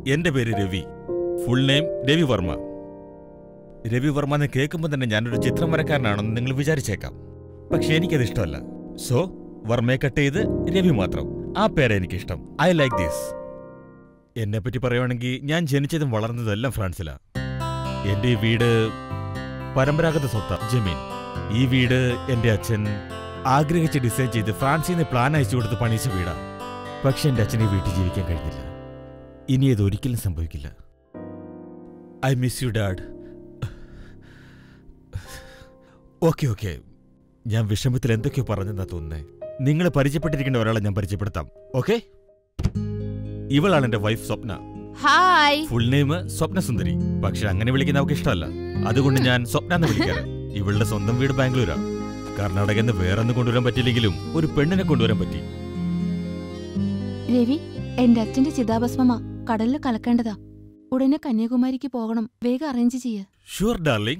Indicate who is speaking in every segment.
Speaker 1: എന്റെ പേര് Ravi full name Ravi Varma Ravi Varma എന്ന് കേൾക്കുമ്പോൾ തന്നെ ഞാനൊരു ചിത്രം വരക്കാരനാണെന്ന് നിങ്ങൾ വിചാരിച്ചേക്കാം പക്ഷെ എനിക്കത് ഇഷ്ടമല്ല സോ വർമ്മയെ കട്ട് ചെയ്ത് രവി മാത്രം ആ പേര് എനിക്കിഷ്ടം ഐ ലൈക്ക് ദിസ് എന്നെ പറ്റി പറയുവാണെങ്കിൽ ഞാൻ ജനിച്ചതും വളർന്നതും എല്ലാം ഫ്രാൻസിലാ എന്റെ ഈ വീട് പരമ്പരാഗത സ്വത്ത ജമീൻ ഈ വീട് എന്റെ അച്ഛൻ ആഗ്രഹിച്ച് ഡിസൈൻ ചെയ്ത് ഫ്രാൻസിൽ നിന്ന് പ്ലാൻ അയച്ചു കൊടുത്ത് പണിയിച്ച വീടാ പക്ഷെ എന്റെ അച്ഛനെ വീട്ടിൽ ജീവിക്കാൻ കഴിഞ്ഞില്ല ഇനി ഇത് ഒരിക്കലും സംഭവിക്കില്ല I miss you dad okay okay ഞാൻ വിഷമത്തിൽ എന്തൊക്കെയോ പറഞ്ഞെന്നാ തോന്നുന്നേ നിങ്ങൾ പരിചയപ്പെട്ടിരിക്കേണ്ട ഒരാളെ ഞാൻ പരിചയപ്പെടുത്താം ഓക്കെ ഇവളാണ് എന്റെ wife Swapna
Speaker 2: hi
Speaker 1: full name Swapna Sundari പക്ഷെ അങ്ങനെ വിളിക്കുന്ന അവൾക്ക് ഇഷ്ടമല്ല അതുകൊണ്ട് ഞാൻ സ്വപ്ന എന്ന് വിളിക്കാറ് ഇവളുടെ സ്വന്തം വീട് ബാംഗ്ലൂരാ കർണാടകയിൽ നിന്ന് വേറെ ഒന്നും കൊണ്ടുവരാൻ പറ്റിയില്ലെങ്കിലും ഒരു പെണ്ണിനെ കൊണ്ടുവരാൻ പറ്റി
Speaker 2: രവി എന്റെ അച്ഛന്റെ ചിതാഭസ്മമാ കടലിൽ കലക്കേണ്ടതാ ഉടനെ കന്യാകുമാരിക്ക് പോകണം വേഗം അറേഞ്ച് ചെയ്യ
Speaker 1: sure darling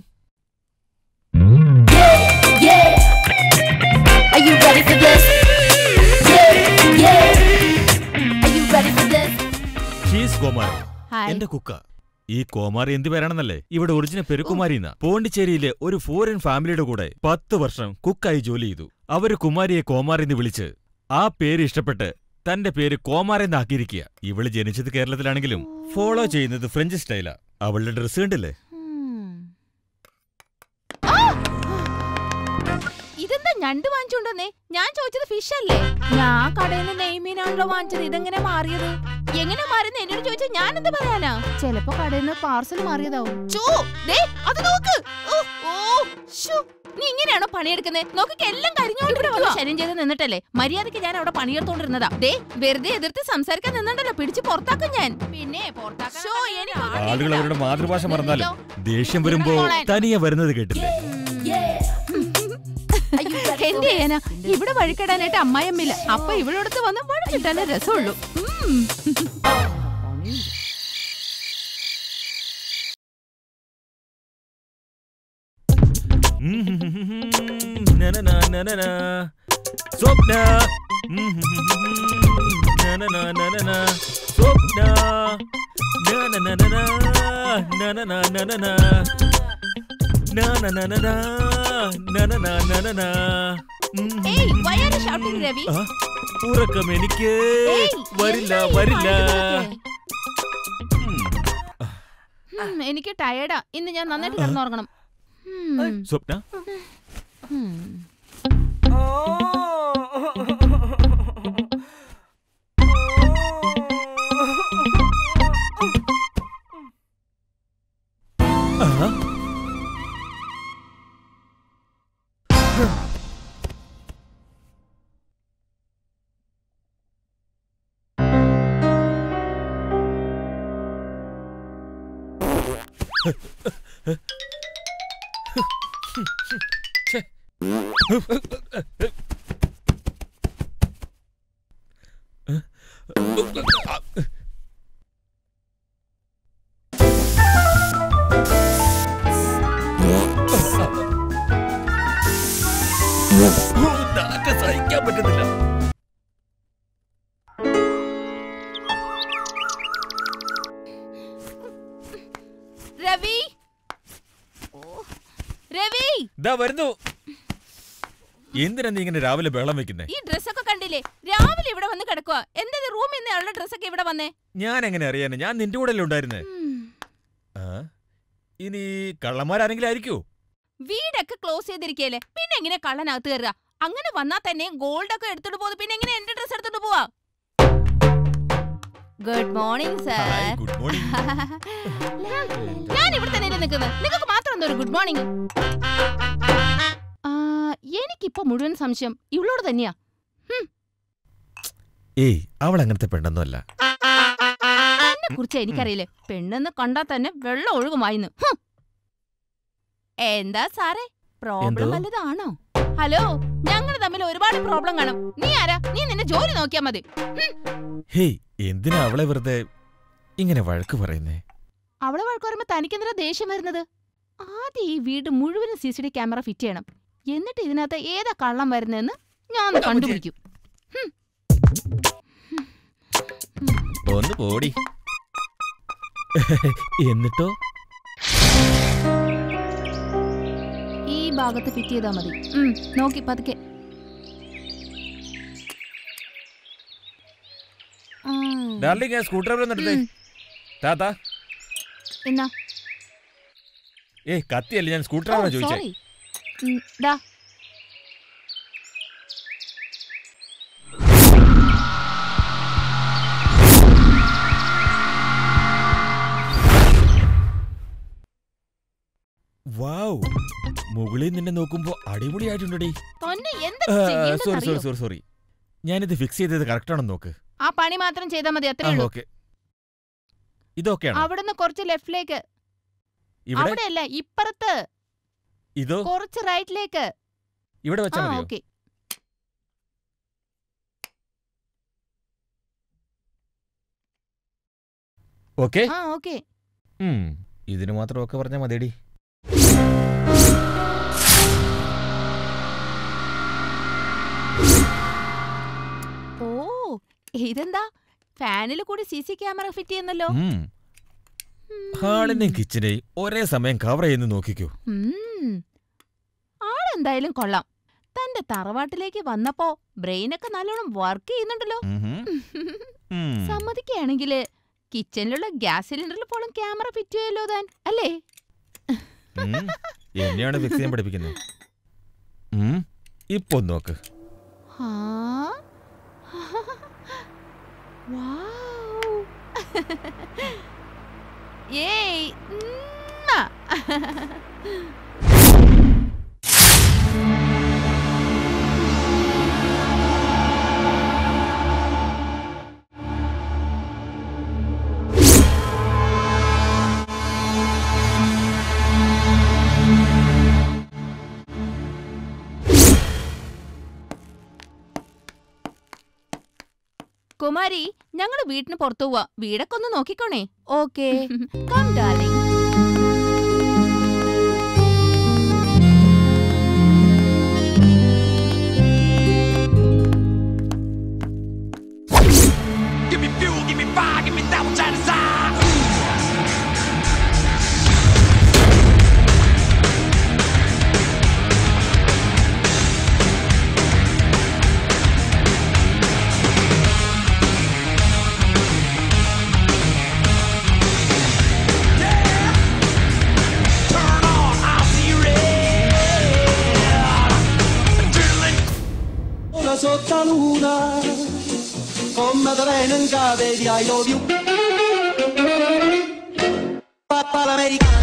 Speaker 3: Are you ready for this? Yeah, yeah. Are you ready for this?
Speaker 1: She's Komari
Speaker 2: hi
Speaker 1: എന്റെ കുക്ക ഈ കോമാരി എന്ത് പേരാണെന്നല്ലേ ഇവിടെ ഒറിജിനൽ പേര് കുമാരി എന്നാ പോണ്ടിച്ചേരിയിലെ ഒരു ഫോറിൻ ഫാമിലിയുടെ കൂടെ പത്ത് വർഷം കുക്കായി ജോലി ചെയ്തു അവര് കുമാരിയെ കോമാരി എന്ന് വിളിച്ച് ആ പേര് ഇഷ്ടപ്പെട്ട് തന്റെ പേര് കോമാരി എന്നാക്കിയിരിക്കുക ഇവള് ജനിച്ചത് കേരളത്തിലാണെങ്കിലും ഫോളോ ചെയ്യുന്നത് ഫ്രഞ്ച് സ്റ്റൈലാ അവളുടെ ഡ്രസ്സ് കണ്ടില്ലേ
Speaker 2: ഇതെന്താ ഞണ്ട് വാങ്ങിച്ചുകൊണ്ടുവന്നേ ഞാൻ ചോദിച്ചത് ഫിഷ് അല്ലേ ഞാൻ കടയിൽ നിന്ന് നെയ്മീനാണല്ലോ വാങ്ങിച്ചത് ഇതെങ്ങനെ മാറിയത് എങ്ങനെ മാറിയെന്ന് എന്നോട് ചോദിച്ചാൽ ഞാൻ എന്ത് പറയാനാ ചിലപ്പോ കടയിൽ നിന്ന് പാർസൽ മാറിയതാവും ചോ, ദേ, അത് നോക്ക് ഓ, ഓ, ശ്ശോ. നീ ഇങ്ങനെയാണോ പണിയെടുക്കുന്നത് നോക്കി എല്ലാം കരിഞ്ഞോണ്ട് ശല്യം ചെയ്ത് നിന്നിട്ടല്ലേ മര്യാദക്ക് ഞാൻ അവിടെ പണിയെടുത്തോണ്ടിരുന്നതാ ദേ വെറുതെ എതിർത്ത് സംസാരിക്കാൻ നിന്നുണ്ടല്ലോ പിടിച്ച് പുറത്താക്കും ഞാൻ പിന്നെ പുറത്താക്കാൻ
Speaker 1: ആളുകൾ അവരുടെ മാതൃഭാഷ മറന്നാലും ദേഷ്യം വരുമ്പോ തനിയെ വരുന്നത് കേട്ടില്ലേ
Speaker 2: എന്ത് ചെയ്യാനാ ഇവിടെ വഴിക്കിടാനായിട്ട് അമ്മായിയമ്മില്ല അപ്പൊ ഇവളോടത്ത് വന്ന് വഴിക്കിട്ടാനേ രസമുള്ളൂ ഉം.
Speaker 1: നനന, നനന. സ്വപ്ന നനന, നനന. സ്വപ്ന നനനനന, നനന, നനന. നനനനന, നനന, നനന.
Speaker 2: ഏയ്, why are you shouting, Ravi?
Speaker 1: ആ, ഉറക്കം എനിക്ക്
Speaker 2: ഏയ്,
Speaker 1: വരില്ല
Speaker 2: എന്താ ഈ
Speaker 1: വരില്ല
Speaker 2: പാടുന്നതൊക്കെ?
Speaker 1: ഉം.
Speaker 2: ഉം, എനിക്ക് ടയർഡാ ഇന്ന് ഞാൻ നന്നായിട്ട് കിടന്നുറങ്ങണം ഉം.
Speaker 1: സ്വപ്ന
Speaker 2: ഉം.
Speaker 1: ആ? ഛെ. നാക്ക് സഹിക്കാൻ പറ്റുന്നില്ല
Speaker 2: രവി ഓ, രവി
Speaker 1: ദാ വരുന്നു എന്തിനാ നീ ഇങ്ങനെ രാവിലെ ബഹളം വെക്കുന്നേ
Speaker 2: ഈ ഡ്രസ്സൊക്കെ കണ്ടില്ലേ രാവിലെ ഇവിടെ വന്ന് കിടക്കുക എന്താ റൂമിൽ നിന്ന് അവളുടെ ഡ്രസ്സൊക്കെ ഇവിടെ വന്നേ
Speaker 1: ഞാൻ എങ്ങനെ അറിയാന് ഞാൻ നിന്റെ കൂടെ അല്ലേ ഉണ്ടായിരുന്നേ
Speaker 2: ഉം.
Speaker 1: ആ? ഇനി കള്ളന്മാരാരെങ്കിലും ആയിരിക്കോ
Speaker 2: വീടൊക്കെ ക്ലോസ് ചെയ്തിരിക്കല്ലേ പിന്നെ എങ്ങനെ കള്ളനകത്ത് കയറുക അങ്ങനെ വന്നാ തന്നെ ഗോൾഡ് ഒക്കെ എടുത്തോണ്ട് പോകുന്നത് പിന്നെ എങ്ങനെ എന്റെ ഡ്രസ് എടുത്തോണ്ട് പോവാ good morning
Speaker 1: hi
Speaker 2: sir
Speaker 1: good morning
Speaker 2: ഞാൻ ഇവിടെ തന്നെ നിൽക്കുന്നത് നിങ്ങൾക്ക് മാത്രം എന്താ ഒരു ഗുഡ് മോർണിംഗ് എനിക്കിപ്പോ മുഴുവൻ സംശയം ഇവളോട് തന്നെയാ
Speaker 1: ഏയ് അവൾ അങ്ങനത്തെ പെണ്ണൊന്നുമല്ല
Speaker 2: എന്നെ കുറിച്ച് എനിക്കറിയില്ലേ പെണ്ണെന്ന് കണ്ടാ തന്നെ വെള്ളം ഒഴുകുമായിന്ന് ഹും. എന്താ സാറേ പ്രോബ്ലം
Speaker 1: എന്തോ?
Speaker 2: വല്ലതാണോ ഹലോ ഞങ്ങൾ തമ്മിൽ ഒരുപാട് പ്രോബ്ലം കാണും നീ ആരാ നീ നിന്റെ ജോലി നോക്കിയാ മതി
Speaker 1: ഹേയ് എന്തിനാ അവളെ വെറുതെ ഇങ്ങനെ വഴക്ക് പറയുന്നേ
Speaker 2: അവളെ വഴക്ക് പറയുമ്പോ തനിക്കെന്തിനാ ദേഷ്യം വരുന്നത് ആദ്യം ഈ വീട് മുഴുവനും C C T camera fit ചെയ്യണം എന്നിട്ട് ഇതിനകത്ത് ഏതാ കള്ളം വരുന്നതെന്ന് ഞാൻ ഒന്ന് കണ്ടുപിടിക്കും
Speaker 1: ഒന്ന് പോടി എന്നിട്ടോ
Speaker 2: ഈ ഭാഗത്ത് ഫിറ്റ് ചെയ്താ മതി ഉം, നോക്കി പതുക്കെ ഉം.
Speaker 1: ഡാർലിംഗ് സ്ക്രൂ ഡ്രൈവർ ഒന്ന് എടുത്തേ
Speaker 2: ഉം.
Speaker 1: താത്താ
Speaker 2: എന്നാ
Speaker 1: ഏ കത്തിയല്ല ഞാൻ സ്ക്രൂ
Speaker 2: ഓ,
Speaker 1: ഡ്രൈവറാ ചോദിച്ചേ
Speaker 2: sorry. ഉം, ദാ
Speaker 1: വാവ് മുകളിൽ നിന്നെ നോക്കുമ്പോ അടിപൊളിയായിട്ടുണ്ടടി
Speaker 2: പൊന്നെ എന്താ
Speaker 1: സോറി
Speaker 2: ചെയ്യേണ്ടത്
Speaker 1: സോറി
Speaker 2: അറിയോ?
Speaker 1: സോറി സോറി ഞാനിത് ഫിക്സ് ചെയ്തത് കറക്റ്റ് ആണെന്ന് നോക്ക്
Speaker 2: ആ പണി മാത്രം ചെയ്താൽ മതി അത്രേ ഉള്ളൂ
Speaker 1: ഓക്കെ ഇതൊക്കെയാണോ
Speaker 2: അവിടുന്ന് കുറച്ച് ലെഫ്റ്റിലേക്ക്
Speaker 1: ഇവിടെ
Speaker 2: അവിടെയല്ല ഇപ്പുറത്ത്
Speaker 1: ഇതോ
Speaker 2: കുറച്ച് റൈറ്റിലേക്ക്
Speaker 1: ഇവിടെ
Speaker 2: ആ
Speaker 1: വെച്ചാൽ മതിയോ
Speaker 2: ഓക്കെ
Speaker 1: ഓക്കെ
Speaker 2: ആ ഓക്കെ
Speaker 1: ഇതിന് മാത്രം ഒക്കെ പറഞ്ഞാൽ മതിയടി
Speaker 2: ഓ ഇതെന്താ ഫാനിൽ കൂടി സി സി ക്യാമറ ഫിറ്റ് ചെയ്യുന്നല്ലോ
Speaker 1: ഉം. ഹാളിനെയും കിച്ചനെയും ഒരേ സമയം കവർ ചെയ്യുന്നു നോക്കിക്കോ
Speaker 2: ഉം. ആളെന്തായാലും കൊള്ളാം തന്റെ തറവാട്ടിലേക്ക് വന്നപ്പോ ബ്രെയിനൊക്കെ നല്ലോണം വർക്ക് ചെയ്യുന്നുണ്ടല്ലോ
Speaker 1: ഉഹും. ഉം.
Speaker 2: സമ്മതിക്കുകയാണെങ്കില് കിച്ചണിലുള്ള ഗ്യാസ് സിലിണ്ടറിൽ പോലും ക്യാമറ ഫിറ്റ് ചെയ്യല്ലോ താൻ അല്ലേ
Speaker 1: ഉം. എന്നെയാണ് ഫിക്സ് ചെയ്യാൻ പഠിപ്പിക്കുന്നത് ഉം. ഇപ്പൊ ഒന്ന് നോക്ക്
Speaker 2: ആ? വൗ. ഏയ് ഉമ്മ. കുമാരി ഞങ്ങള് വീട്ടിന് പുറത്തു പോവാ വീടൊക്കെ ഒന്ന് നോക്കിക്കോണേ okay come darling
Speaker 4: Give me fuel, give me fire, give me that which I desire. Turn on, I'll see red. Adrenaline
Speaker 5: Una sotto luna, come treno in cave di I love you. Papà l'americano.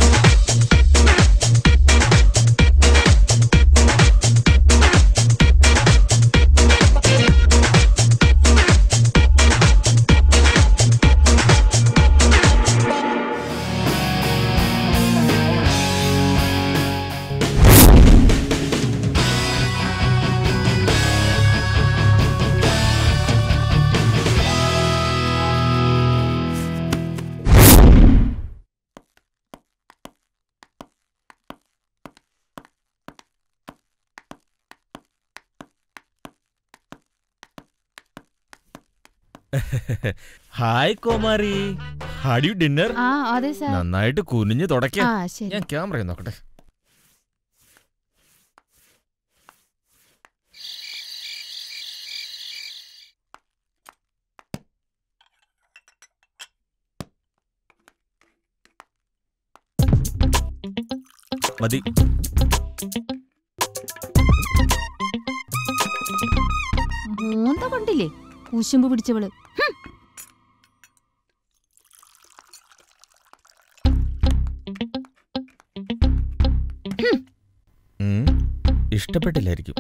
Speaker 1: Hi Komari had you dinner
Speaker 2: ആ അതെ sir
Speaker 1: നന്നായിട്ട് കുനിഞ്ഞ് തുടയ്ക്ക
Speaker 2: ആ ശരി
Speaker 1: ഞാൻ camera നോക്കട്ടെ മതി
Speaker 2: മൂന്ത കൊണ്ടില്ലേ കുശുമ്പ് പിടിച്ചവള് ഹും.
Speaker 1: ഉം. ഇഷ്ടപ്പെട്ടില്ലായിരിക്കും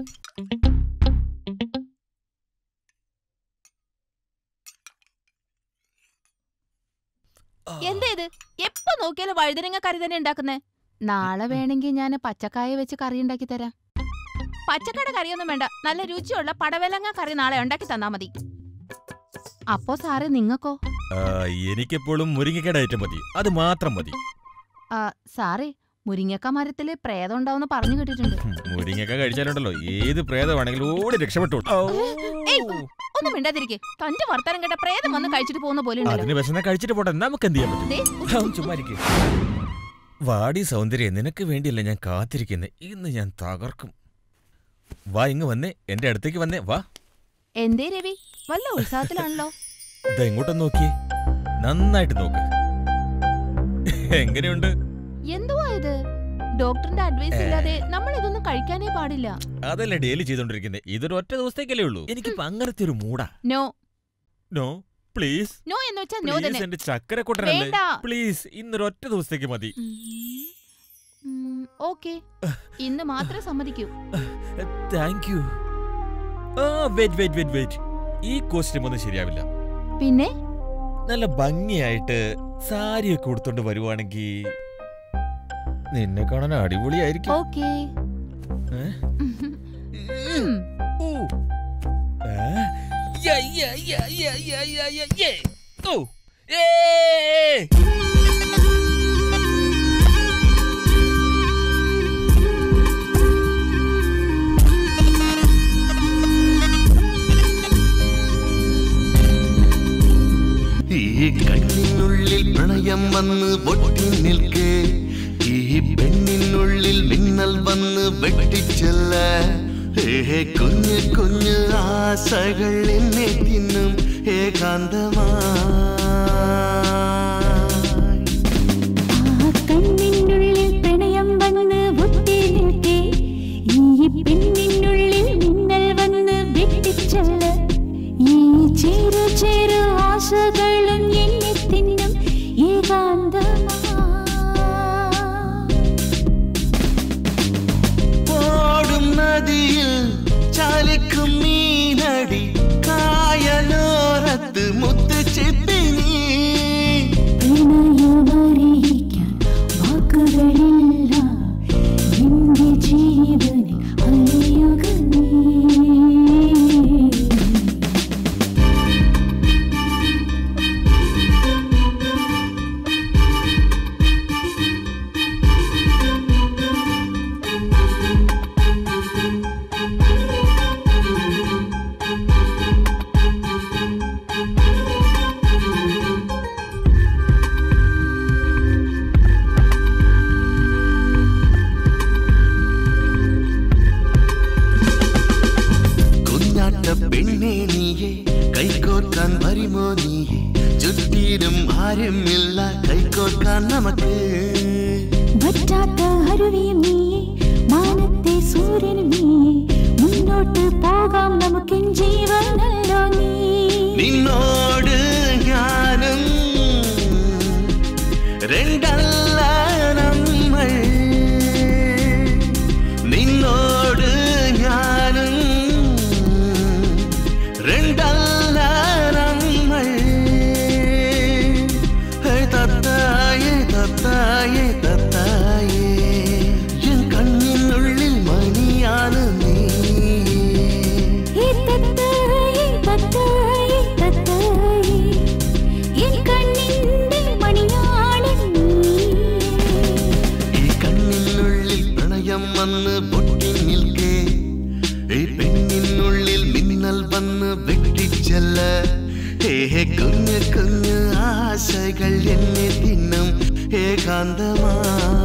Speaker 2: എന്താ ഇത് എപ്പോ നോക്കിയാലും വഴുതനങ്ങ കറി തന്നെ ഉണ്ടാക്കുന്നേ നാളെ വേണമെങ്കിൽ ഞാൻ പച്ചക്കായ വെച്ച് കറി ഉണ്ടാക്കി തരാം പച്ചക്കയുടെ കറിയൊന്നും വേണ്ട നല്ല രുചിയുള്ള പടവലങ്ങ കറി നാളെ ഉണ്ടാക്കി തന്നാ മതി അപ്പോ സാറേ നിങ്ങൾക്കോ
Speaker 1: ആ, എനിക്കെപ്പോഴും മുരിങ്ങക്കയുടെ ഐറ്റം മതി അത് മാത്രം മതി
Speaker 2: ആ, സാറേ മുരിങ്ങക്ക മരത്തില് പ്രേതം ഉണ്ടാവുന്ന പറഞ്ഞു കേട്ടിട്ടുണ്ട്
Speaker 1: ഉം, മുരിങ്ങക്ക കഴിച്ചാലുണ്ടല്ലോ ഏത് പ്രേതമാണെങ്കിലും ഓടി രക്ഷപ്പെട്ടു
Speaker 2: ഏയ്, ഒന്ന് മിണ്ടാതിരിക്കെ തന്റെ വർത്താനം കേട്ട പ്രേതം വന്ന് കഴിച്ചിട്ട് പോകുന്ന പോലെ ഉണ്ടല്ലോ
Speaker 1: അതിന് വിശന്ന കഴിച്ചിട്ട് പോട്ടെ നമുക്ക് എന്ത് ചെയ്യാൻ പറ്റും
Speaker 2: ദേ,
Speaker 1: അവൻ ചുമ്മാ ഇരിക്ക്. വാടി സൗന്ദര്യം നിനക്ക് വേണ്ടിയല്ല ഞാൻ കാത്തിരിക്കുന്നത് ഇന്ന് ഞാൻ തകർക്കും വാ ഇങ്ങ് വന്നേ എന്റെ അടുത്തേക്ക് വന്നേ വാ
Speaker 2: എന്തേ രവി വല്ല ഉത്സാഹത്തിലാണല്ലോ
Speaker 1: ഇതാ ഇങ്ങോട്ടൊന്ന് നോക്കിയേ നന്നായിട്ട് നോക്ക് എങ്ങനെയുണ്ട്
Speaker 2: എന്തുവാ ഇത് ഡോക്ടറിന്റെ അഡ്വൈസ് ഇല്ലാതെ നമ്മൾ ഇതൊന്നും കഴിക്കാനേ പാടില്ല
Speaker 1: അതല്ലേ ഡെയിലി ചെയ്തോണ്ടിരിക്കുന്നത് ഇതൊരു ഒറ്റ ദിവസത്തേക്കല്ലേ ഉള്ളൂ എനിക്കിപ്പോ അങ്ങനത്തെ ഒരു മൂടാ
Speaker 2: നോ
Speaker 1: നോ പ്ലീസ്
Speaker 2: നോ എന്ന് വെച്ചാൽ നോ
Speaker 1: പ്ലീസ്
Speaker 2: തന്നെ
Speaker 1: എന്റെ ചക്കരക്കൊട്ടനല്ലേ
Speaker 2: വേണ്ട.
Speaker 1: പ്ലീസ് ഇന്നൊരു ഒറ്റ ദിവസത്തേക്ക് മതി
Speaker 2: ഓക്കെ ഇന്ന് മാത്രമേ സമ്മതിക്കൂ
Speaker 1: താങ്ക് യു ആ വെയിറ്റ് വെയിറ്റ് വെയിറ്റ് വെയിറ്റ് ഈ കോസ്റ്റ്യൂം ഒന്നും ശരിയാവില്ല
Speaker 2: പിന്നെ
Speaker 1: നല്ല ഭംഗിയായിട്ട് സാരിയൊക്കെ ഉടുത്തോണ്ട് വരുവാണെങ്കിൽ നിന്നെ കാണാൻ അടിപൊളിയായിരിക്കും
Speaker 2: ഓക്കെ
Speaker 1: ഏ? ഊ. ഏ? യ, യ, യ, യ, യ, യ, യ, യേ. ഓ. ഏ.
Speaker 6: ഈ കണ്ണിനുള്ളിൽ പ്രണയം വന്ന് പൊട്ടി നിൽക്ക് ഈ പെണ്ണിനുള്ളിൽ മിന്നൽ വന്ന് വെട്ടിച്ചെല്ല ഏ കുഞ്ഞു കുഞ്ഞു ആശകൾ എന്നെ തിന്നും ഏകാന്തമായി
Speaker 7: ആ കണ്ണിനുള്ളിൽ പ്രണയം വന്ന് പൊട്ടി നിൽക്കേ ഈ പെണ്ണിനുള്ളിൽ മിന്നൽ വന്ന് വെട്ടിച്ചല്ല ഈ ചേരു ചേരു ആശകളും എന്നെ തിന്നും ഏകാന്തമാ
Speaker 6: ഓടും നദിയിൽ ചാലിക്കും മീനടി കായലോരത്ത് മുത്ത് ചെത്തിനീ
Speaker 7: പ്രണയമറിയിക്കാൻ വാക്കുകളില്ല എന്റെ ജീവനിൽ അലിയുക നീ
Speaker 6: കുഞ്ഞാട്ട പെണ്ണെ നീയെ കൈകോർക്കാൻ വരുമോ നീയെ ചുറ്റിനും ആരുമില്ല കൈകോർക്കാൻ നമുക്ക്
Speaker 7: വറ്റാത്ത അരുവിയും നീയെ മാനത്തെ സൂര്യനും നീയെ മുന്നോട്ട് പോകാം നമുക്ക് ജീവനല്ലോ നീ
Speaker 6: നിന്നോട് ഞാനും രണ്ടല്ല നമ്മൾ നിന്നോട് ഞാനും രണ്ടല്ല നമ്മൾ ഹേ തത്തായേ തത്തായേ തത്തായേ എൻ കണ്ണിനുള്ളിൽ മണിയാണ് നീ
Speaker 7: ഈ തത്തായി തത്തായി തത്തായി എൻ കണ്ണിന്റെ മണിയാണ് നീ
Speaker 6: ഈ കണ്ണിനുള്ളിൽ പ്രണയം വന്ന് പൊട്ടി നിൽക്കേ ഈ പെണ്ണിനുള്ളിൽ മിന്നൽ വന്ന് വെട്ടിച്ചെല്ല ഏ കുഞ്ഞു കുഞ്ഞു ആശകൾ എന്നെ തിന്നും ഏകാന്തമാ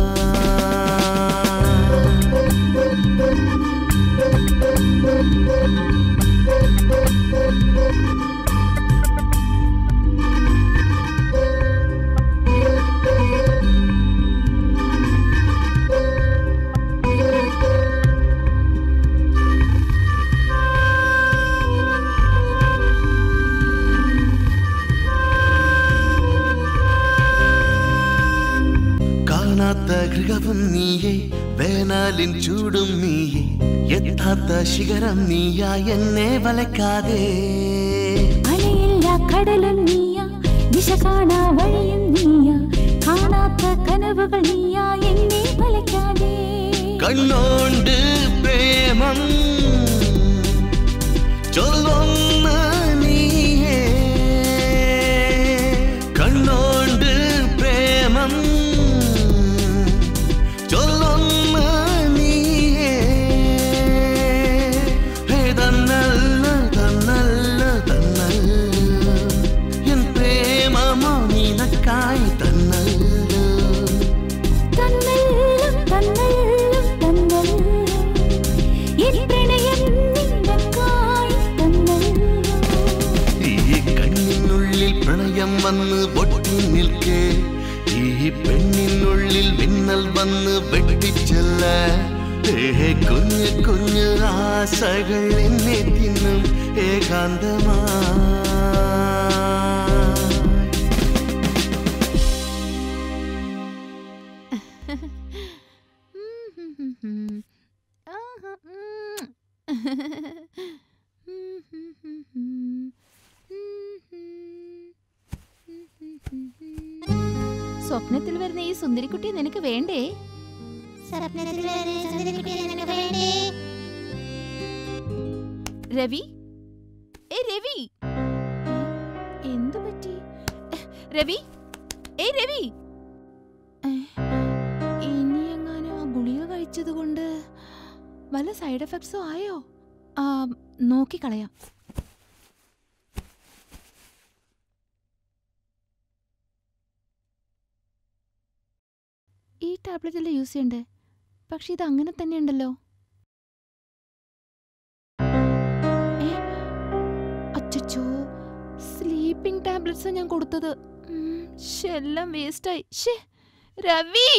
Speaker 6: കാണാത്ത ഗൃഹവും നീയെ വേനാലിൻ ചൂടും നീയെ എത്താത്ത ശിഖരം നീയാ എന്നെ വലക്കാതെ
Speaker 7: അലയില്ല കടലും നീയ ദിശ കാണാ വഴിയും നീയ കാണാത്ത കനവുകൾ നീയ എന്നെ വലയ്ക്കാതെ
Speaker 6: കണ്ണോണ്ട് പ്രേമം ചൊല്ലുന്ന നീയേ കണ്ണോണ്ട് പ്രേമം ചൊല്ലുന്ന നീയേ ഹേ തന്നല്ല തന്നല്ല കുഞ്ഞു കുഞ്ഞു ആശകൾ എന്നെ തിന്നും ഏകാന്തമാ
Speaker 2: സ്വപ്നത്തിൽ വരുന്ന ഈ സുന്ദരിക്കുട്ടിയെ നിനക്ക് വേണ്ടേ രവി ഏ രവി എന്തു പറ്റി രവി ഏയ് രവി ഏ, ഇനി എങ്ങാനും ആ ഗുളിക കഴിച്ചത് കൊണ്ട് വല്ല സൈഡ് എഫക്ട്സോ ആയോ ആ നോക്കിക്കളയാം ഈ ടാബ്ലറ്റ് അല്ലേ യൂസ് ചെയ്യണ്ടേ പക്ഷെ ഇത് അങ്ങനെ തന്നെ ഉണ്ടല്ലോ ഏ, അച്ചച്ചോ സ്ലീപ്പിംഗ് ടാബ്ലറ്റ്സാ ഞാൻ കൊടുത്തത് ഉം, ശ്ശെ, എല്ലാം വേസ്റ്റായി ഷേ രവി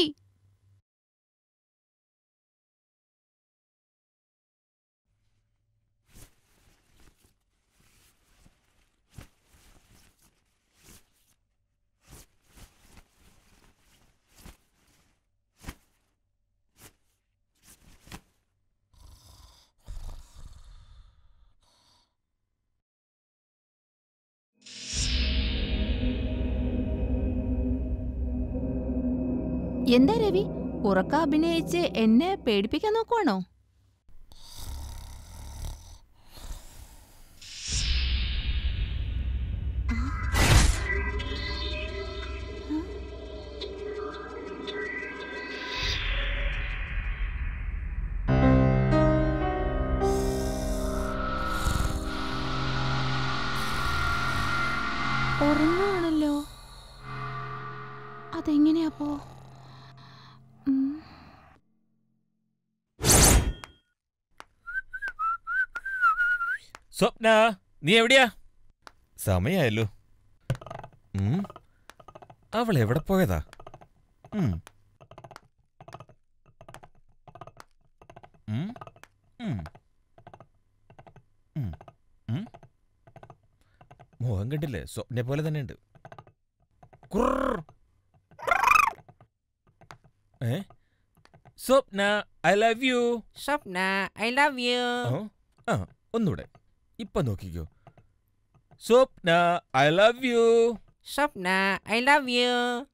Speaker 2: എന്താ രവി ഉറക്ക അഭിനയിച്ച് എന്നെ പേടിപ്പിക്കാൻ നോക്കുവാണോ ഉറങ്ങുവാണല്ലോ അതെങ്ങനെയാപ്പോ ഉം.
Speaker 1: സ്വപ്ന നീ എവിടെയാ സമയായല്ലോ ഉം. അവൾ എവിടെ പോയതാ ഉം. ഉം. ഉം. ഉം. ഉം. മുഖം കണ്ടില്ലേ സ്വപ്നെ പോലെ തന്നെ ഉണ്ട് ഏ Swapna I love you
Speaker 8: Swapna I love you
Speaker 1: ആ ഒന്നൂടെ ഇപ്പൊ നോക്കിക്കോ Swapna I love you
Speaker 8: Swapna I love you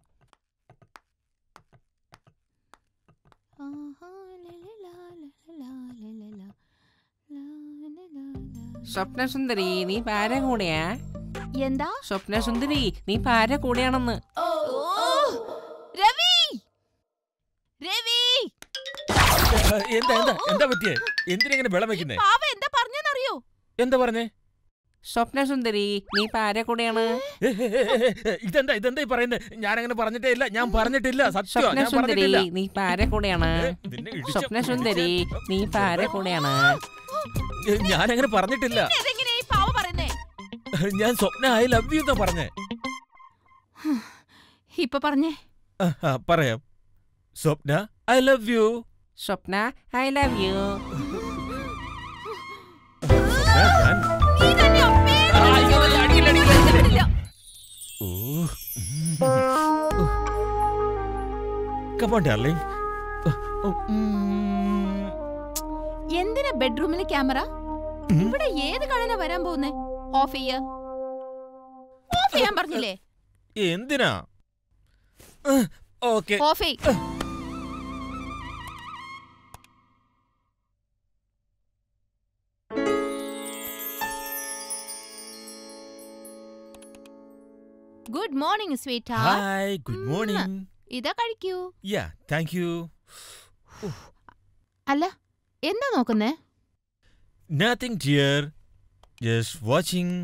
Speaker 2: ആഹാ, ലലലാ, ലലലാ, ലലലാ, ലാലലാ, ലാ.
Speaker 8: സ്വപ്ന സുന്ദരി നീ പാര കൂടെയാ
Speaker 2: എന്താ
Speaker 8: സ്വപ്ന സുന്ദരി നീ പാര കൂടെയാണെന്ന്
Speaker 2: ഓ രവി രവി
Speaker 1: എന്താ എന്താ എന്താ പറ്റിയേ എന്തിനെങ്ങനെ വെള്ളം വെക്കുന്നേ
Speaker 2: പാവ എന്താ പറഞ്ഞെന്നറിയോ
Speaker 1: എന്താ പറഞ്ഞേ
Speaker 8: സ്വപ്ന സുന്ദരി നീ പാര കൂടെയാണ്
Speaker 1: ഏ, ഏ, ഏ, ഏ, ഏ, ഇതെന്താ ഇതെന്താ ഈ പറയുന്നത് ഞാൻ അങ്ങനെ പറഞ്ഞിട്ടേ ഇല്ല ഞാൻ പറഞ്ഞിട്ടില്ല സത്യം
Speaker 8: സ്വപ്ന
Speaker 1: ഞാൻ
Speaker 8: സുന്ദരി
Speaker 1: പറഞ്ഞിട്ടില്ല
Speaker 8: നീ പാര കൂടെയാണ്
Speaker 1: ഏ, നിന്നെ ഇടിച്ച-
Speaker 8: സ്വപ്ന സുന്ദരി നീ പാര കൂടെയാണ്
Speaker 1: ഏ, ഞാൻ അങ്ങനെ പറഞ്ഞിട്ടില്ല
Speaker 2: ഇതെങ്ങനെയാ ഈ പാവ പറയുന്നേ
Speaker 1: ഞാൻ സ്വപ്ന ഐ ലവ് യു എന്നാ പറഞ്ഞേ
Speaker 2: ഇപ്പൊ പറഞ്ഞേ
Speaker 1: ആ, ആ, പറയാം Swapna I love you
Speaker 8: Swapna I love you
Speaker 1: ഞാൻ
Speaker 2: നീ തന്നെയാ പേര് വിളിച്ചത്.
Speaker 1: ഓ കമോൺ ഡാർലിംഗ്
Speaker 2: എന്തിനാ ബെഡ്റൂമിലെ ക്യാമറ ഇവിടെ ഏത് കടന വരാൻ പോകുന്നേ ഓഫ് ചെയ്യ ഓഫ് ചെയ്യാൻ പറഞ്ഞില്ലേ
Speaker 1: എന്തിനാ ഓക്കെ
Speaker 2: ഓഫ് ചെയ് good morning sweet
Speaker 1: hi good morning
Speaker 2: ഇതാ കഴിക്കൂ
Speaker 1: യാ താങ്ക് യു
Speaker 2: അല്ല എന്താ നോക്കുന്നേ
Speaker 1: നത്തിങ് ഡിയർ ജസ്റ്റ് വാച്ചിങ്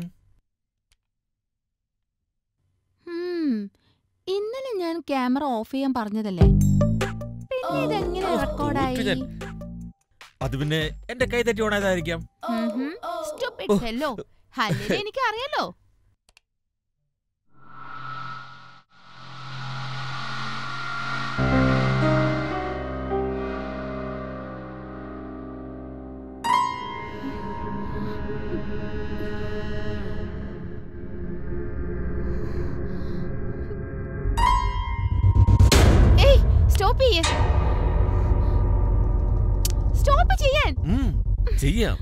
Speaker 2: ഹും, ഇന്നലെ ഞാൻ ക്യാമറ ഓഫ് ചെയ്യാൻ പറഞ്ഞതല്ലേ പിന്നെ ഇതെങ്ങനെ
Speaker 1: ഓ,
Speaker 2: റെക്കോർഡായി
Speaker 1: തോറ്റു അത് പിന്നെ എന്റെ കൈ തെറ്റി ഓണായതായിരിക്കാം
Speaker 2: സ്റ്റുപ്പിഡ് ഫെല്ലോ അല്ലെങ്കിൽ എനിക്ക് അറിയാലോ ഇപ്പൊ ചെയ്യാൻ
Speaker 1: ഉം, ചെയ്യാം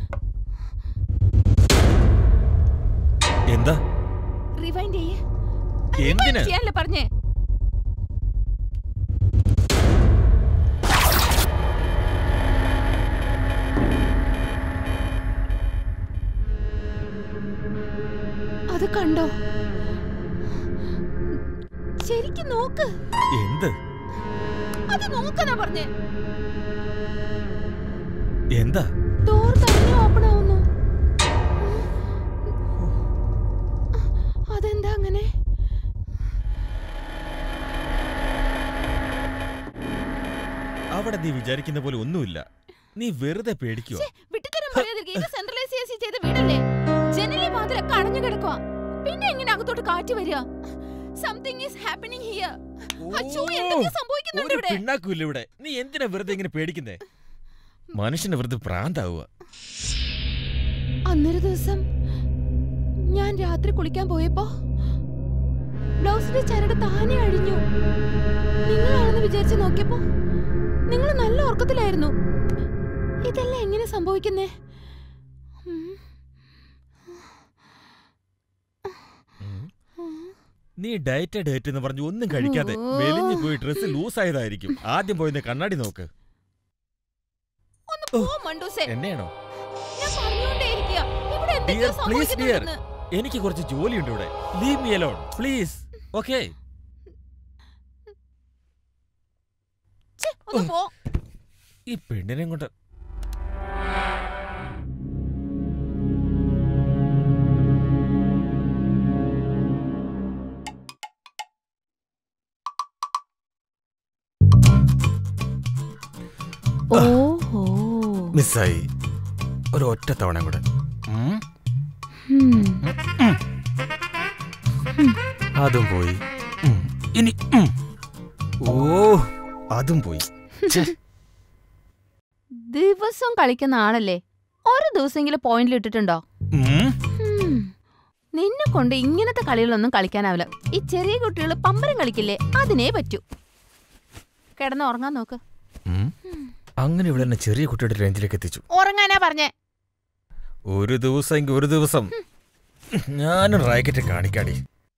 Speaker 1: എന്താ
Speaker 2: റിവൈൻഡ് ചെയ്യേ
Speaker 1: എന്തിന്?
Speaker 2: ചെയ്യാനല്ലേ പറഞ്ഞേ അത് കണ്ടോ ശരിക്കും നോക്ക്
Speaker 1: എന്ത്
Speaker 2: അത് നോക്കാനാ പറഞ്ഞേ
Speaker 1: എന്താ
Speaker 2: ഡോർ തന്നെ ഓപ്പൺ ആവുന്നു അതെന്താ അങ്ങനെ
Speaker 1: അവിടെ നീ വിചാരിക്കുന്ന പോലെ ഒന്നുമില്ല നീ വെറുതെ പേടിക്കുക
Speaker 2: വിട്ടുതരം പറയാതിരിക്കുക ഇത് സെൻട്രലൈസ് എ സി ചെയ്ത വീടല്ലേ ജനലി വാതിലൊക്കെ അടഞ്ഞു കിടക്കുക പിന്നെ എങ്ങനെ അകത്തോട്ട് കാറ്റ് വരിക സംതിങ് ഈസ് ഹാപ്പനിങ് ഹിയർ അച്ചോ എന്തൊക്കെ സംഭവിക്കുന്നുണ്ട്
Speaker 1: ഒരു
Speaker 2: ഇവിടെ
Speaker 1: പിണ്ണാക്കൂല്ല ഇവിടെ നീ എന്തിനാ വെറുതെ ഇങ്ങനെ പേടിക്കുന്നേ മനുഷ്യന് വെറുതെ ഭ്രാന്താവുക
Speaker 2: അന്നൊരു ദിവസം ഞാൻ രാത്രി കുളിക്കാൻ പോയപ്പോ ബ്ലൗസിന്റെ ചരട് താനെ അഴിഞ്ഞു നിങ്ങളാണെന്ന് വിചാരിച്ച് നോക്കിയപ്പോ നിങ്ങൾ നല്ല ഉറക്കത്തിലായിരുന്നു ഇതെല്ലാം എങ്ങനെ സംഭവിക്കുന്നേ ഉം.
Speaker 1: നീ ഡയറ്റ് ഡയറ്റ് എന്ന് പറഞ്ഞു ഒന്നും കഴിക്കാതെ
Speaker 2: ഓ.
Speaker 1: മെലിഞ്ഞു പോയി ഡ്രസ് ലൂസ് ആയതായിരിക്കും ആദ്യം പോയി ഒന്ന് കണ്ണാടി നോക്ക്
Speaker 2: ഒന്ന് പോ മണ്ടൂസേ
Speaker 1: എന്നെയാണോ
Speaker 2: ഞാൻ പറഞ്ഞുകൊണ്ടേയിരിക്കുക ഇവിടെ എന്തൊക്കെയോ
Speaker 1: Dear, please, dear.
Speaker 2: സംഭവിക്കുന്നുണ്ടെന്ന്
Speaker 1: എനിക്ക് കുറച്ച് ജോലിയുണ്ട് ഇവിടെ leave me alone please okay
Speaker 2: ഛെ, ഒന്ന് പോ
Speaker 1: ഈ പെണ്ണിനെ കൊണ്ട്
Speaker 2: ഓഹോ
Speaker 1: മിസ്സായി ഒരു ഒറ്റ തവണ കൂടെ ഉം, അതും പോയി ഉം, ഇനി ഉം. ഓ അതും പോയി ഛെ,
Speaker 2: ദിവസം കളിക്കുന്ന ആളല്ലേ ഒരു ദിവസമെങ്കിലും പോയിന്റിൽ ഇട്ടിട്ടുണ്ടോ
Speaker 1: ഉം.
Speaker 2: ഹും. നിന്നെ കൊണ്ട് ഇങ്ങനത്തെ കളികളൊന്നും കളിക്കാനാവില്ല ഈ ചെറിയ കുട്ടികൾ പമ്പരം കളിക്കില്ലേ അതിനേ പറ്റൂ കിടന്ന് ഉറങ്ങാൻ നോക്ക്
Speaker 1: ഉം. അങ്ങനെ ഇവിടെ എന്നെ ചെറിയ കുട്ടിയുടെ റേഞ്ചിലേക്ക് എത്തിച്ചു
Speaker 2: ഉറങ്ങാനാ പറഞ്ഞേ
Speaker 1: ഒരു ദിവസം എങ്കിൽ ഒരു ദിവസം ഞാനും റാക്കറ്റ് കാണിക്കാടി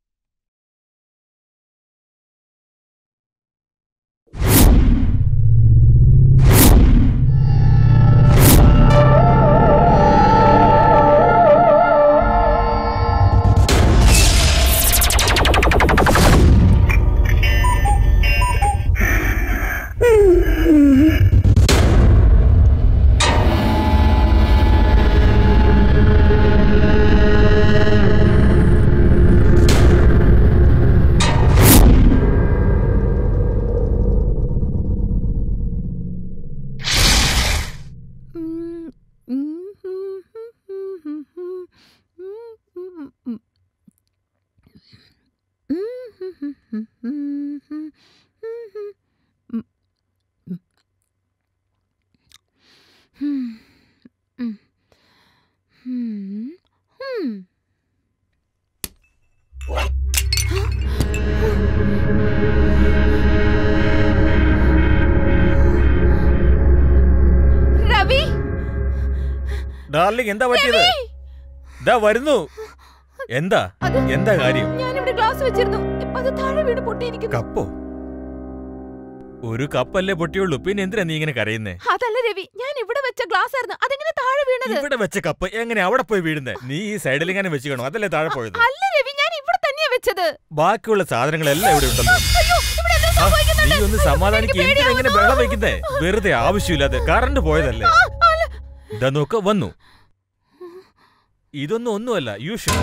Speaker 2: രവി
Speaker 1: ഡാർലിംഗ് എന്താ പറ്റിയത് ദാ വരുന്നു എന്താ
Speaker 2: അത്
Speaker 1: എന്താ കാര്യം
Speaker 2: ഞാനിവിടെ ഗ്ലാസ് വെച്ചിരുന്നു ഇപ്പൊ അത് താഴെ വീട് പൊട്ടിയിരിക്കുന്നു
Speaker 1: കപ്പോ ഒരു കപ്പല്ലേ പൊട്ടിയുള്ളൂ പിന്നെ എന്തിനാ നീ ഇങ്ങനെ കരയുന്നേ
Speaker 2: അതല്ല രവി ഞാൻ ഇവിടെ വെച്ച ഗ്ലാസ് ആയിരുന്നു അതെങ്ങനെ താഴെ വീണത്
Speaker 1: ഇവിടെ വെച്ച കപ്പ് എങ്ങനെ അവിടെ പോയി വീഴുന്നേ നീ ഈ സൈഡിൽ ഇങ്ങനെ വെച്ച് കാണും അതല്ലേ താഴെ പോയത്
Speaker 2: അല്ല രവി ഞാൻ ഇവിടെ തന്നെയാ വെച്ചത്
Speaker 1: ബാക്കിയുള്ള സാധനങ്ങളെല്ലാം ഇവിടെ ഉണ്ടല്ലോ
Speaker 2: അയ്യോ ഇവിടെ എന്തോ
Speaker 1: ആ,
Speaker 2: സംഭവിക്കുന്നുണ്ട്.
Speaker 1: നീ ഒന്ന്
Speaker 2: അയ്യോ,
Speaker 1: സമാധാനിക്ക്
Speaker 2: എനിക്ക്
Speaker 1: എന്തിനാ ഇങ്ങനെ
Speaker 2: പേടിയാവുന്നു.
Speaker 1: ബഹളം വെക്കുന്നേ വെറുതെ ആവശ്യമില്ലാതെ കറണ്ട് പോയതല്ലേ
Speaker 2: ആ, അല്ല.
Speaker 1: ഇതാ നോക്ക് വന്നു ഇതൊന്നും ഒന്നുമല്ല യൂഷ്വൽ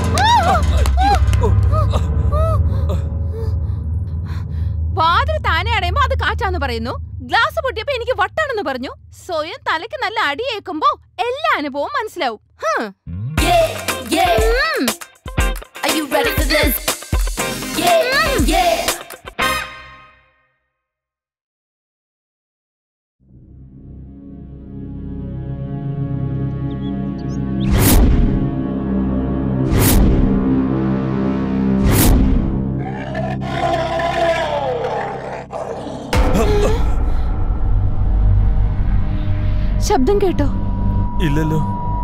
Speaker 2: വാതിൽ താനെ അടയുമ്പോ അത് കാറ്റാന്ന് പറയുന്നു ഗ്ലാസ് പൊട്ടിയപ്പോ എനിക്ക് വട്ടാണെന്ന് പറഞ്ഞു സ്വയം തലയ്ക്ക് നല്ല അടിയേക്കുമ്പോ എല്ലാ അനുഭവവും മനസ്സിലാവും ഹ്.
Speaker 3: Yeah, yeah.
Speaker 2: ഉം.
Speaker 3: Are you ready for this? Yeah, yeah.
Speaker 2: ശബ്ദം കേട്ടോ
Speaker 1: ഇല്ലല്ലോ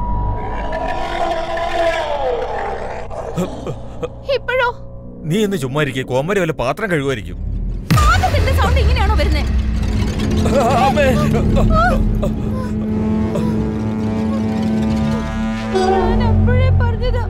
Speaker 2: ഇപ്പോഴോ
Speaker 1: നീ എന്ന് ചുമ്മാ ഇരിക്കെ കോമരി വല്ല പാത്രം കഴുകുമായിരിക്കും
Speaker 2: പാത്രത്തിന്റെ സൗണ്ട് ഇങ്ങനെയാണോ വരുന്നേ ഞാൻ അപ്പോഴേ പറഞ്ഞതാ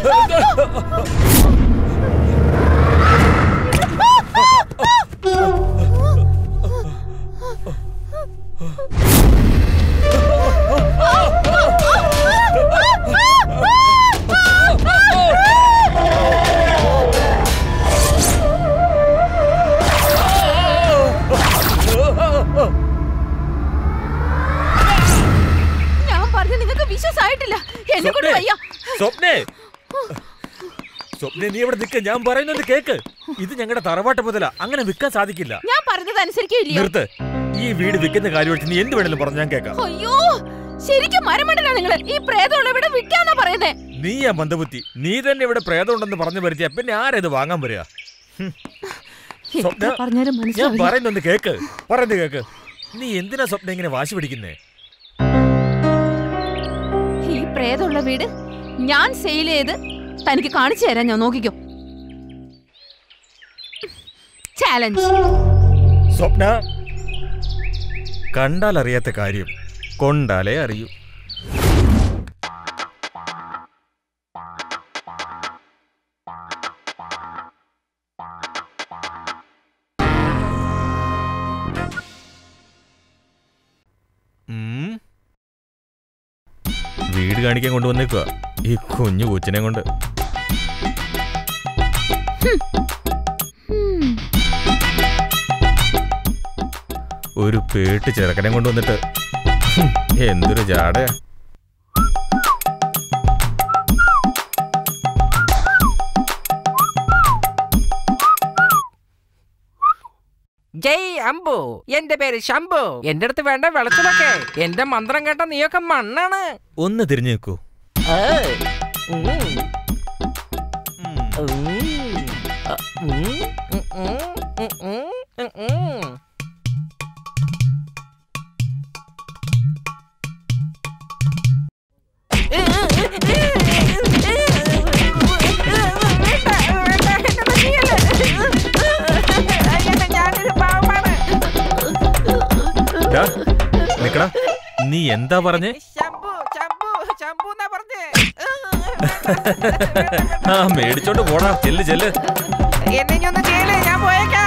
Speaker 2: ഞാൻ പറഞ്ഞ നിങ്ങൾക്ക് വിശ്വാസമായിട്ടില്ല എന്നെ കൊണ്ട് വയ്യ
Speaker 1: സ്വപ്നേ സ്വപ്നെ നീ ഇവിടെ നിൽക്ക ഞാൻ പറയുന്നത് കേക്ക് ഇത് ഞങ്ങളുടെ തറവാട്ട് മുതലാ അങ്ങനെ വിൽക്കാൻ സാധിക്കില്ല
Speaker 2: ഞാൻ പറഞ്ഞത് അനുസരിക്കില്ലയോ
Speaker 1: നിർത്ത് ഈ വീട് വിൽക്കുന്ന കാര്യം നീ എന്ത് വേണേലും പറഞ്ഞു ഞാൻ കേൾക്കാം
Speaker 2: അയ്യോ ശരിക്കും മരമണ്ടല നിങ്ങള് ഈ പ്രേതമുള്ള ഇവിടെ വിൽക്കാന്നാ പറയുന്നേ
Speaker 1: നീയാ മന്ദബുദ്ധി നീ തന്നെ ഇവിടെ പ്രേതമുണ്ടെന്ന് പറഞ്ഞു വരുത്തിയ പിന്നെ ആരാ ഇത് വാങ്ങാൻ വരിക ഹും. സ്വപ്ന,
Speaker 2: എത്ര പറഞ്ഞാലും
Speaker 1: ഞാൻ
Speaker 2: മനസ്സിലാവില്ല
Speaker 1: പറയുന്നൊന്ന് കേക്ക് പറയുന്നത് കേക്ക് നീ എന്തിനാ സ്വപ്നം ഇങ്ങനെ വാശി പിടിക്കുന്നേ
Speaker 2: ഈ പ്രേതമുള്ള വീട് ഞാൻ സെയിൽ ചെയ്ത് തനിക്ക് കാണിച്ചു തരാൻ ഞാൻ നോക്കിക്കോ ചാലഞ്ച്
Speaker 1: സ്വപ്ന കണ്ടാൽ അറിയാത്ത കാര്യം കൊണ്ടാലേ അറിയൂ ഉം. വീട് കാണിക്കാൻ കൊണ്ടുവന്നേക്കുക ഈ കുഞ്ഞു കൊച്ചിനെ കൊണ്ട് ഒരു പേട്ട് ചെറുക്കനെ കൊണ്ടുവന്നിട്ട് ഹും, എന്തൊരു ജാടയാ
Speaker 8: ജയ് അമ്പു എന്റെ പേര് ശംഭു എന്റെ അടുത്ത് വേണ്ട വെളച്ചിലൊക്കെ എന്റെ മന്ത്രം കേട്ട നീയൊക്കെ മണ്ണാണ്
Speaker 1: ഒന്ന് തിരിഞ്ഞു നിൽക്കൂ
Speaker 8: ഏ, ഉം, ഉം, അ, ഉം, ഉം, ഉം, ഉം, ഉം, ഉം, ഉം.
Speaker 1: ഡാ, നിക്കടാ നീ എന്താ പറഞ്ഞേ
Speaker 8: ശംഭു ശംഭു ശംഭു എന്നാ പറഞ്ഞേ
Speaker 1: ആ മേടിച്ചോണ്ട് പോടാ ചെല്ല് ചെല്ല്
Speaker 8: എന്നെ ഇനി ഒന്ന് കേള് ഞാൻ പോയേക്കാം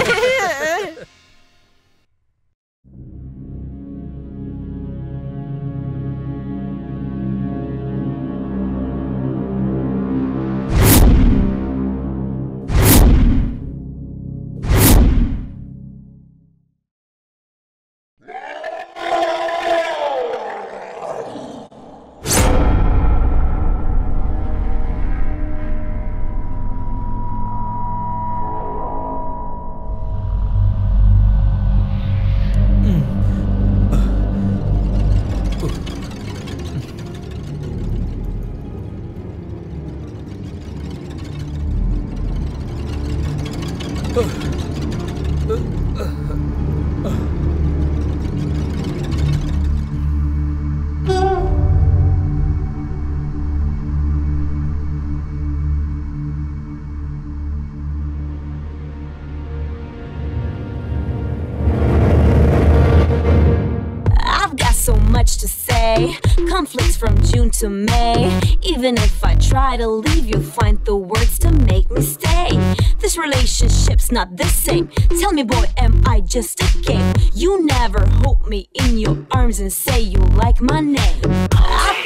Speaker 7: I've got so much to say. Conflicts from June to May. Even if I try to leave, you'll find the words to make me stay. This relationship's not the same. Tell me, boy, am I just a game? You never hold me in your arms and say you like my name. I-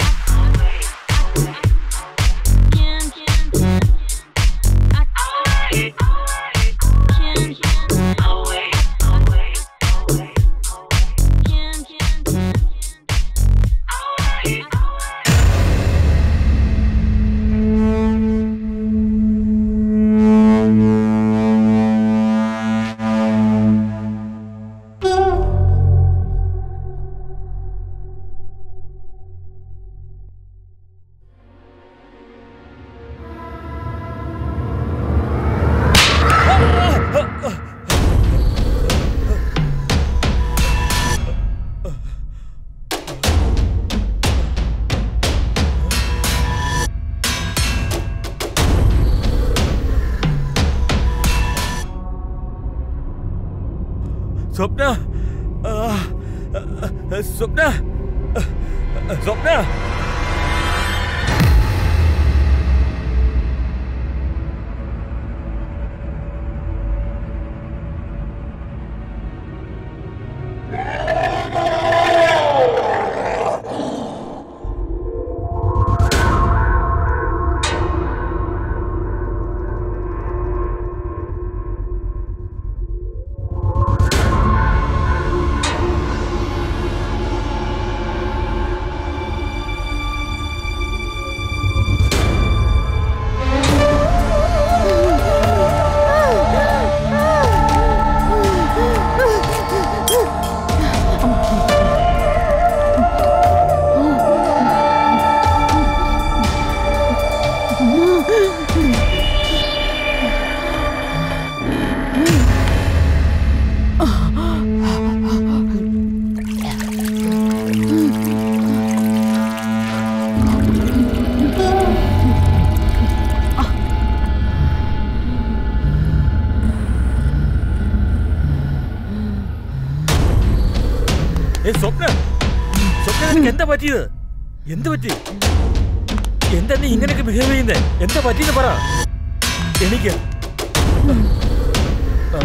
Speaker 1: സ്വപ്ന ആ, ആ, സ്വപ്ന സ്വപ്ന ഏ സ്വപ്ന സ്വപ്ന നിനക്ക് എന്താ പറ്റിയത് എന്ത് പറ്റി എന്താ നീ ഇങ്ങനെയൊക്കെ ബിഹേവ് ചെയ്യുന്നേ എന്താ പറ്റിയെന്ന് പറ എനിക്ക് ആ.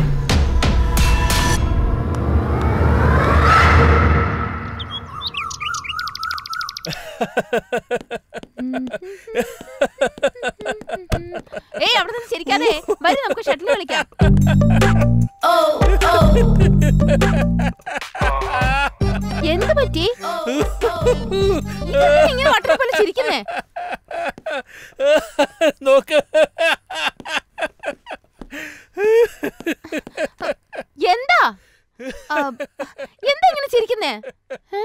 Speaker 2: ഏയ് അവിടെ നിന്ന് ചിരിക്കാതെ വരും നമുക്ക് ഷട്ടിൽ കളിക്കാം എന്ത് പറ്റി ഇതെന്താ ഇങ്ങനെ വട്ടനെ പോലെ ചിരിക്കുന്നേ
Speaker 1: നോക്ക്
Speaker 2: എന്താ ആ, എന്താ ഇങ്ങനെ ചിരിക്കുന്നേ ഏ?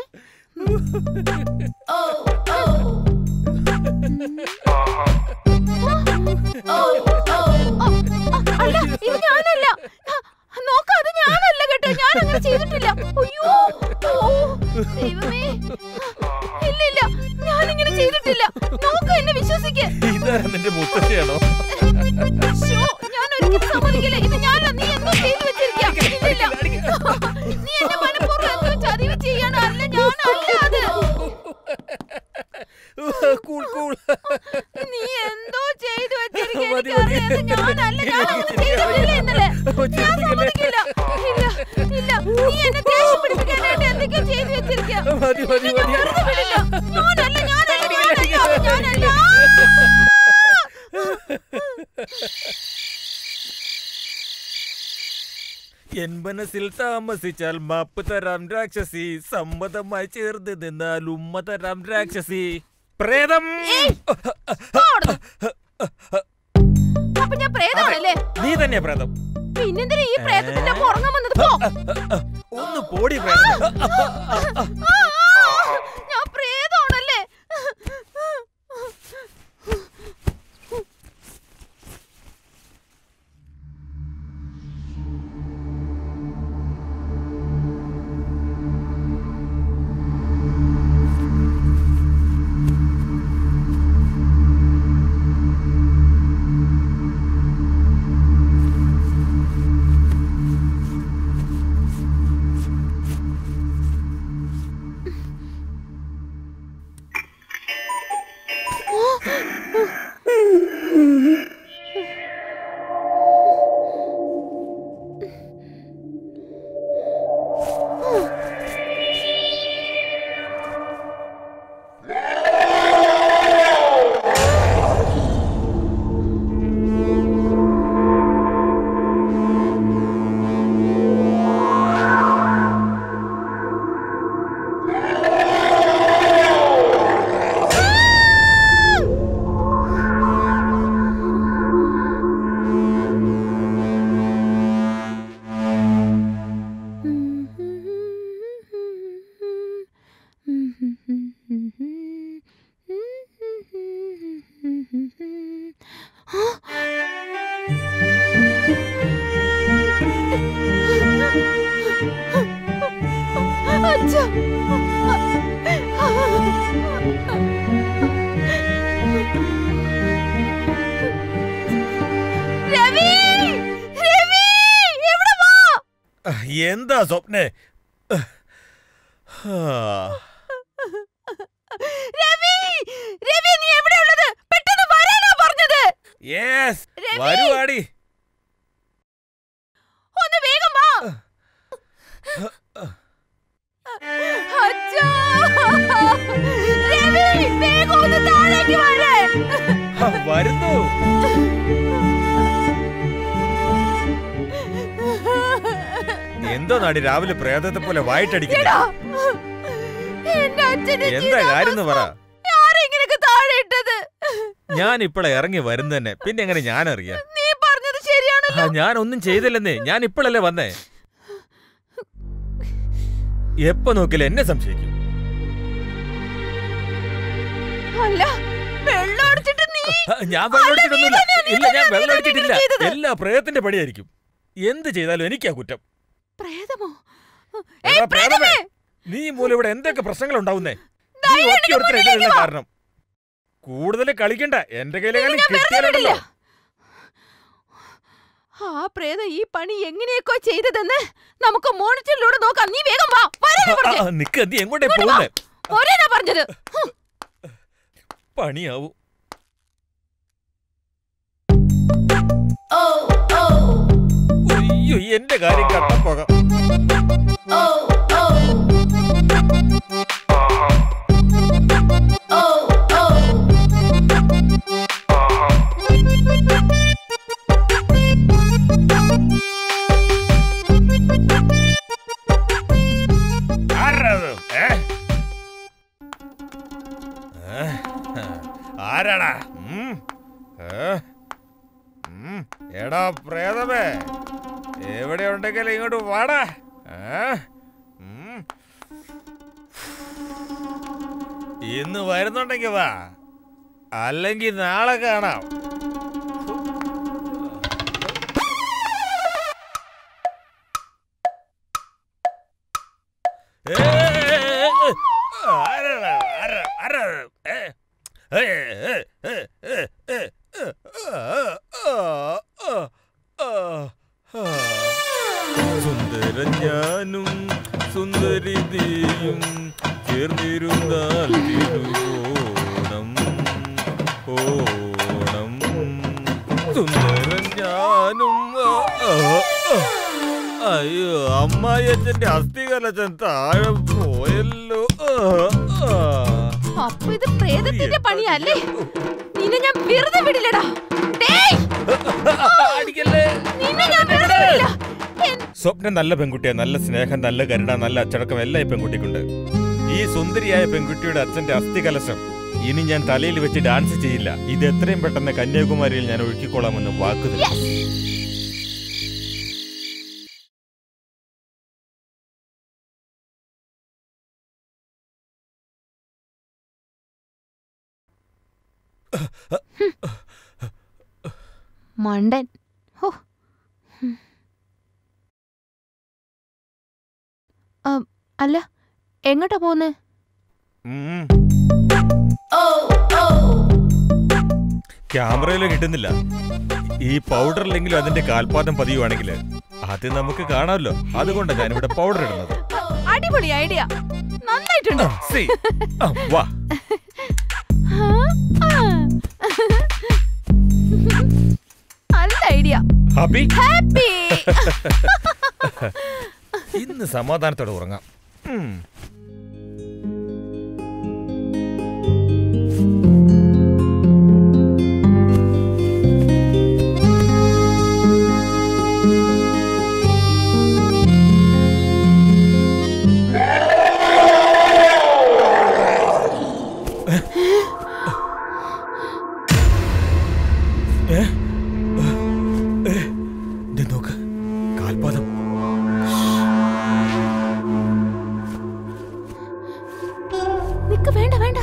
Speaker 2: ആ, ആ, അല്ല ഇത് ഞാനല്ല ആ, നോക്ക് അത് ഞാനല്ല കേട്ടോ ഞാൻ അങ്ങനെ ചെയ്തിട്ടില്ല അയ്യോ ഓ, ദൈവമേ ഇല്ല ഇല്ല ഞാൻ ഇങ്ങനെ ചെയ്തിട്ടില്ല നോക്ക് എന്നെ വിശ്വസിക്ക്
Speaker 1: ഇതാരാ നിന്റെ മുത്തശ്ശിയാണോ
Speaker 2: ശ്ശോ, ഞാൻ ഒരിക്കലും സമ്മതിക്കില്ല ഇത് ഞാനല്ല നീ എന്തോ ചെയ്തു വെച്ചിരിക്കാ ഇല്ലില്ല നീ എന്നെ മനഃപൂർവ്വം എന്തോ ചതിവ് ചെയ്യണം അല്ല ഞാനല്ല അത്
Speaker 1: കൂൾ കൂൾ
Speaker 2: നീ എന്തോ ചെയ്തു വെച്ചിരിക്കാ
Speaker 1: മതി,
Speaker 2: എനിക്കറിയാം
Speaker 1: മതി.
Speaker 2: ഇത് ഞാനല്ല ഞാൻ ഒന്നും ചെയ്തിട്ടില്ല ഇന്നലെ ഞാൻ സമ്മതിക്കില്ല ഇല്ല ഇല്ല നീ എന്നെ ദേഷ്യം പിടിപ്പിക്കാനായിട്ട് എന്തൊക്കെയോ ചെയ്തു വെച്ചിരിക്കാ
Speaker 1: മതി മതി മതി
Speaker 2: വെറുതെ വിടില്ല ഞാനല്ല ഞാനല്ല ഞാനല്ല അത് ഞാനല്ല
Speaker 1: എൻ മനസ്സിൽ താമസിച്ചാൽ മാപ്പ് തരാം രാക്ഷസി സമ്മതമായി ചേർന്ന് നിന്നാൽ ഉമ്മ തരാം രാക്ഷസി പ്രേതം
Speaker 2: പോ അവിടുന്ന്. അപ്പൊ ഞാൻ പ്രേതമാണല്ലേ
Speaker 1: നീ തന്നെ പ്രേതം
Speaker 2: പിന്നെന്തിനാ ഈ പ്രേതത്തിന്റെ ഒപ്പം ഉറങ്ങാൻ വന്നത് പോ
Speaker 1: ഒന്ന് പോടി പ്രേതം
Speaker 2: ആ, ഞാൻ പ്രേതമാണല്ലേ അച്ഛാ. രവി രവി എവിടെ വാ
Speaker 1: എന്താ സ്വപ്നെ
Speaker 2: രവി രവി നീ എവിടെയുള്ളത് പെട്ടെന്ന് വരാനാ പറഞ്ഞത്
Speaker 1: യെസ്
Speaker 2: രവി!
Speaker 1: വരുവാടി
Speaker 2: ഒന്ന് വേഗം വാ അച്ഛാ! രവി, വേഗം ഒന്ന് താഴേക്ക് വരേ.
Speaker 1: ഹ, വരുന്നു എന്തോ നാടി രാവിലെ പ്രേതത്തെ പോലെ വായിട്ടടിക്കുന്നു
Speaker 2: എടാ, എന്റെ അച്ഛന്റെ
Speaker 1: എന്താ കാര്യം എന്ന് പറ
Speaker 2: ആരാ ഇങ്ങനെയൊക്കെ താഴെ ഇട്ടത്
Speaker 1: ഞാൻ ഇപ്പോഴെ ഇറങ്ങി വരുന്നതന്നെ പിന്നെ എങ്ങനെ ഞാൻ അറിയാം
Speaker 2: നീ പറഞ്ഞത് ശരിയാണല്ലോ
Speaker 1: ഞാൻ ഒന്നും ചെയ്തില്ലെന്നേ ഞാൻ ഇപ്പോഴല്ലേ വന്നേ എപ്പോ നോക്കില്ല എന്നെ സംശയിക്കും
Speaker 2: അല്ല വെള്ളം അടിച്ചിട്ട് നീ
Speaker 1: ആ, ഞാൻ വെള്ളം അടിച്ചിട്ടൊന്നുമില്ല
Speaker 2: നീ തന്നെ, നീ
Speaker 1: ഇല്ല ഞാൻ
Speaker 2: തന്നെ,
Speaker 1: വെള്ളം
Speaker 2: നീ
Speaker 1: അടിച്ചിട്ടില്ല
Speaker 2: തന്നെ ചെയ്തത്.
Speaker 1: എല്ലാ പ്രേതത്തിന്റെ പടിയായിരിക്കും എന്ത് ചെയ്താലും എനിക്കാ കുറ്റം
Speaker 2: പ്രേതമോ
Speaker 1: എടാ,
Speaker 2: ഏയ്,
Speaker 1: പ്രേതമേ
Speaker 2: പ്രേതമേ!
Speaker 1: നീ മൂലം ഇവിടെ എന്തൊക്കെ പ്രശ്നങ്ങൾ ഉണ്ടാവുന്നേ നീ
Speaker 2: ദയവ്
Speaker 1: ഒറ്റ
Speaker 2: എനിക്ക്
Speaker 1: ഒരുത്തരെ
Speaker 2: മുന്നിലേക്ക്
Speaker 1: ഇതിനുള്ള
Speaker 2: വാ.
Speaker 1: കാരണം കൂടുതൽ കളിക്കണ്ട എന്റെ കയ്യിലെങ്കിലും
Speaker 2: ഞാൻ വെറുതെ വിടില്ല
Speaker 1: കിട്ടിയാലുണ്ടല്ലോ
Speaker 2: ആ പ്രേതം ഈ പണി എങ്ങനെയൊക്കെ ചെയ്തതെന്ന് നമുക്ക് മോണിറ്ററിലൂടെ നോക്കാം നീ വേഗം വാ വരാനാ
Speaker 1: ആ,
Speaker 2: പറഞ്ഞത്.
Speaker 1: ആ, നിക്ക് നീ എങ്ങോട്ടേ
Speaker 2: ഇങ്ങോട്ട് വാ.
Speaker 1: പോകുന്നേ
Speaker 2: വരാനാ പറഞ്ഞത് ഹും.
Speaker 1: പണിയാവൂ
Speaker 3: Oh, oh,
Speaker 1: അയ്യോ എന്റെ കാര്യം കട്ടപ്പോകാം
Speaker 3: oh, oh. Oh, oh.
Speaker 1: ആരാത്? ഏ? ഏ? ആരാടാ ഉം? ഏ? ഉം. എടാ പ്രേതമേ എവിടെ ഉണ്ടെങ്കിലും ഇങ്ങോട്ട് വാടാ ഏ? ഉം. ഇന്ന് വരുന്നുണ്ടെങ്കിൽ വാ അല്ലെങ്കിൽ നാളെ കാണാം ഏ, ഏ, ഏ, ഏ, ആരാടാ? ആരാ? ആരാ? ഏ? ഏ, ഏ, ഏ, ഏ, ഏ, ഏ, ആ, ആ, ആ, ആ, ആ. സുന്ദരൻ ഞാനും സുന്ദരി നീയും ചേർന്നിരുന്നാൽ തിരുവോണം ഓണം സുന്ദരൻ ഞാനും ആ, ആ, ആ. അയ്യോ അമ്മായിയച്ഛന്റെ അസ്ഥി കലച്ചൻ താഴെ പോയല്ലോ ആ, ആ.
Speaker 2: അപ്പൊ ഇത് പ്രേതത്തിന്റെ പണിയല്ലേ നിന്നെ ഞാൻ വെറുതെ വിടില്ലടാ ഡേയ്
Speaker 1: അടിക്കല്ലേ
Speaker 2: നിന്നെ ഞാൻ വെറുതെ വിടില്ല എൻ-
Speaker 1: സ്വപ്നം നല്ല പെൺകുട്ടിയാ നല്ല സ്നേഹം നല്ല കരുണ നല്ല അച്ചടക്കം എല്ലാം ഈ പെൺകുട്ടിക്കുണ്ട് ഈ സുന്ദരിയായ പെൺകുട്ടിയുടെ അച്ഛന്റെ അസ്ഥി കലശം ഇനി ഞാൻ തലയിൽ വെച്ച് ഡാൻസ് ചെയ്യില്ല ഇത് എത്രയും പെട്ടെന്ന് കന്യാകുമാരിയിൽ ഞാൻ ഒഴുക്കിക്കൊള്ളാമെന്ന് വാക്കു തരും
Speaker 2: മണ്ടൻ ഹോ ഹും. ആ, അല്ല എങ്ങോട്ടാ പോകുന്നേ
Speaker 1: ഉം.
Speaker 3: Oh, oh.
Speaker 1: ക്യാമറയിലും കിട്ടുന്നില്ല ഈ പൗഡർ ഇല്ലെങ്കിലും അതിന്റെ കാൽപാദം പതിയുവാണെങ്കിൽ അത് നമുക്ക് കാണാമല്ലോ അതുകൊണ്ടാണ് ഞാനിവിടെ പൗഡർ ഇടുന്നത്
Speaker 2: അടിപൊളി ഐഡിയ നന്നായിട്ടുണ്ട്
Speaker 1: See. ആ, വാ
Speaker 2: ആ, ആ. നല്ല ഐഡിയ
Speaker 1: ഹാപ്പി
Speaker 2: ഹാപ്പി
Speaker 1: ഇന്ന് സമാധാനത്തോടെ ഉറങ്ങാം ഉം. ഏ? ഏ? ദേ നോക്ക് കാൽപാദം
Speaker 2: നിക്ക് വേണ്ട വേണ്ട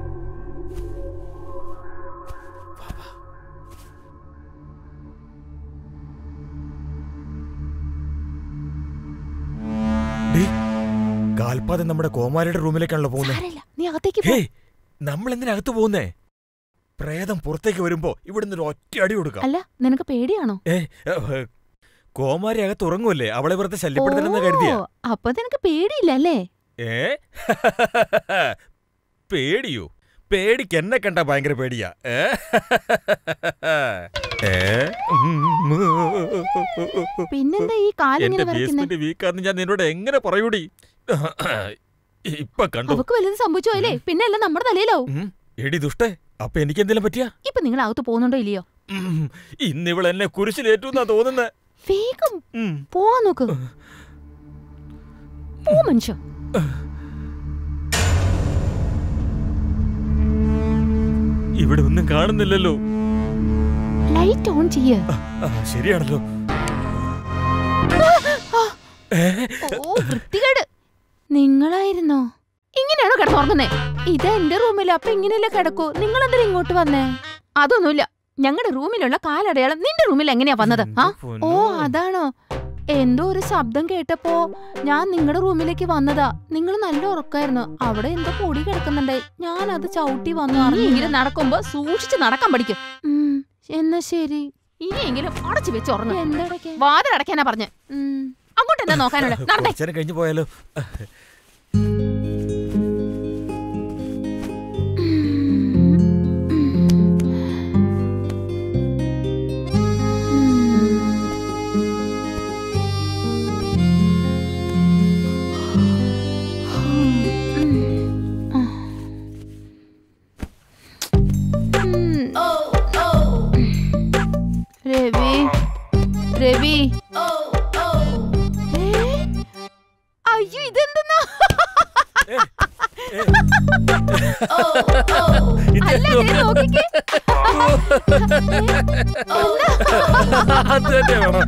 Speaker 1: ഡേ, കാൽപാദം നമ്മുടെ കോമാരിയുടെ റൂമിലേക്കാണല്ലോ പോകുന്നത്
Speaker 2: സാരമില്ല നീ അകത്തേക്ക് പോ
Speaker 1: ഹേ നമ്മൾ എന്തിനകത്ത് പോകുന്നേ പ്രേതം പുറത്തേക്ക് വരുമ്പോ ഇവിടുന്ന് ഒരു ഒറ്റ അടി കൊടുക്കാം
Speaker 2: അല്ല നിനക്ക് പേടിയാണോ
Speaker 1: ഏ, ഏ, ഏ, കോമാരി അകത്ത് ഉറങ്ങുമല്ലേ അവളെ വെറുതെ ശല്യപ്പെടുത്തണമെന്ന് കരുതിയ
Speaker 2: ഓ, അപ്പൊ നിനക്ക് പേടിയില്ലല്ലേ
Speaker 1: ഏ പേടിയോ പേടിക്ക് എന്നെ കണ്ട ഭയങ്കര പേടിയാ ഏ? ഏ?
Speaker 2: പിന്നെന്താ ഈ കാലിങ്ങനെ
Speaker 1: എന്റെ
Speaker 2: വരയ്ക്കുന്നേ
Speaker 1: ബേസ്മെന്റ് വീക്കാന്ന് ഞാൻ നിന്നോട് എങ്ങനെ പറയൂടി ഇപ്പൊ കണ്ടു
Speaker 2: അവക്ക് വല്ലതും സംഭവിച്ചോ അല്ലേ പിന്നെ എല്ലാം നമ്മുടെ തലയിലാവും
Speaker 1: ഉം, എടി ദുഷ്ടേ അപ്പൊ എനിക്ക് എന്തെങ്കിലും പറ്റിയ
Speaker 2: ഇപ്പൊ നിങ്ങൾ അകത്ത് പോകുന്നുണ്ടോ ഇല്ലയോ
Speaker 1: ഇന്നിവൾ എന്നെ കുരിശിലേറ്റുന്നാ തോന്നുന്നേ
Speaker 2: വേഗം
Speaker 1: ഉം.
Speaker 2: പോവാൻ നോക്ക് പോ മനുഷ്യ
Speaker 1: ഇവിടെ ഒന്നും കാണുന്നില്ലല്ലോ
Speaker 2: ലൈറ്റ് ഓൺ ചെയ്യ
Speaker 1: ആ, ശരിയാണല്ലോ
Speaker 2: ഓ വൃത്തികേട് നിങ്ങളായിരുന്നോ ഇങ്ങനെയാണോ കിടന്നുറങ്ങുന്നേ ഇത് എന്റെ റൂമിൽ അപ്പൊ ഇങ്ങനെയല്ലേ കിടക്കൂ നിങ്ങൾ എന്തിനാ ഇങ്ങോട്ട് വന്നേ അതൊന്നുമില്ല ഞങ്ങളുടെ റൂമിലുള്ള കാലടയാളം നിന്റെ റൂമിൽ എങ്ങനെയാ വന്നത് ആ
Speaker 1: പൊന്നോ.
Speaker 2: ഓ അതാണോ എന്തോ ഒരു ശബ്ദം കേട്ടപ്പോ ഞാൻ നിങ്ങളുടെ റൂമിലേക്ക് വന്നതാ നിങ്ങൾ നല്ല ഉറക്കായിരുന്നു അവിടെ എന്തോ പൊടി കിടക്കുന്നുണ്ട് ഞാൻ അത് ചവിട്ടി വന്നു അറിഞ്ഞെങ്കിലും നടക്കുമ്പോ സൂക്ഷിച്ച് നടക്കാൻ പഠിക്കും ഉം, എന്നാ ശരി ഇനിയെങ്കിലും അടച്ചു വെച്ച് ഉറങ്ങും വാതിലടക്കാനാ പറഞ്ഞ് ഉം, അങ്ങോട്ട് എന്താ നോക്കാനുള്ള നടന്നേ
Speaker 1: കുറച്ചേരം കഴിഞ്ഞു പോയാലോ
Speaker 2: രവി രവി ഏ? അയ്യോ ഇതെന്തെന്നാ അല്ല ദേ നോക്കിക്കേ
Speaker 1: അത് തന്നെ വേണം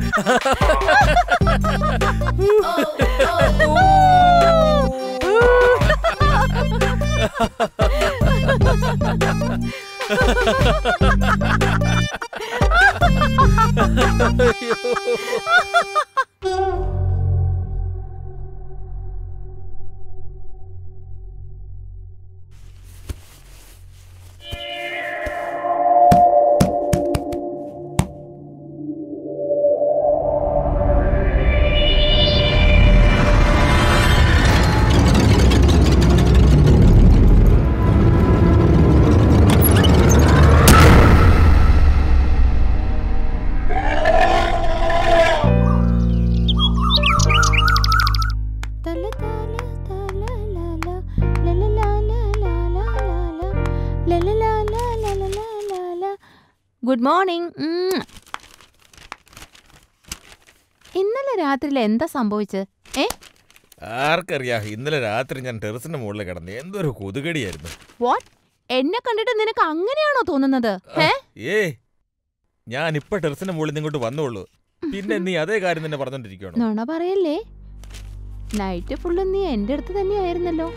Speaker 2: തല തല തല ലല, ലല ലല ലല ലല, ലല ലല ലല ലല ലല. ഗുഡ് മോർണിംഗ് ഉം. ഇന്നലെ രാത്രിയിൽ എന്താ സംഭവിച്ചത് ഏ
Speaker 1: ആർക്കറിയാ ഇന്നലെ രാത്രി ഞാൻ ടെറസിന്റെ മുകളിൽ കിടന്നു എന്തൊരു കൊതുകടിയായിരുന്നു
Speaker 2: വാട്ട് എന്നെ കണ്ടിട്ട് നിനക്ക് അങ്ങനെയാണോ തോന്നുന്നത് ഏ
Speaker 1: ഏ ഞാൻ ഇപ്പൊ ടെറസിന്റെ മുകളിൽ ഇങ്ങോട്ട് വന്നോളൂ പിന്നെ നീ അതേ കാര്യം തന്നെ പറഞ്ഞോണ്ടിരിക്കണോ
Speaker 2: നുണ പറയല്ലേ നൈറ്റ് ഫുള്ള് നീ എന്റെ അടുത്ത് തന്നെയായിരുന്നല്ലോ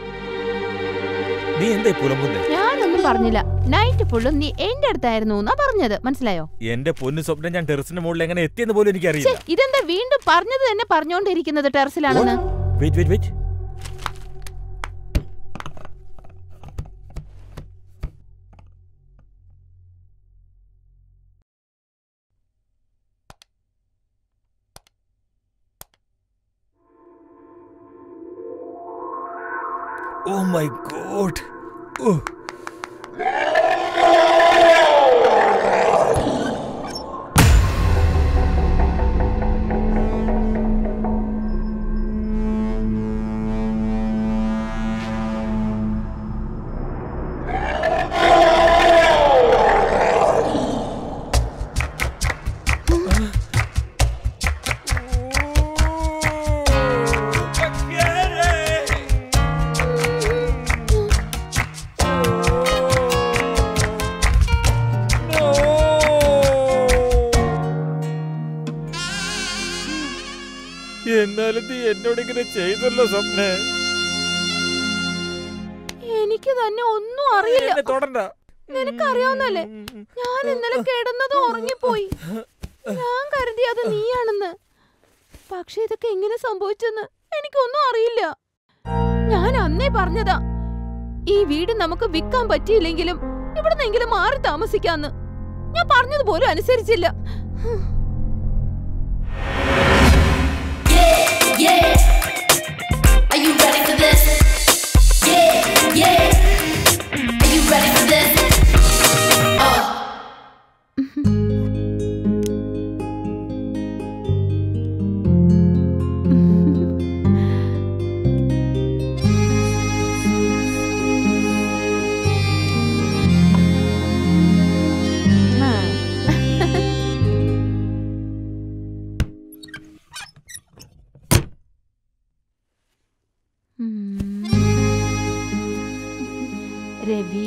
Speaker 1: നീ എന്താ പുലമ്പുന്നേ
Speaker 2: ഞാനൊന്നും പറഞ്ഞില്ല നൈറ്റ് ഫുള്ളും നീ എന്റെ അടുത്തായിരുന്നു എന്നാ പറഞ്ഞത് മനസ്സിലായോ
Speaker 1: എന്റെ പൊന്നു സ്വപ്നം ഞാൻ ടെറസിന്റെ മുകളിൽ എങ്ങനെ എത്തിയെന്ന് പോലും
Speaker 2: ഛെ,
Speaker 1: എനിക്കറിയില്ല
Speaker 2: ഇതെന്താ വീണ്ടും പറഞ്ഞത് തന്നെ പറഞ്ഞോണ്ടിരിക്കുന്നത് ടെറസിലാണെന്ന്
Speaker 1: wait wait wait oh my God oh എന്നാലും നീ എന്നോട് ഇങ്ങനെ ചെയ്തല്ലോ സ്വപ്നേ
Speaker 2: എനിക്ക് തന്നെ ഒന്നും അറിയില്ല
Speaker 1: എന്നെ തൊടണ്ട
Speaker 2: നിനക്കറിയാവുന്നല്ലേ ഞാൻ ഇന്നലെ കിടന്നത് ഉറങ്ങിപ്പോയി ഞാൻ കരുതി അത് നീയാണെന്ന് പക്ഷെ ഇതൊക്കെ എങ്ങനെ സംഭവിച്ചെന്ന് എനിക്കൊന്നും അറിയില്ല ഞാൻ അന്നേ പറഞ്ഞതാ ഈ വീട് നമുക്ക് വിൽക്കാൻ പറ്റിയില്ലെങ്കിലും ഇവിടുന്നെങ്കിലും മാറി താമസിക്കാന്ന് ഞാൻ പറഞ്ഞതുപോലും അനുസരിച്ചില്ല
Speaker 3: yeah. Are you ready for this? Yeah, yeah. Are you ready for this? Uh.
Speaker 2: ഉം. രവി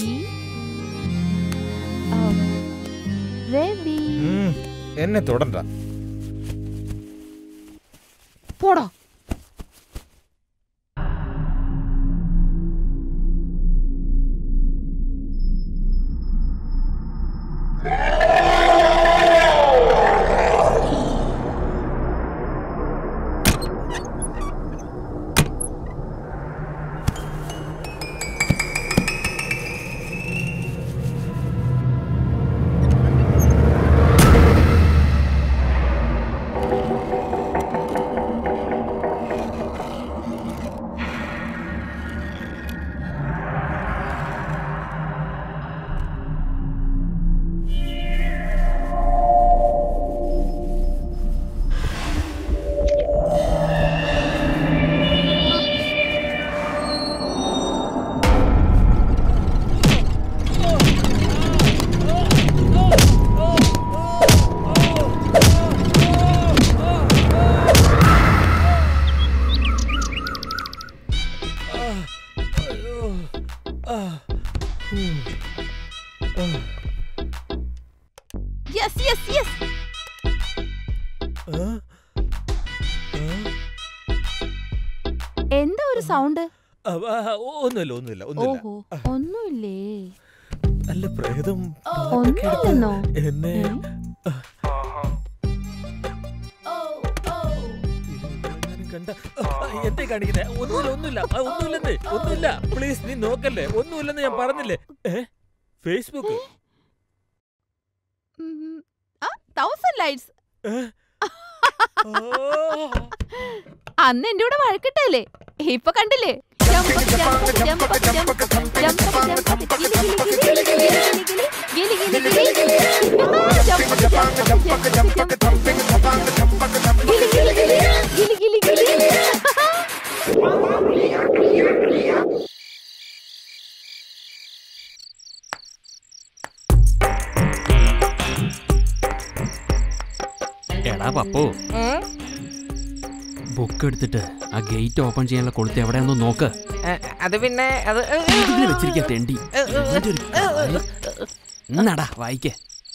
Speaker 2: ആ, രവി
Speaker 1: എന്നെ തൊടണ്ട
Speaker 2: പോടോ യെസ് യെസ് യെസ് എന്താ ഒരു സൗണ്ട്
Speaker 1: ഒന്നുമില്ല ഒന്നുമില്ല ഒന്നുമില്ല
Speaker 2: ഓഹോ ഒന്നുമില്ലേ
Speaker 1: അല്ല പ്രേതം
Speaker 2: ഒന്നുമില്ലെന്നോ
Speaker 1: എന്നെ
Speaker 2: ഏ?
Speaker 1: ഇതെങ്ങാനും കണ്ട എന്തേ കാണിക്കുന്നേ ഒന്നുമില്ല ഒന്നുമില്ല ആ, ഒന്നുമില്ലെന്നേ ഒന്നുമില്ല പ്ലീസ് നീ നോക്കല്ലേ ഒന്നുമില്ലെന്ന് ഞാൻ പറഞ്ഞില്ലേ ഏ ഫേസ്ബുക്ക്
Speaker 2: ഉം. ആ തൗസൻഡ് ലൈറ്റ്സ്
Speaker 1: ഏ? ഓ.
Speaker 2: അന്ന് എന്റെ കൂടെ വഴക്കിട്ടല്ലേ ഇപ്പൊ കണ്ടില്ലേ jump, jump, jump, jump, jump, jump, ഗിലി, ഗിലി, ഗിലി, ഗിലി, ഗിലി, ഗിലി, ഗിലി, ഗിലി, ഗിലി, ഗിലി. ആ, ജമ്പ്, ജമ്പ്, ജമ്പ്, ജമ്പ്. ഗിലി, ഗിലി, ഗിലി, ഗിലി, ഗിലി, ഗിലി.
Speaker 9: എടാ പപ്പു
Speaker 8: ഉം.
Speaker 9: ബുക്ക് എടുത്തിട്ട് ആ ഗേറ്റ് ഓപ്പൺ ചെയ്യാനുള്ള കൊളുത്ത് എവിടെയാണെന്ന് നോക്ക്
Speaker 8: ഏ, അത് പിന്നെ അത്
Speaker 9: ഇതിൽ വെച്ചിരിക്കാൻ തെണ്ടി ഇവന്റെ ഒരു കാര്യം. എന്നാടാ വായിക്കേ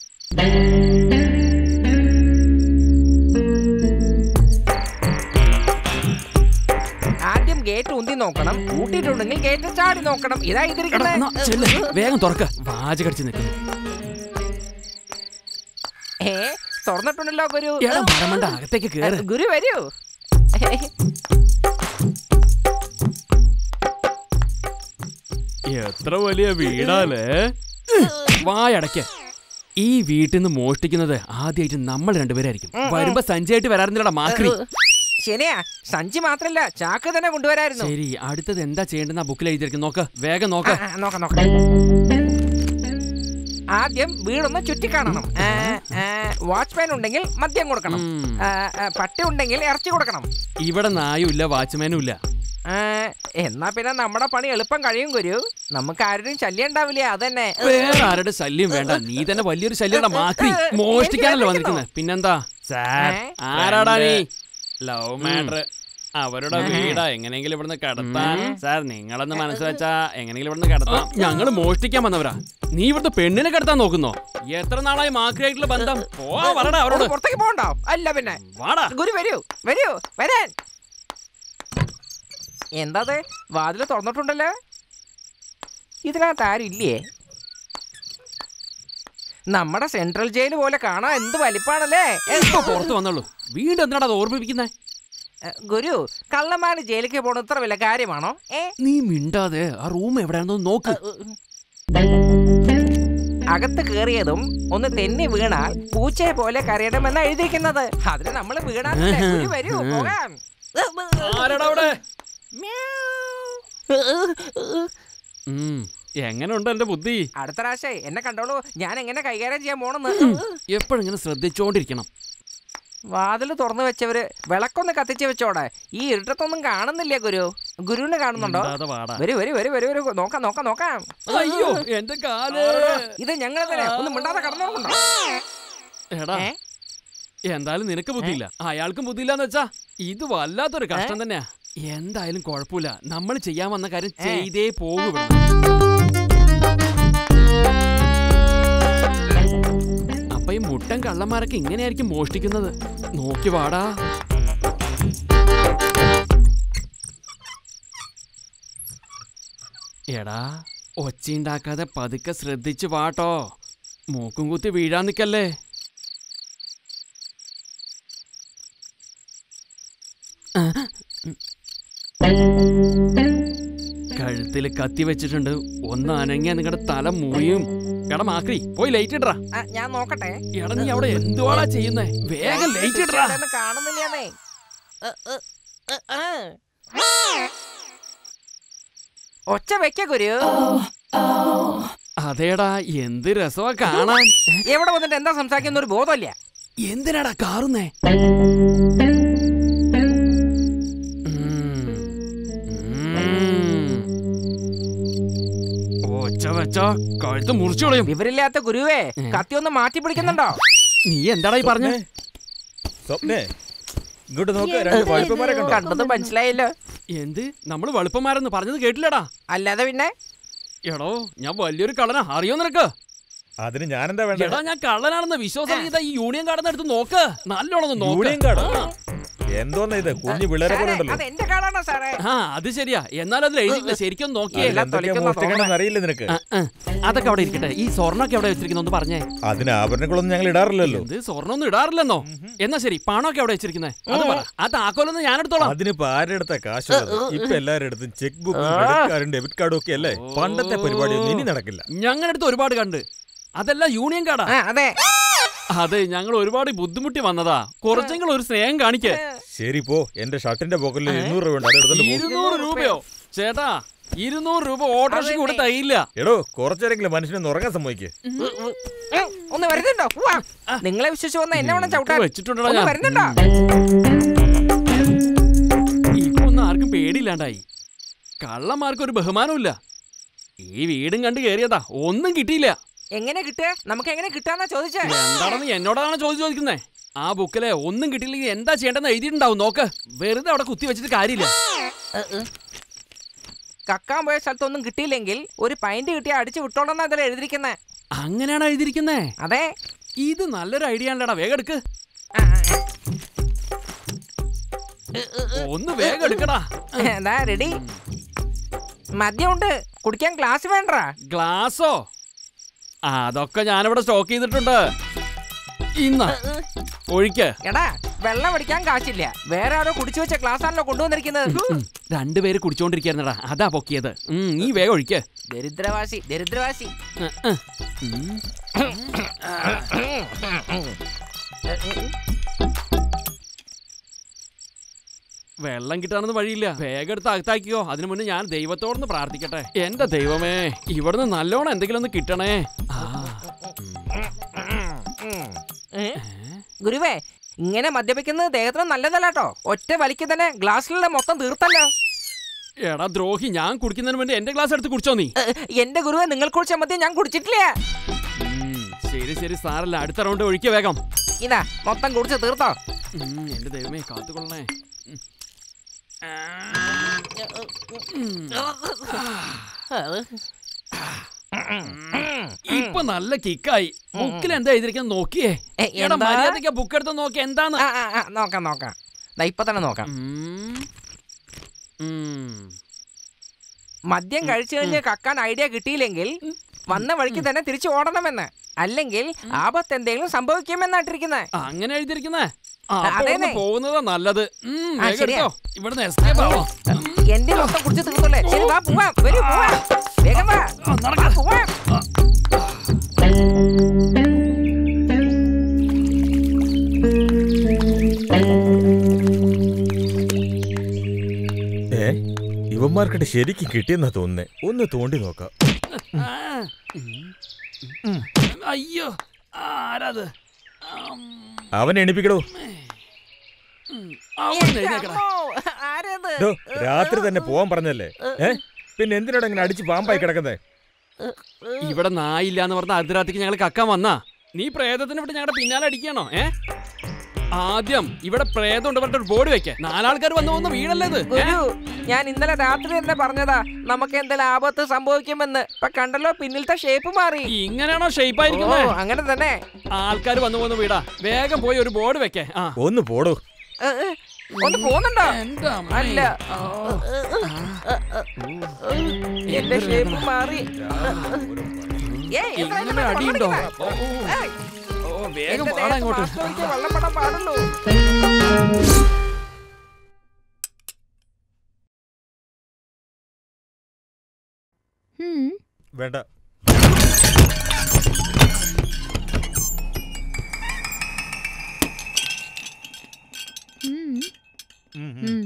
Speaker 8: ആദ്യം ഗേറ്റ് ഉന്തി നോക്കണം കൂട്ടിയിട്ടുണ്ടെങ്കിൽ ഗേറ്റ് ചാടി നോക്കണം ഇതാ
Speaker 9: എടാ, എന്നാ, ചെല്ല്,
Speaker 8: ഇതിരിക്കുന്നത്
Speaker 9: വേഗം തുറക്ക വാചകടിച്ച് നിൽക്കുന്നു
Speaker 8: ഏ തുറന്നിട്ടുണ്ടല്ലോ ഗുരു
Speaker 9: എടാ മരമണ്ട അകത്തേക്ക് കേറ്
Speaker 8: ഗുരു വരൂ
Speaker 9: എത്ര വലിയ വീടാലേ വായടയ്ക്ക ഈ വീട്ടിൽ നിന്ന് മോഷ്ടിക്കുന്നത് ആദ്യമായിട്ട് നമ്മൾ രണ്ടുപേരായിരിക്കും വരുമ്പോ സഞ്ജയായിട്ട് വരാറുന്നില്ലടാ മാക്രി
Speaker 8: ശരിയാ സഞ്ചി മാത്രല്ല ചാക്ക് തന്നെ കൊണ്ടുവരായിരുന്നു
Speaker 9: ശരി അടുത്തത് എന്താ ചെയ്യേണ്ടെന്ന ബുക്കിൽ എഴുതിയിരിക്കും നോക്ക് വേഗം നോക്ക്
Speaker 8: ആ, ആ, നോക്കാം നോക്കാം ആദ്യം വീടൊന്ന് ചുറ്റിക്കാണണം വാച്ച്മാൻ ഉണ്ടെങ്കിൽ മദ്യം കൊടുക്കണം
Speaker 9: ഉം.
Speaker 8: ആ, ആ, പട്ടി ഉണ്ടെങ്കിൽ ഇറച്ചി കൊടുക്കണം
Speaker 9: ഇവിടെ നായും ഇല്ല വാച്ച്മാനും ഇല്ല
Speaker 8: ആ, എന്നാ പിന്നെ നമ്മുടെ പണി എളുപ്പം കഴിയും ഗുരു നമുക്ക് ആരുടെയും ശല്യം ഉണ്ടാവില്ല അതന്നെ
Speaker 9: വേറെ ആരുടെ ശല്യം വേണ്ട നീ തന്നെ വലിയൊരു ശല്യടാ മാക്രി മോഷ്ടിക്കാനല്ലോ വന്നിരിക്കുന്നത് പിന്നെന്താ സാർ
Speaker 8: ഏ?
Speaker 9: ആരാടാ നീ ലവ് മാറ്റർ അവരുടെ വീടാ എങ്ങനെയെങ്കിലും ഇവിടുന്ന് കടത്താൻ സാർ നിങ്ങളൊന്ന് മനസ്സ് വെച്ചാ എങ്ങനെയെങ്കിലും ഇവിടുന്ന് കടത്താം ഞങ്ങള് മോഷ്ടിക്കാൻ വന്നവരാ നീ ഇവിടുത്തെ പെണ്ണിനെ കടത്താൻ നോക്കുന്നോ എത്ര നാളായി മാക്രിയായിട്ടുള്ള ബന്ധം പോവാ പറടാ അവരോട്
Speaker 8: ഒന്ന് പുറത്തേക്ക് പോകണ്ടോ അല്ല പിന്നെ
Speaker 9: വാടാ
Speaker 8: ഗുരു വരൂ വരൂ വരാൻ എന്താത് വാതില് തുറന്നിട്ടുണ്ടല്ലോ ഇതിനകത്ത് ആരും ഇല്ലേ നമ്മുടെ സെൻട്രൽ ജയിൽ പോലെ കാണാൻ എന്ത് വലിപ്പാണല്ലേ ഏ,
Speaker 9: ഇപ്പൊ പുറത്ത് വന്നുള്ളൂ വീണ്ടും എന്തിനാടാ അത് ഓർമ്മിപ്പിക്കുന്നേ
Speaker 8: ഏ, ഗുരു കള്ളന്മാര് ജയിലിലേക്ക് പോണ ഇത്ര വലിയ കാര്യമാണോ ഏ
Speaker 9: നീ മിണ്ടാതെ ആ റൂം എവിടെയാണെന്ന് നോക്ക്
Speaker 8: അകത്ത് കേറിയതും ഒന്ന് തെന്നി വീണാൽ പൂച്ചയെ പോലെ കരയണമെന്ന് എഴുതിയിരിക്കുന്നത് അതിന് നമ്മൾ വീണാൽ വരൂ പോകാം
Speaker 9: ആരടാ അവിടെ ഉം, എങ്ങനുണ്ട് എന്റെ ബുദ്ധി
Speaker 8: അടുത്ത പ്രാവശ്യം എന്നെ കണ്ടോളൂ ഞാൻ എങ്ങനെ കൈകാര്യം ചെയ്യാൻ പോണെന്ന്
Speaker 9: എപ്പോഴും ഇങ്ങനെ ശ്രദ്ധിച്ചോണ്ടിരിക്കണം
Speaker 8: വാതിൽ തുറന്നു വെച്ചവര് വിളക്കൊന്ന് കത്തിച്ച് വെച്ചോടെ ഈ ഇരുട്ടത്തൊന്നും കാണുന്നില്ല ഗുരു ഗുരുവിനെ കാണുന്നുണ്ടോ
Speaker 9: മിണ്ടാതെ വാടാ.
Speaker 8: വരൂ വരൂ വരൂ വരൂ വരൂ നോക്കാം നോക്കാം നോക്കാം
Speaker 9: അയ്യോ എന്റെ കാല്
Speaker 8: ഇത് ഞങ്ങൾ തന്നെ ഒന്ന് മിണ്ടാതെ കടന്നു
Speaker 9: എടാ എന്തായാലും നിനക്ക് ബുദ്ധിയില്ല അയാൾക്കും ബുദ്ധിയില്ലാന്ന് വെച്ചാ ഇത് വല്ലാത്തൊരു കഷ്ടം തന്നെയാ എന്തായാലും കുഴപ്പമില്ല നമ്മൾ ചെയ്യാൻ വന്ന കാര്യം ചെയ്തേ പോകും അപ്പൊ ഈ മുട്ടൻ കള്ളന്മാരൊക്കെ ഇങ്ങനെയായിരിക്കും മോഷ്ടിക്കുന്നത് നോക്കി വാടാ എടാ ഒച്ചയുണ്ടാക്കാതെ പതുക്കെ ശ്രദ്ധിച്ചു വാട്ടോ മൂക്കും കുത്തി വീഴാൻ നിക്കല്ലേ കഴുത്തിൽ കത്തി വെച്ചിട്ടുണ്ട് ഒന്ന് അനങ്ങിയ നിങ്ങളുടെ തല മുറിയും എടാ മാക്രി പോയി ലൈറ്റ് ഇടറാ
Speaker 8: ഞാൻ നോക്കട്ടെ
Speaker 9: എടാ നീ അവിടെ എന്തുവാടാ ചെയ്യുന്നേ വേഗം ലൈറ്റ് ഇടറാ
Speaker 8: ഇതൊന്നും കാണുന്നില്ലാന്നേ ഏ, ഏ, ഏ, ഏ. ഒച്ച വെക്ക ഗുരു
Speaker 9: അതേടാ എന്ത് രസമാ കാണാൻ
Speaker 8: എവിടെ വന്നിട്ട് എന്താ സംസാരിക്കുന്ന ഒരു ബോധമില്ല
Speaker 9: എന്തിനാടാ കാറുന്നേ ഒച്ച വെച്ചാ കഴുത്ത് മുറിച്ചു കളയും
Speaker 8: വിവരില്ലാത്ത ഗുരുവേ കത്തി ഒന്ന് മാറ്റി പിടിക്കുന്നുണ്ടോ
Speaker 9: നീ എന്താടാ ഈ പറഞ്ഞേ
Speaker 1: സ്വപ്നേ ഇങ്ങോട്ട് നോക്ക് രണ്ട് വഴുപ്പന്മാരെ കണ്ടോ
Speaker 8: കണ്ടത് മനസ്സിലായല്ലോ
Speaker 9: എന്ത് നമ്മള് വെളുപ്പന്മാരെന്ന് പറഞ്ഞത് കേട്ടില്ലടാ
Speaker 8: അല്ലാതെ പിന്നെ
Speaker 9: എടോ ഞാൻ വലിയൊരു കള്ളനാ അറിയോ നിനക്ക്
Speaker 1: അതിന് ഞാനെന്താ വേണ്ട
Speaker 9: എടാ ഞാൻ കള്ളനാണെന്ന വിശ്വാസം ഇതാ ഈ യൂണിയൻ കാർഡ് എടുത്ത് നോക്ക് നല്ലോണം ഒന്ന് നോക്ക്
Speaker 1: യൂണിയൻ കാർഡോ എന്തോന്നാ ഇത് കുഞ്ഞു പിള്ളേരെ പോലെ ഉണ്ടല്ലോ
Speaker 8: അത് എന്റെ കാടാണോ സാറേ
Speaker 9: ആ അത് ശരിയാ എന്നാലും അതിൽ എഴുതിയില്ല ശരിക്കും നോക്കിയേ
Speaker 1: അതിൽ എന്തൊക്കെയാ മോഷ്ടിക്കണമെന്ന് അറിയില്ല നിനക്ക്
Speaker 9: ആ, ആ. അതൊക്കെ അവിടെ ഇരിക്കട്ടെ ഈ സ്വർണ്ണൊക്കെ എവിടെ വെച്ചിരിക്കുന്നു ഒന്ന് പറഞ്ഞേ
Speaker 1: അതിന് ആഭരണങ്ങളൊന്നും ഞങ്ങൾ ഇടാറില്ലല്ലോ
Speaker 9: ഇത് സ്വർണ്ണൊന്നും ഇടാറില്ലെന്നോ എന്നാ ശരി പണമൊക്കെ എവിടെ വെച്ചിരിക്കുന്നേ അത് പറ ആ താക്കോലൊന്നും ഞാൻ എടുത്തോളാം
Speaker 1: അതിനിപ്പോ ആരുടെ അടുത്ത കാശുള്ളത് ഇപ്പൊ എല്ലാവരുടെ അടുത്തും ചെക്ക് ബുക്കും ക്രെഡിറ്റ് കാർഡും ഡെബിറ്റ് കാർഡും ഒക്കെ അല്ലേ പണ്ടത്തെ പരിപാടിയൊന്നും ഇനി നടക്കില്ല
Speaker 9: ഞങ്ങളുടെ ഒരുപാട് കണ്ട് അതെല്ലാം യൂണിയൻ കാർഡാ
Speaker 8: അതെ
Speaker 9: അതെ ഞങ്ങൾ ഒരുപാട് ബുദ്ധിമുട്ടി വന്നതാ കുറച്ചെങ്കിലും ഒരു സ്നേഹം കാണിക്കേ
Speaker 1: ശരി പോ എന്റെ ഷർട്ടിന്റെ പോക്കലിൽ ഇരുന്നൂറ് രൂപ ഉണ്ട് അത് എടുത്തോണ്ട് പോ
Speaker 9: ഇരുന്നൂറ് രൂപയോ ചേട്ടാ ഇരുന്നൂറ് രൂപ ഓട്ടോറിക്ഷ കൊടുത്ത ഇല്ല
Speaker 1: എടോ കുറച്ചേരെങ്കിലും മനുഷ്യനെ ഉറങ്ങാൻ സമ്മതിക്ക്
Speaker 8: ഏ, ഒന്ന് വരുന്നുണ്ടോ ഉവ്വ. നിങ്ങളെ വിശ്വസിച്ച് വന്ന എന്നെ വേണം ചവിട്ടാൻ
Speaker 9: വെച്ചിട്ടുണ്ടോ
Speaker 8: ഒന്ന്
Speaker 9: ഞാൻ?
Speaker 8: വരുന്നുണ്ടോ
Speaker 9: ഇപ്പൊ ഒന്നും ആർക്കും പേടിയില്ലാണ്ടായി കള്ളന്മാർക്ക് ഒരു ബഹുമാനമില്ല ഈ വീടും കണ്ട് കേറിയതാ ഒന്നും കിട്ടിയില്ല
Speaker 8: എങ്ങനെ കിട്ടുക നമുക്ക് എങ്ങനെ കിട്ടാന്നാ ചോദിച്ചേ
Speaker 9: എന്താണെന്ന് എന്നോടാണ് ചോദിച്ചു ചോദിക്കുന്നേ ആ ബുക്കിലെ ഒന്നും കിട്ടിയില്ലെങ്കിൽ എന്താ ചെയ്യേണ്ടെന്ന് എഴുതിയിട്ടുണ്ടാവും നോക്ക് വെറുതെ അവിടെ കുത്തി വെച്ചിട്ട് കാര്യമില്ല
Speaker 8: കക്കാൻ പോയ സ്ഥലത്തൊന്നും കിട്ടിയില്ലെങ്കിൽ ഒരു പൈന്റ് കിട്ടിയാ അടിച്ചു വിട്ടോളന്നാ ഇതിൽ എഴുതിയിരിക്കുന്നത്
Speaker 9: അങ്ങനെയാണ് എഴുതിയിരിക്കുന്നേ
Speaker 8: അതെ
Speaker 9: ഇത് നല്ലൊരു ഐഡിയ ആണല്ലോടാ വേഗം എടുക്ക് ഒന്ന് വേഗം എടുക്കടാ
Speaker 8: എന്താ റെഡി മദ്യമുണ്ട് കുടിക്കാൻ ഗ്ലാസ് വേണ്ട
Speaker 9: ഗ്ലാസോ അതൊക്കെ ഞാനിവിടെ സ്റ്റോക്ക് ചെയ്തിട്ടുണ്ട് ഇന്ന ഒഴിക്ക്
Speaker 8: എടാ വെള്ളം അടിക്കാൻ കാശില്ല വേറെ ആരോ കുടിച്ചു വെച്ച ഗ്ലാസ് ആണല്ലോ കൊണ്ടുവന്നിരിക്കുന്നത്
Speaker 9: രണ്ടുപേര് കുടിച്ചോണ്ടിരിക്കായിരുന്നടാ അതാ പൊക്കിയത് ഉം, നീ വേഗം ഒഴിക്ക്
Speaker 8: ദരിദ്രവാസി ദരിദ്രവാസി
Speaker 9: ഉം, ഉം. ഉം. വെള്ളം കിട്ടാനൊന്നും വഴിയില്ല വേഗം എടുത്ത് അകത്താക്കിയോ അതിനു മുന്നേ ഞാൻ ദൈവത്തോടൊന്ന് പ്രാർത്ഥിക്കട്ടെ എന്റെ ദൈവമേ ഇവിടുന്ന് നല്ലോണം എന്തെങ്കിലും ഒന്ന് കിട്ടണേ ആ
Speaker 8: ഗുരുവേ ഇങ്ങനെ മദ്യപിക്കുന്നത് ദേഹത്തിന് നല്ലതല്ല കേട്ടോ ഒറ്റ വലിക്ക് തന്നെ ഗ്ലാസ്സിലുള്ള മൊത്തം തീർത്തല്ലോ
Speaker 9: എടാ ദ്രോഹി ഞാൻ കുടിക്കുന്നതിന് വേണ്ടി എന്റെ ഗ്ലാസ് എടുത്ത് കുടിച്ചോ നീ
Speaker 8: ഏ, എന്റെ ഗുരുവെ നിങ്ങൾ കുടിച്ച മദ്യം ഞാൻ കുടിച്ചിട്ടില്ല
Speaker 9: ഉം, ശരി ശരി സാറല്ല അടുത്ത റൗണ്ട് ഒഴിക്കുക വേഗം
Speaker 8: ഇതാ മൊത്തം കുടിച്ച് തീർത്തോ
Speaker 9: ഉം, എന്റെ ദൈവമേ കാത്തുകൊള്ളണേ ഉം. ഇപ്പൊ നല്ല കിക്കായി ബുക്കിൽ എന്താ എഴുതിയിരിക്കുന്നത് നോക്കിയേ
Speaker 8: എ,
Speaker 9: എടാ
Speaker 8: എന്താ?
Speaker 9: മര്യാദയ്ക്ക് ബുക്ക് എടുത്ത് നോക്കി എന്താന്ന്
Speaker 8: ആ, ആ, ആ, നോക്കാം നോക്കാം ദാ ഇപ്പൊ തന്നെ നോക്കാം
Speaker 9: ഉം. ഉം.
Speaker 8: മദ്യം കഴിച്ചു കഴിഞ്ഞ് കക്കാൻ ഐഡിയ കിട്ടിയില്ലെങ്കിൽ വന്ന വഴിക്ക് തന്നെ തിരിച്ചു ഓടണമെന്ന് അല്ലെങ്കിൽ ആപത്ത് എന്തെങ്കിലും സംഭവിക്കുമെന്നായിട്ടിരിക്കുന്നത്
Speaker 9: അങ്ങനെ എഴുതിയിരിക്കുന്നേ ആ, അപ്പൊ
Speaker 8: അതേന്നെ.
Speaker 9: ഇവിടുന്ന് പോകുന്നതാ നല്ലത് ഉം,
Speaker 8: ആ,
Speaker 9: വേഗം
Speaker 8: ശരിയാ.
Speaker 9: എടുത്തോ. ഇവിടുന്ന് എസ്കേപ്പ് ആവോ
Speaker 8: എന്റെ മൊത്തം കുടിച്ച് തീർത്തല്ലേ ശരി വാ പോവാം വരൂ പോവാം വേഗം വാ വാ, പോവാം
Speaker 1: മാർക്കറ്റ് ശരിക്കും കിട്ടിയെന്നാ തോന്നുന്നേ ഒന്ന് തോണ്ടി നോക്കാം
Speaker 9: ആ. ഉം. അയ്യോ ആരാത് ആം.
Speaker 1: അവനെ എണിപ്പിക്കടോ
Speaker 9: ഉം. അവിടെ എഴുന്നേക്കടാ.
Speaker 8: ആരത്
Speaker 1: ഡോ, രാത്രി തന്നെ പോവാൻ പറഞ്ഞല്ലേ ഏ പിന്നെ എന്തിനാണ് ഇങ്ങനെ അടിച്ച് പാമ്പായി കിടക്കുന്നേ
Speaker 9: ഇവിടെ നായില്ല എന്ന് പറഞ്ഞ അർദ്ധരാത്രിക്ക് ഞങ്ങൾ കക്കാൻ വന്നാ നീ പ്രേതത്തിന് ഇവിടെ ഞങ്ങളുടെ പിന്നാലെ അടിക്കണോ ഏ ആദ്യം ഇവിടെ പ്രേതം ഉണ്ട് പറഞ്ഞിട്ട് ഒരു ബോർഡ് വെക്കേ നാലാൾക്കാർ വന്നു പോകുന്ന വീടല്ലേ ഇത് ഏ?
Speaker 8: ഗുരു ഞാൻ ഇന്നലെ രാത്രി തന്നെ പറഞ്ഞതാ നമുക്ക് എന്തെങ്കിലും ആപത്ത് സംഭവിക്കുമെന്ന് ഇപ്പൊ കണ്ടല്ലോ പിന്നിലത്തെ ഷേപ്പ് മാറി
Speaker 9: ഇങ്ങനെയാണോ ഷേപ്പ്
Speaker 8: ഓ
Speaker 9: ആയിരിക്കുന്നത്
Speaker 8: അങ്ങനെ തന്നെ
Speaker 9: ആൾക്കാർ വന്നു പോകുന്ന വീടാ വേഗം പോയി ഒരു ബോർഡ് വെക്കേ ആ
Speaker 1: ഒന്ന് പോടോ
Speaker 8: ഏ, ഏ, ഒന്ന് പോകുന്നുണ്ടോ
Speaker 9: എന്റെ അമ്മേ.
Speaker 8: അല്ല എന്റെ ഷേപ്പ് മാറി ഏയ്, എത്ര
Speaker 9: ഇങ്ങനെ
Speaker 8: നേരം
Speaker 9: അടിയുണ്ടോ
Speaker 8: വെള്ളം ഏയ്,
Speaker 9: ഓ വേഗം
Speaker 8: എന്റെ
Speaker 9: പാടാ
Speaker 8: ദേഹത്ത്
Speaker 9: ഇങ്ങോട്ട്
Speaker 8: മാസ്ക് ഒഴിച്ച് വെള്ളം പെടാൻ പാടുള്ളൂ
Speaker 2: ഉം.
Speaker 1: വേണ്ട
Speaker 2: ഉം.
Speaker 1: ഉം, ഉം.
Speaker 2: ഉം.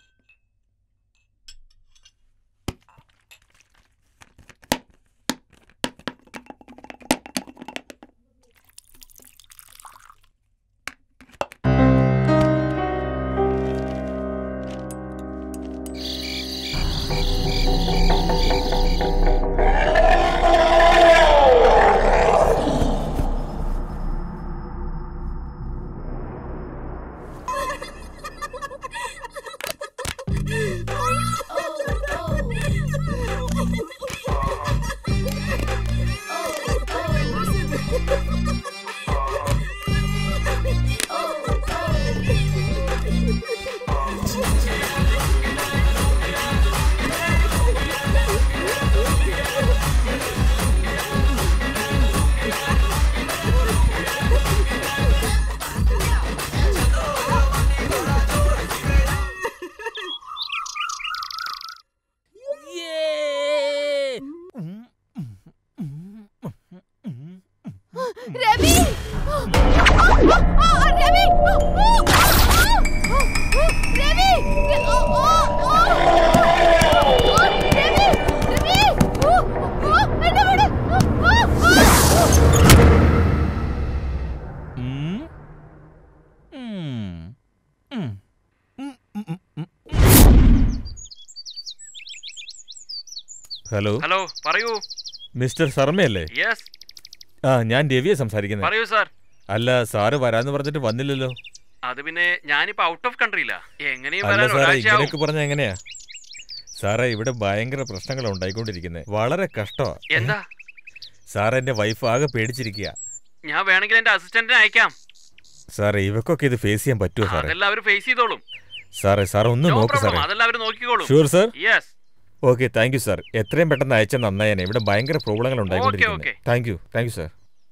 Speaker 2: രവി ആ, ആ, ആ, രവി ആ, ആ, ആ, ആ, രവി ആ, ആ, ആ, ആ, രവി രവി ആ, ആ, എന്നെ വിട് ആ, ആ, ആ.
Speaker 1: ഉം. ഉം. ഉം. ഉം, ഉം, ഉം, ഉം. ഹലോ
Speaker 10: ഹലോ പറയൂ
Speaker 1: മിസ്റ്റർ ശർമ്മയല്ലേ
Speaker 10: യെസ്
Speaker 1: ആ ഞാൻ രവിയെ സംസാരിക്കുന്നത്
Speaker 10: പറയൂ സാർ
Speaker 1: അല്ല സാറ് വരാന്ന് പറഞ്ഞിട്ട് വന്നില്ലല്ലോ
Speaker 10: അത് പിന്നെ ഞാനിപ്പോ ഔട്ട് ഓഫ് കൺട്രിയില്ല എങ്ങനെയും
Speaker 1: അല്ല
Speaker 10: വരാൻ
Speaker 1: സാറേ
Speaker 10: ഒരാഴ്ചയാവും
Speaker 1: ഇങ്ങനെയൊക്കെ പറഞ്ഞ എങ്ങനെയാ സാറേ ഇവിടെ ഭയങ്കര പ്രശ്നങ്ങൾ ഉണ്ടായിക്കൊണ്ടിരിക്കുന്നത് വളരെ കഷ്ടമാ
Speaker 10: എന്താ
Speaker 1: സാറേ എന്റെ വൈഫ് ആകെ പേടിച്ചിരിക്കുക
Speaker 10: ഞാൻ വേണമെങ്കിൽ എന്റെ അസിസ്റ്റന്റിനെ അയക്കാം
Speaker 1: സാറേ ഇവക്കൊക്കെ ഇത് ഫേസ് ചെയ്യാൻ പറ്റുമോ സാറേ
Speaker 10: അതെല്ലാം അവർ ഫേസ് ചെയ്തോളും
Speaker 1: സാറേ സാർ ഒന്ന്
Speaker 10: നോ
Speaker 1: നോക്ക്
Speaker 10: പ്രോബ്ലം
Speaker 1: സാറേ
Speaker 10: അതെല്ലാം അവർ നോക്കിക്കോളും
Speaker 1: sure sir
Speaker 10: yes
Speaker 1: okay thank you sir എത്രയും പെട്ടെന്ന് അയച്ച നന്നായനെ ഇവിടെ ഭയങ്കര പ്രോബ്ലങ്ങൾ
Speaker 10: ഓക്കെ.
Speaker 1: ഉണ്ടായിക്കൊണ്ടിരിക്കുന്നത് thank you thank you sir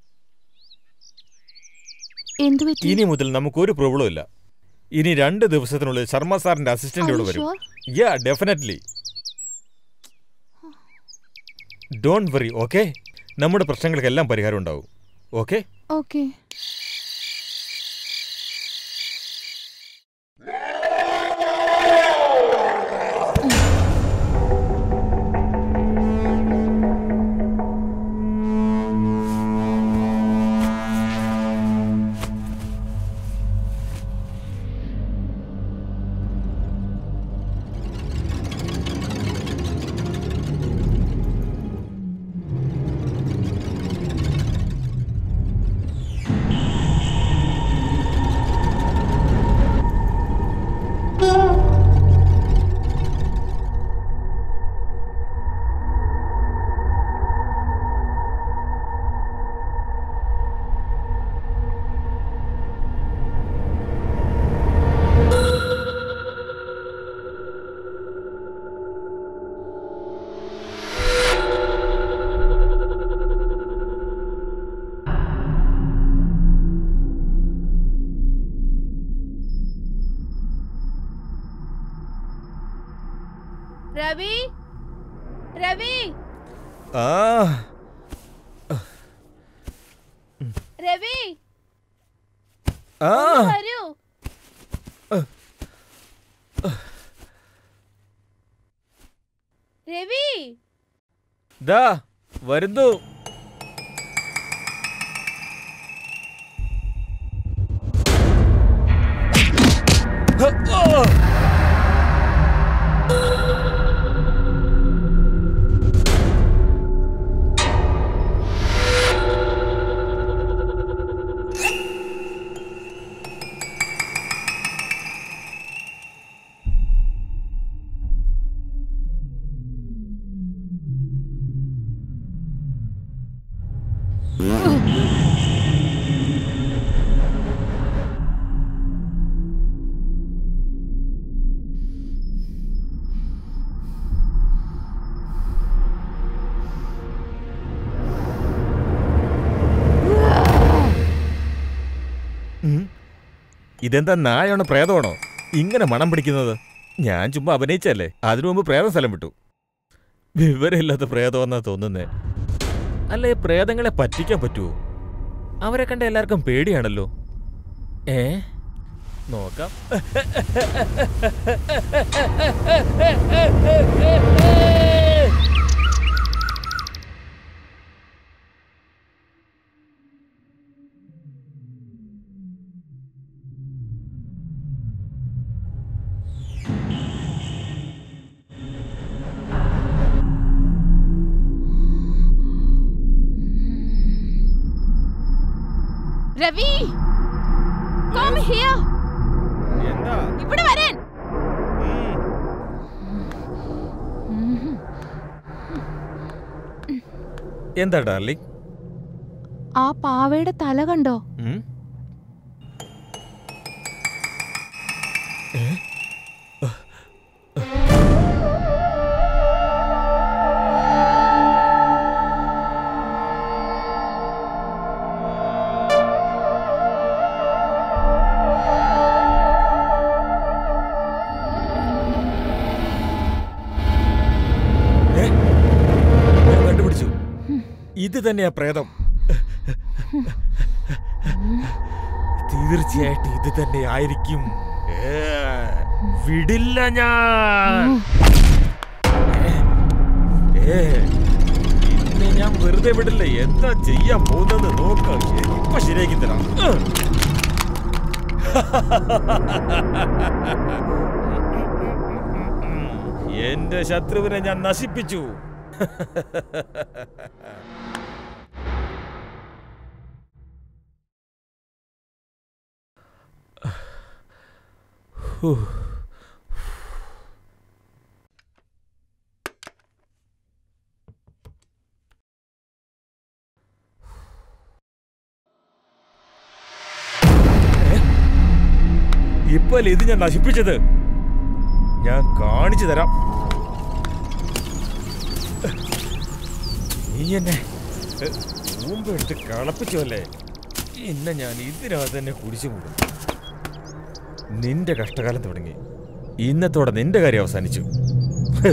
Speaker 2: എന്ത് പറ്റി
Speaker 1: ഇനി മുതൽ നമുക്കൊരു പ്രോബ്ലം ഇല്ല ഇനി രണ്ട് ദിവസത്തിനുള്ളിൽ ശർമ്മ സാറിന്റെ അസിസ്റ്റന്റ് ഇവിടെ
Speaker 2: Are you
Speaker 1: വരും
Speaker 2: sure?
Speaker 1: Yeah definitely don't worry okay നമ്മുടെ പ്രശ്നങ്ങൾക്കെല്ലാം പരിഹാരം ഉണ്ടാവും ഓക്കെ
Speaker 2: ഓക്കെ രവി രവി
Speaker 1: ആ
Speaker 2: രവി
Speaker 1: ആ
Speaker 2: ഒന്ന് വരൂ രവി
Speaker 1: ദാ വരുന്നു ഹ, ആ. ഉം. ഇതെന്താ നായാണോ പ്രേതമാണോ ഇങ്ങനെ മണം പിടിക്കുന്നത് ഞാൻ ചുമ്മാ അഭിനയിച്ചല്ലേ അതിനു മുമ്പ് പ്രേതം സ്ഥലം വിട്ടു വിവരമില്ലാത്ത പ്രേതമെന്നാ തോന്നുന്നേ അല്ല ഈ പ്രേതങ്ങളെ പറ്റിക്കാൻ പറ്റുമോ അവരെ കണ്ട എല്ലാവർക്കും പേടിയാണല്ലോ ഏ നോക്കാം
Speaker 2: രവി കം ഹിയർ
Speaker 1: എന്താ
Speaker 2: ഇവിടെ വരാൻ
Speaker 1: എന്താ ഡാർലിംഗ്
Speaker 2: ആ പാവയുടെ തല കണ്ടോ
Speaker 1: ഉം? ഏ? ഏ? ഞാൻ കണ്ടുപിടിച്ചു ഇത് തന്നെയാ പ്രേതം തീർച്ചയായിട്ടും ഇത് തന്നെ ആയിരിക്കും ഏ, വിടില്ല ഞാൻ ഏ, ഇന്നെ ഞാൻ വെറുതെ വിടില്ല എന്താ ചെയ്യാൻ പോകുന്നത് നോക്കാം ഇപ്പൊ ശരിയാക്കി തരാം ഉം. എന്റെ ശത്രുവിനെ ഞാൻ നശിപ്പിച്ചു ഹൂ. ഇപ്പൊ ഇത് ഞാൻ നശിപ്പിച്ചത് ഞാൻ കാണിച്ചു തരാം നീ എന്നെ മുമ്പെടുത്ത് കളപ്പിച്ചു അല്ലേ എന്നെ ഞാൻ ഇതിനകത്ത് തന്നെ കുടിച്ചു മൂടും നിന്റെ കഷ്ടകാലം തുടങ്ങി ഇന്നത്തോടെ നിന്റെ കാര്യം അവസാനിച്ചു ഹ്.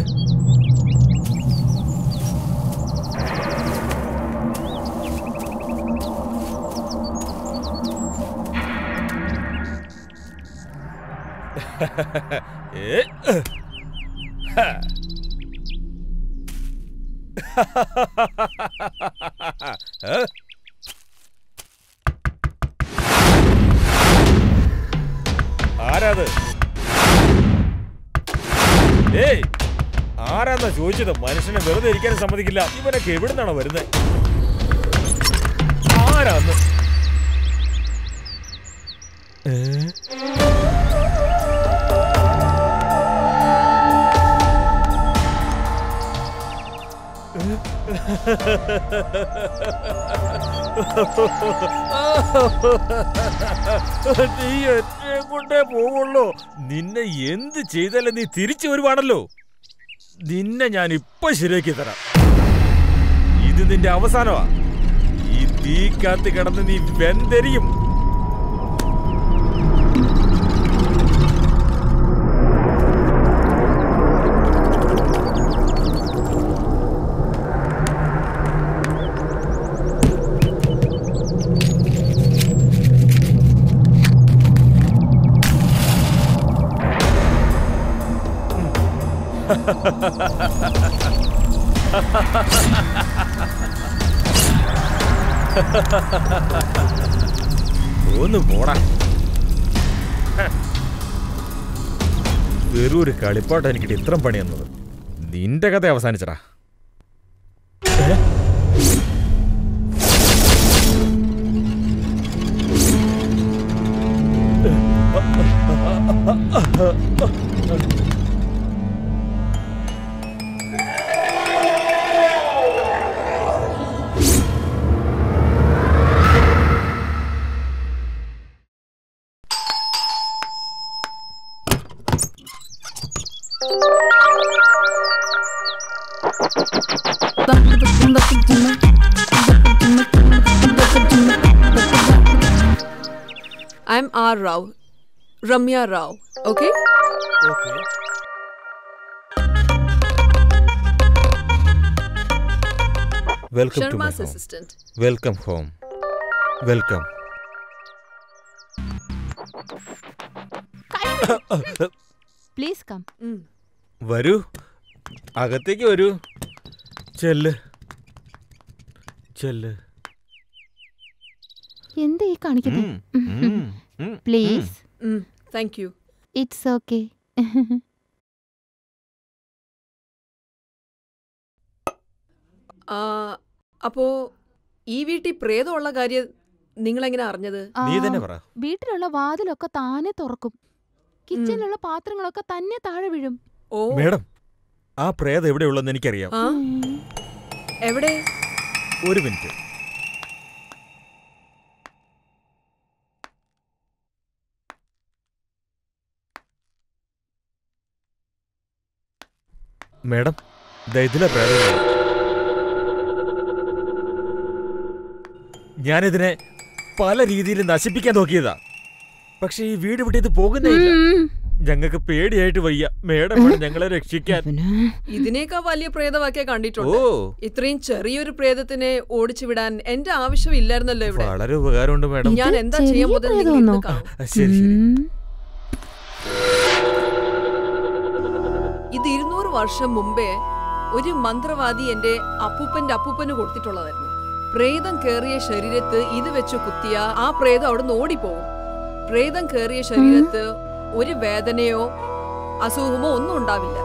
Speaker 1: ഏ, ഹ്. ഹ. ഏ? ആരാത് ഏയ് ആരാന്നാ ചോദിച്ചത് മനുഷ്യനെ വെറുതെ ഇരിക്കാനും സമ്മതിക്കില്ല ഇവനൊക്കെ എവിടുന്നാണോ വരുന്നത് ആരാന്ന് ഏ? നീ എന്നെ കൊണ്ടേ പോവുള്ളൂ നിന്നെ എന്ത് ചെയ്താലും നീ തിരിച്ചു വരുവാണല്ലോ നിന്നെ ഞാൻ ഇപ്പൊ ശരിയാക്കി തരാം ഇത് നിന്റെ അവസാനമാ ഈ തീ കാത്ത് കിടന്ന് നീ വെന്തെരിയും ഒന്ന് പോടാ വെറും ഒരു കളിപ്പാട്ട് എനിക്കിട്ട് ഇത്രയും പണി തന്നത് നിന്റെ കഥ അവസാനിച്ചടാ ഏ?
Speaker 11: I'm R. Rao. Ramya Rao. Okay?
Speaker 1: Welcome to my
Speaker 11: Sharma's
Speaker 1: home
Speaker 11: assistant.
Speaker 1: Welcome home welcome
Speaker 2: please come
Speaker 1: വരൂ അകത്തേക്ക് വരൂ ചെല്ല് ചെല്ല്
Speaker 2: എന്താ ഈ കാണിക്കുന്നത്
Speaker 1: ഉം, ഉം,
Speaker 2: please
Speaker 11: Mm, thank you.
Speaker 2: It's okay
Speaker 11: ആ, അപ്പോ ഈ വീട്ടിൽ പ്രേതമുള്ള കാര്യം നിങ്ങൾ എങ്ങനെ അറിഞ്ഞത്
Speaker 1: നീ തന്നെ പറ
Speaker 2: വീട്ടിലുള്ള വാതിലൊക്കെ താനെ തുറക്കും കിച്ചണിലുള്ള പാത്രങ്ങളൊക്കെ തന്നെ താഴെ വീഴും
Speaker 11: ഓ
Speaker 1: മേഡം ആ പ്രേതം എവിടെയുള്ളതെന്ന് എനിക്കറിയാം
Speaker 11: ആ എവിടെ
Speaker 1: ഒരു മിനിറ്റ് മേഡം ദാ ഇതിലെ പ്രേതം ഞാനിതിനെ പല രീതിയിൽ നശിപ്പിക്കാൻ നോക്കിയതാ പക്ഷെ ഈ വീട് വിട്ട് ഇത് പോകുന്നേ ഇല്ല ഞങ്ങൾക്ക് പേടിയായിട്ട് വയ്യ മേഡം വേണം ഞങ്ങളെ രക്ഷിക്കാൻ
Speaker 11: ഇതിനേക്കാൾ വലിയ പ്രേതമൊക്കെ കണ്ടിട്ടുണ്ട്
Speaker 1: ഓ
Speaker 11: ഇത്രയും ചെറിയൊരു പ്രേതത്തിനെ ഓടിച്ചു വിടാൻ എന്റെ ആവശ്യമില്ലായിരുന്നല്ലോ ഇവിടെ
Speaker 1: വളരെ ഉപകാരമുണ്ട് മേഡം
Speaker 11: ഞാൻ എന്താ
Speaker 2: ചെറിയ
Speaker 11: ചെയ്യാൻ പോകുന്നത് നിങ്ങൾ
Speaker 2: പ്രേതമാണോ?
Speaker 11: ഇരുന്ന് കാണും.
Speaker 1: ശരി ശരി
Speaker 11: ഇത് ഇരുന്നൂറ് വർഷം മുമ്പേ ഒരു മന്ത്രവാദി എന്റെ അപ്പൂപ്പന്റെ അപ്പൂപ്പന് കൊടുത്തിട്ടുള്ളതായിരുന്നു പ്രേതം കേറിയ ശരീരത്ത് ഇത് വെച്ച് കുത്തിയ ആ പ്രേതം അവിടുന്ന് ഓടിപ്പോവും പ്രേതം കേറിയ ശരീരത്ത് ഒരു വേദനയോ അസുഖമോ ഒന്നും ഉണ്ടാവില്ല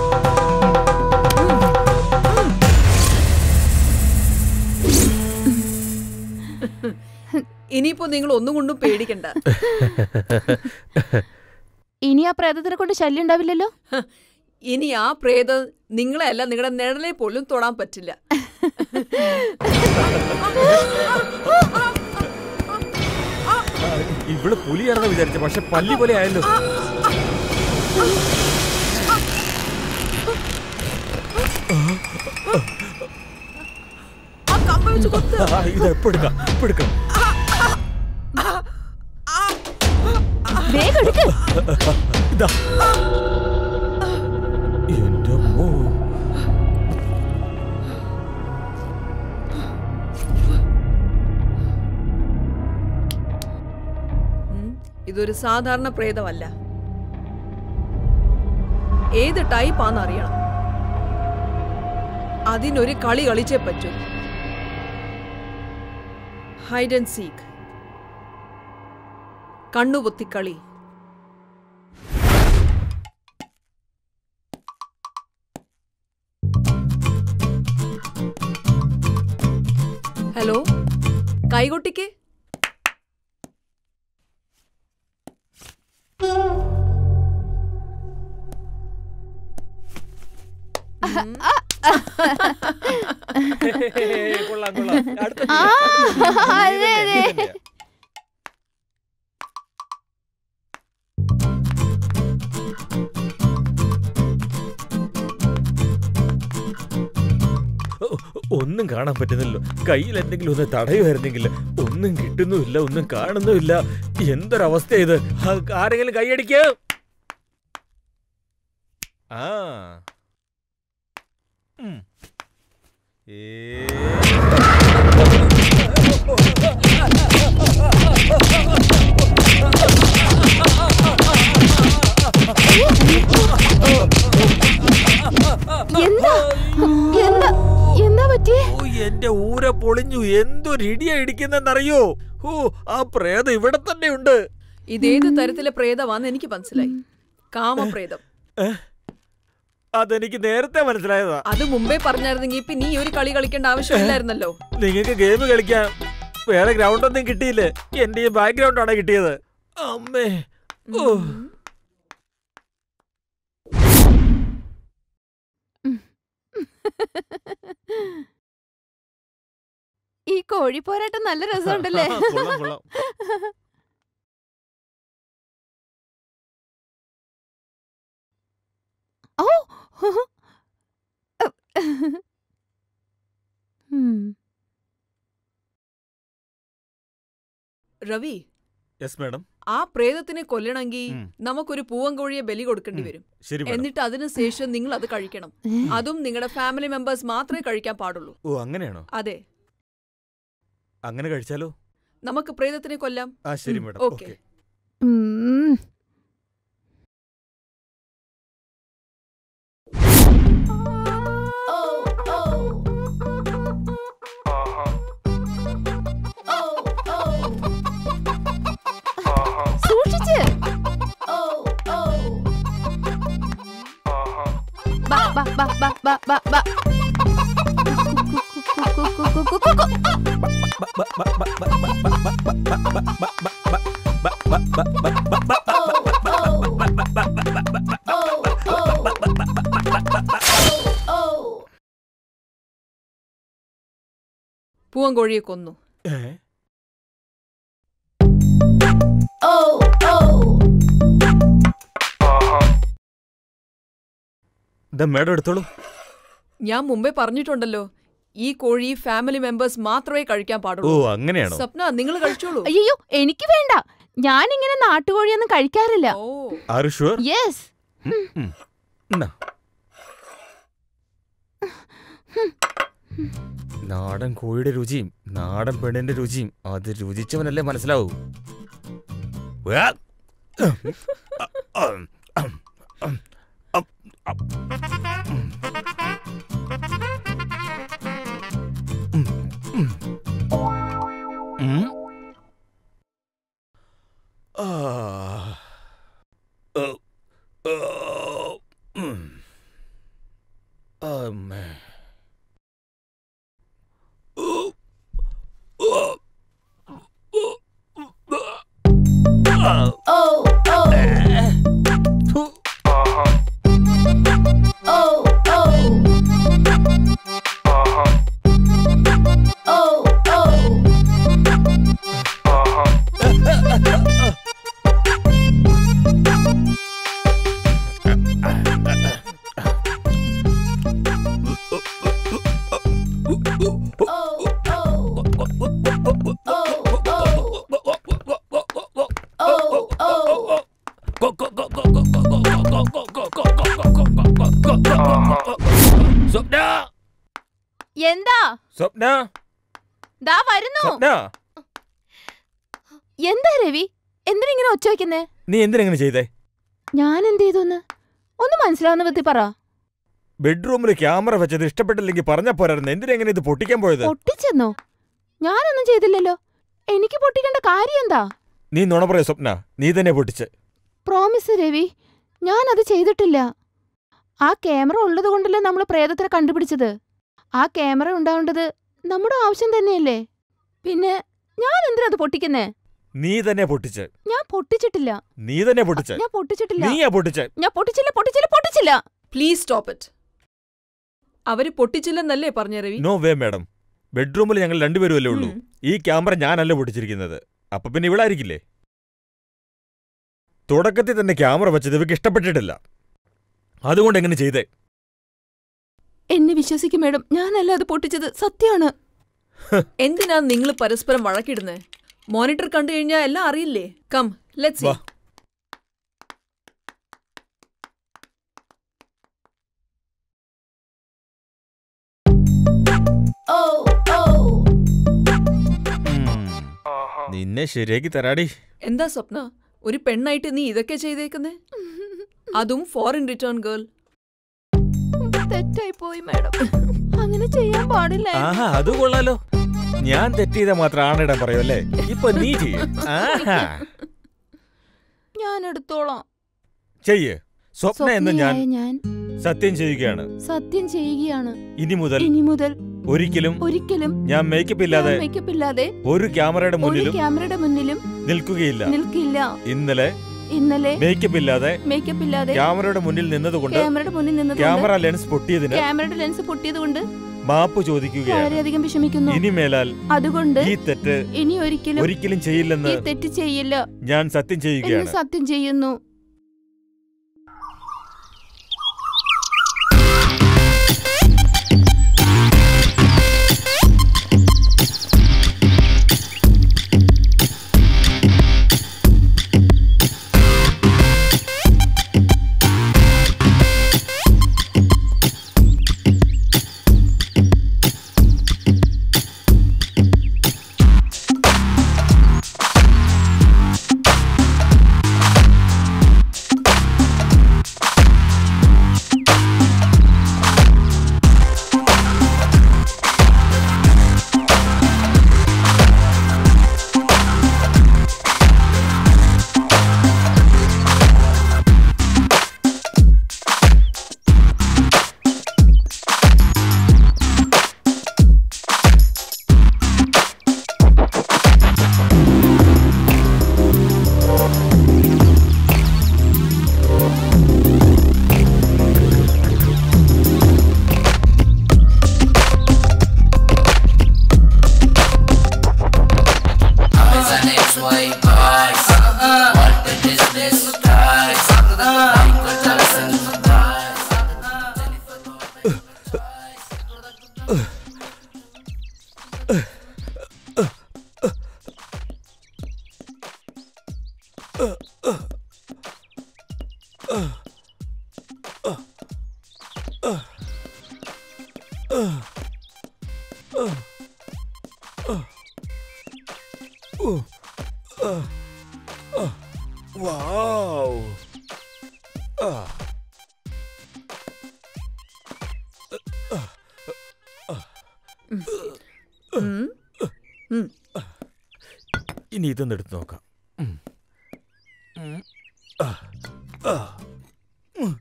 Speaker 11: ഇനിയിപ്പോ നിങ്ങൾ ഒന്നും കൊണ്ടും പേടിക്കണ്ട
Speaker 2: ഇനി ആ പ്രേതത്തിനെ കൊണ്ട് ശല്യം ഉണ്ടാവില്ലല്ലോ
Speaker 11: ഇനി ആ പ്രേതം നിങ്ങളെ അല്ല നിങ്ങളുടെ നിഴലെ പോലും തൊടാൻ പറ്റില്ല
Speaker 1: ഇവിടെ പുലിയാണെന്ന് വിചാരിച്ച പക്ഷെ പല്ലി പോലെ ആയല്ലോ
Speaker 11: ആ കമ്പ വെച്ച് കൊത്ത്
Speaker 1: ആ, ഇത് എപ്പോ എടുക്കാം ഇപ്പൊ എടുക്കാം
Speaker 2: വേഗം എടുക്ക്
Speaker 1: ഇതാ എന്റെ അമ്മോ.
Speaker 11: ഇതൊരു സാധാരണ പ്രേതമല്ല ഏത് ടൈപ്പാന്ന് അറിയണം അതിനൊരു കളി കളിച്ചേ പറ്റൂ ഹൈഡ് ആൻഡ് സീക്ക് കണ്ണുപൊത്തിക്കളി ഹലോ കൈകൊട്ടിക്ക്
Speaker 1: കൊള്ളാം കൊള്ളാം അടുത്ത
Speaker 2: ആ,
Speaker 1: നീ തന്നെ,
Speaker 2: അതെ,
Speaker 1: നീ
Speaker 2: അതെ.
Speaker 1: തന്നെയാ. ഓ, ഒന്നും കാണാൻ പറ്റുന്നില്ലല്ലോ കയ്യിൽ എന്തെങ്കിലും ഒന്ന് തടയുമായിരുന്നെങ്കിൽ ഒന്നും കിട്ടുന്നുമില്ല ഒന്നും കാണുന്നുമില്ല എന്തൊരവസ്ഥ ഇത് ആ, ആരെങ്കിലും കൈയടിക്ക ആ ഉം. ഏ കൂര പൊളിഞ്ഞു എന്തൊരു ഇടിയാ ഇടിക്കുന്നെന്നറിയോ ഓ ആ പ്രേതം ഇവിടെ തന്നെ ഉണ്ട്
Speaker 11: ഇതേത് തരത്തിലെ പ്രേതമാന്ന് എനിക്ക് മനസ്സിലായി കാമപ്രേതം
Speaker 1: അതെനിക്ക് നേരത്തെ മനസ്സിലായതാ
Speaker 11: അത് മുമ്പേ പറഞ്ഞായിരുന്നെങ്കിൽ ഇപ്പൊ നീ ഒരു കളി കളിക്കേണ്ട ആവശ്യമില്ലായിരുന്നല്ലോ
Speaker 1: നിങ്ങൾക്ക് ഗെയിം കളിക്കാൻ വേറെ ഗ്രൗണ്ട് ഒന്നും കിട്ടിയില്ലേ എന്റെ ഈ ബാക്ക്ഗ്രൗണ്ട് ആണ് കിട്ടിയത് അമ്മേ ഓ
Speaker 2: ഈ കോഴിപ്പോരാട്ടം നല്ല രസമുണ്ടല്ലേ
Speaker 1: കൊള്ളാം, കൊള്ളാം.
Speaker 2: ഓ ഉം.
Speaker 11: രവി
Speaker 1: യെസ് മാഡം
Speaker 11: ആ പ്രേതത്തിനെ കൊല്ലണമെങ്കിൽ നമുക്കൊരു പൂവൻകോഴിയെ ബലി കൊടുക്കേണ്ടി വരും
Speaker 1: ശരി മാഡം
Speaker 11: എന്നിട്ട് അതിന് ശേഷം നിങ്ങൾ അത് കഴിക്കണം അതും നിങ്ങളുടെ ഫാമിലി മെമ്പേഴ്സ് മാത്രമേ കഴിക്കാൻ പാടുള്ളൂ
Speaker 1: ഓ അങ്ങനെയാണോ
Speaker 11: അതെ
Speaker 1: അങ്ങനെ കഴിച്ചാലോ
Speaker 11: നമുക്ക് പ്രേതത്തിനെ കൊല്ലാം
Speaker 1: ആ ശരി
Speaker 11: ഉം,
Speaker 1: മാഡം
Speaker 11: ഓക്കേ
Speaker 1: ഓക്കെ
Speaker 2: ഉം. സൂക്ഷിച്ച് ബാ, ബാ, ബാ, ബാ, ബാ, ബാ, ബാ. കു, കു, കു, കു, കു, കു, കു.
Speaker 11: പൂവൻകോഴിയെ കൊന്നു
Speaker 1: ഇതാ മാഡം എടുത്തോളൂ
Speaker 11: ഞാൻ മുമ്പേ പറഞ്ഞിട്ടുണ്ടല്ലോ ഈ കോഴി ഫാമിലി മെമ്പേഴ്സ് മാത്രമേ കഴിക്കാൻ
Speaker 1: ഓ
Speaker 11: പാടുള്ളൂ
Speaker 1: അങ്ങനെയാണോ
Speaker 11: സ്വപ്ന നിങ്ങൾ കഴിച്ചോളൂ
Speaker 2: അയ്യോ എനിക്ക് വേണ്ട ഞാൻ ഇങ്ങനെ നാട്ടുകോഴിയൊന്നും കഴിക്കാറില്ല
Speaker 1: ആർ ഷുവർ
Speaker 2: യെസ്
Speaker 1: നാടൻ കോഴിയുടെ രുചിയും നാടൻ പെണ്ണിന്റെ രുചിയും അത് രുചിച്ചവനല്ലേ മനസ്സിലാവൂ ഉവ്വ. ഉം. ആ. ഓ. ഓ. ഉം. അമ്മേ. സ്വപ്ന
Speaker 2: എന്താ
Speaker 1: സ്വപ്ന
Speaker 2: ദാ വരുന്നു
Speaker 1: സ്വപ്ന
Speaker 2: എന്താ രവി എന്തിനിങ്ങനെ ഒച്ച വയ്ക്കുന്നേ
Speaker 1: നീ എന്തിനെങ്ങനെ ചെയ്തേ
Speaker 2: ഞാൻ എന്ത് ചെയ്തോന്ന് ഒന്ന് മനസ്സിലാവുന്ന വിധത്തിൽ പറ
Speaker 1: ബെഡ്റൂമിൽ ക്യാമറ വെച്ചത് ഇഷ്ടപ്പെട്ടില്ലെങ്കിൽ പറഞ്ഞ പോരായിരുന്നു എന്തിനെങ്ങനെ ഇത് പൊട്ടിക്കാൻ പോയത്
Speaker 2: പൊട്ടിച്ചെന്നോ ഞാനൊന്നും ചെയ്തില്ലല്ലോ എനിക്ക് പൊട്ടിക്കേണ്ട കാര്യം എന്താ
Speaker 1: നീ നുണ പറയ സ്വപ്ന നീ തന്നെ പൊട്ടിച്ച്
Speaker 2: പ്രോമിസ് രവി ഞാനത് ചെയ്തിട്ടില്ല ആ ക്യാമറ ഉള്ളത് കൊണ്ടല്ലേ നമ്മൾ പ്രേതത്തിനെ കണ്ടുപിടിച്ചത് ആ ക്യാമറ ഉണ്ടാവേണ്ടത് നമ്മുടെ ആവശ്യം തന്നെയല്ലേ പിന്നെ ഞാൻ എന്തിനാ അത് പൊട്ടിക്കുന്നേ
Speaker 1: നീ തന്നെ പൊട്ടിച്ച്
Speaker 2: ഞാൻ പൊട്ടിച്ചിട്ടില്ല
Speaker 1: നീ തന്നെ പൊട്ടിച്ച്
Speaker 2: ഞാൻ പൊട്ടിച്ചിട്ടില്ല
Speaker 1: നീയാ പൊട്ടിച്ച്
Speaker 2: ഞാൻ പൊട്ടിച്ചില്ല പൊട്ടിച്ചില്ല പൊട്ടിച്ചില്ല
Speaker 11: പ്ലീസ് സ്റ്റോപ്പ് ഇറ്റ് അവര് പൊട്ടിച്ചില്ലെന്നല്ലേ പറഞ്ഞ രവി
Speaker 1: നോ വേ മാഡം ബെഡ്റൂമിൽ ഞങ്ങൾ രണ്ടുപേരും ഉള്ളൂ
Speaker 11: ഉം.
Speaker 1: ഈ ക്യാമറ ഞാനല്ല പൊട്ടിച്ചിരിക്കുന്നത് അപ്പൊ പിന്നെ ഇവിടെ ആയിരിക്കില്ലേ തുടക്കത്തിൽ തന്നെ ക്യാമറ വെച്ചത് ഇവക്ക് ഇഷ്ടപ്പെട്ടിട്ടില്ല അതുകൊണ്ട് എങ്ങനെ ചെയ്തേ
Speaker 2: എന്നെ വിശ്വസിക്കും മേഡം ഞാനല്ല അത് പൊട്ടിച്ചത് സത്യമാണ്
Speaker 11: എന്തിനാ നിങ്ങൾ പരസ്പരം വഴക്കിടുന്നേ മോണിറ്റർ കണ്ടു കഴിഞ്ഞാൽ എല്ലാം അറിയില്ലേ കം ലെറ്റ്സ്
Speaker 1: വാ. നിന്നെ ശരിയാക്കി തരാടി
Speaker 11: എന്താ സ്വപ്ന ഒരു പെണ്ണായിട്ട് നീ ഇതൊക്കെ ചെയ്തേക്കുന്നേ അതും ഫോറിൻ റിട്ടേൺ ഗേൾ
Speaker 2: തെറ്റായി പോയി മേഡം അങ്ങനെ ചെയ്യാൻ പാടില്ല
Speaker 1: ആഹാ അത് കൊള്ളാലോ ഞാൻ തെറ്റ് ചെയ്ത മാത്രം ആണിടാൻ പറയുമല്ലേ ഇപ്പൊ നീ ചെയ്യും ആഹാ
Speaker 2: ഞാൻ എടുത്തോളാം
Speaker 1: ചെയ്യ് സ്വപ്ന എന്ന് ഞാൻ
Speaker 2: സ്വപ്നയായ ഞാൻ
Speaker 1: സത്യം ചെയ്യുകയാണ്
Speaker 2: സത്യം ചെയ്യുകയാണ്
Speaker 1: ഇനി മുതൽ
Speaker 2: ഇനി മുതൽ
Speaker 1: ഒരിക്കലും
Speaker 2: ഒരിക്കലും
Speaker 1: ഞാൻ മേക്കപ്പ് ഇല്ലാതെ
Speaker 2: മേക്കപ്പ് ഇല്ലാതെ
Speaker 1: ഒരു ക്യാമറയുടെ
Speaker 2: ഒരു
Speaker 1: മുന്നിലും
Speaker 2: ക്യാമറയുടെ മുന്നിലും
Speaker 1: നിൽക്കുകയില്ല
Speaker 2: നിൽക്കില്ല
Speaker 1: ഇന്നലെ
Speaker 2: ഇന്നലെ
Speaker 1: മേക്കപ്പ് ഇല്ലാതെ
Speaker 2: മേക്കപ്പ് ഇല്ലാതെ
Speaker 1: ക്യാമറയുടെ മുന്നിൽ നിന്നതുകൊണ്ട്
Speaker 2: ക്യാമറയുടെ മുന്നിൽ നിന്നത്
Speaker 1: ക്യാമറ ലെൻസ് പൊട്ടിയതിന്
Speaker 2: ക്യാമറയുടെ ലെൻസ് പൊട്ടിയത് കൊണ്ട്
Speaker 1: മാപ്പ് ചോദിക്കുകയാണ്
Speaker 2: വളരെയധികം വിഷമിക്കുന്നു
Speaker 1: ഇനിമേലാൽ
Speaker 2: അതുകൊണ്ട്
Speaker 1: ഈ തെറ്റ്
Speaker 2: ഇനി ഒരിക്കലും
Speaker 1: ഒരിക്കലും ചെയ്യില്ലെന്ന്
Speaker 2: ഈ തെറ്റ് ചെയ്യില്ല
Speaker 1: ഞാൻ സത്യം
Speaker 2: എന്ന്
Speaker 1: ചെയ്യുകയാണ്
Speaker 2: സത്യം ചെയ്യുന്നു
Speaker 1: Wow. Ah.
Speaker 11: ഉം. ഉം.
Speaker 1: ഇനി ഇതൊന്ന് എടുത്ത് നോക്കാം ഉം. ഉം. ആ. ആ. ഉം.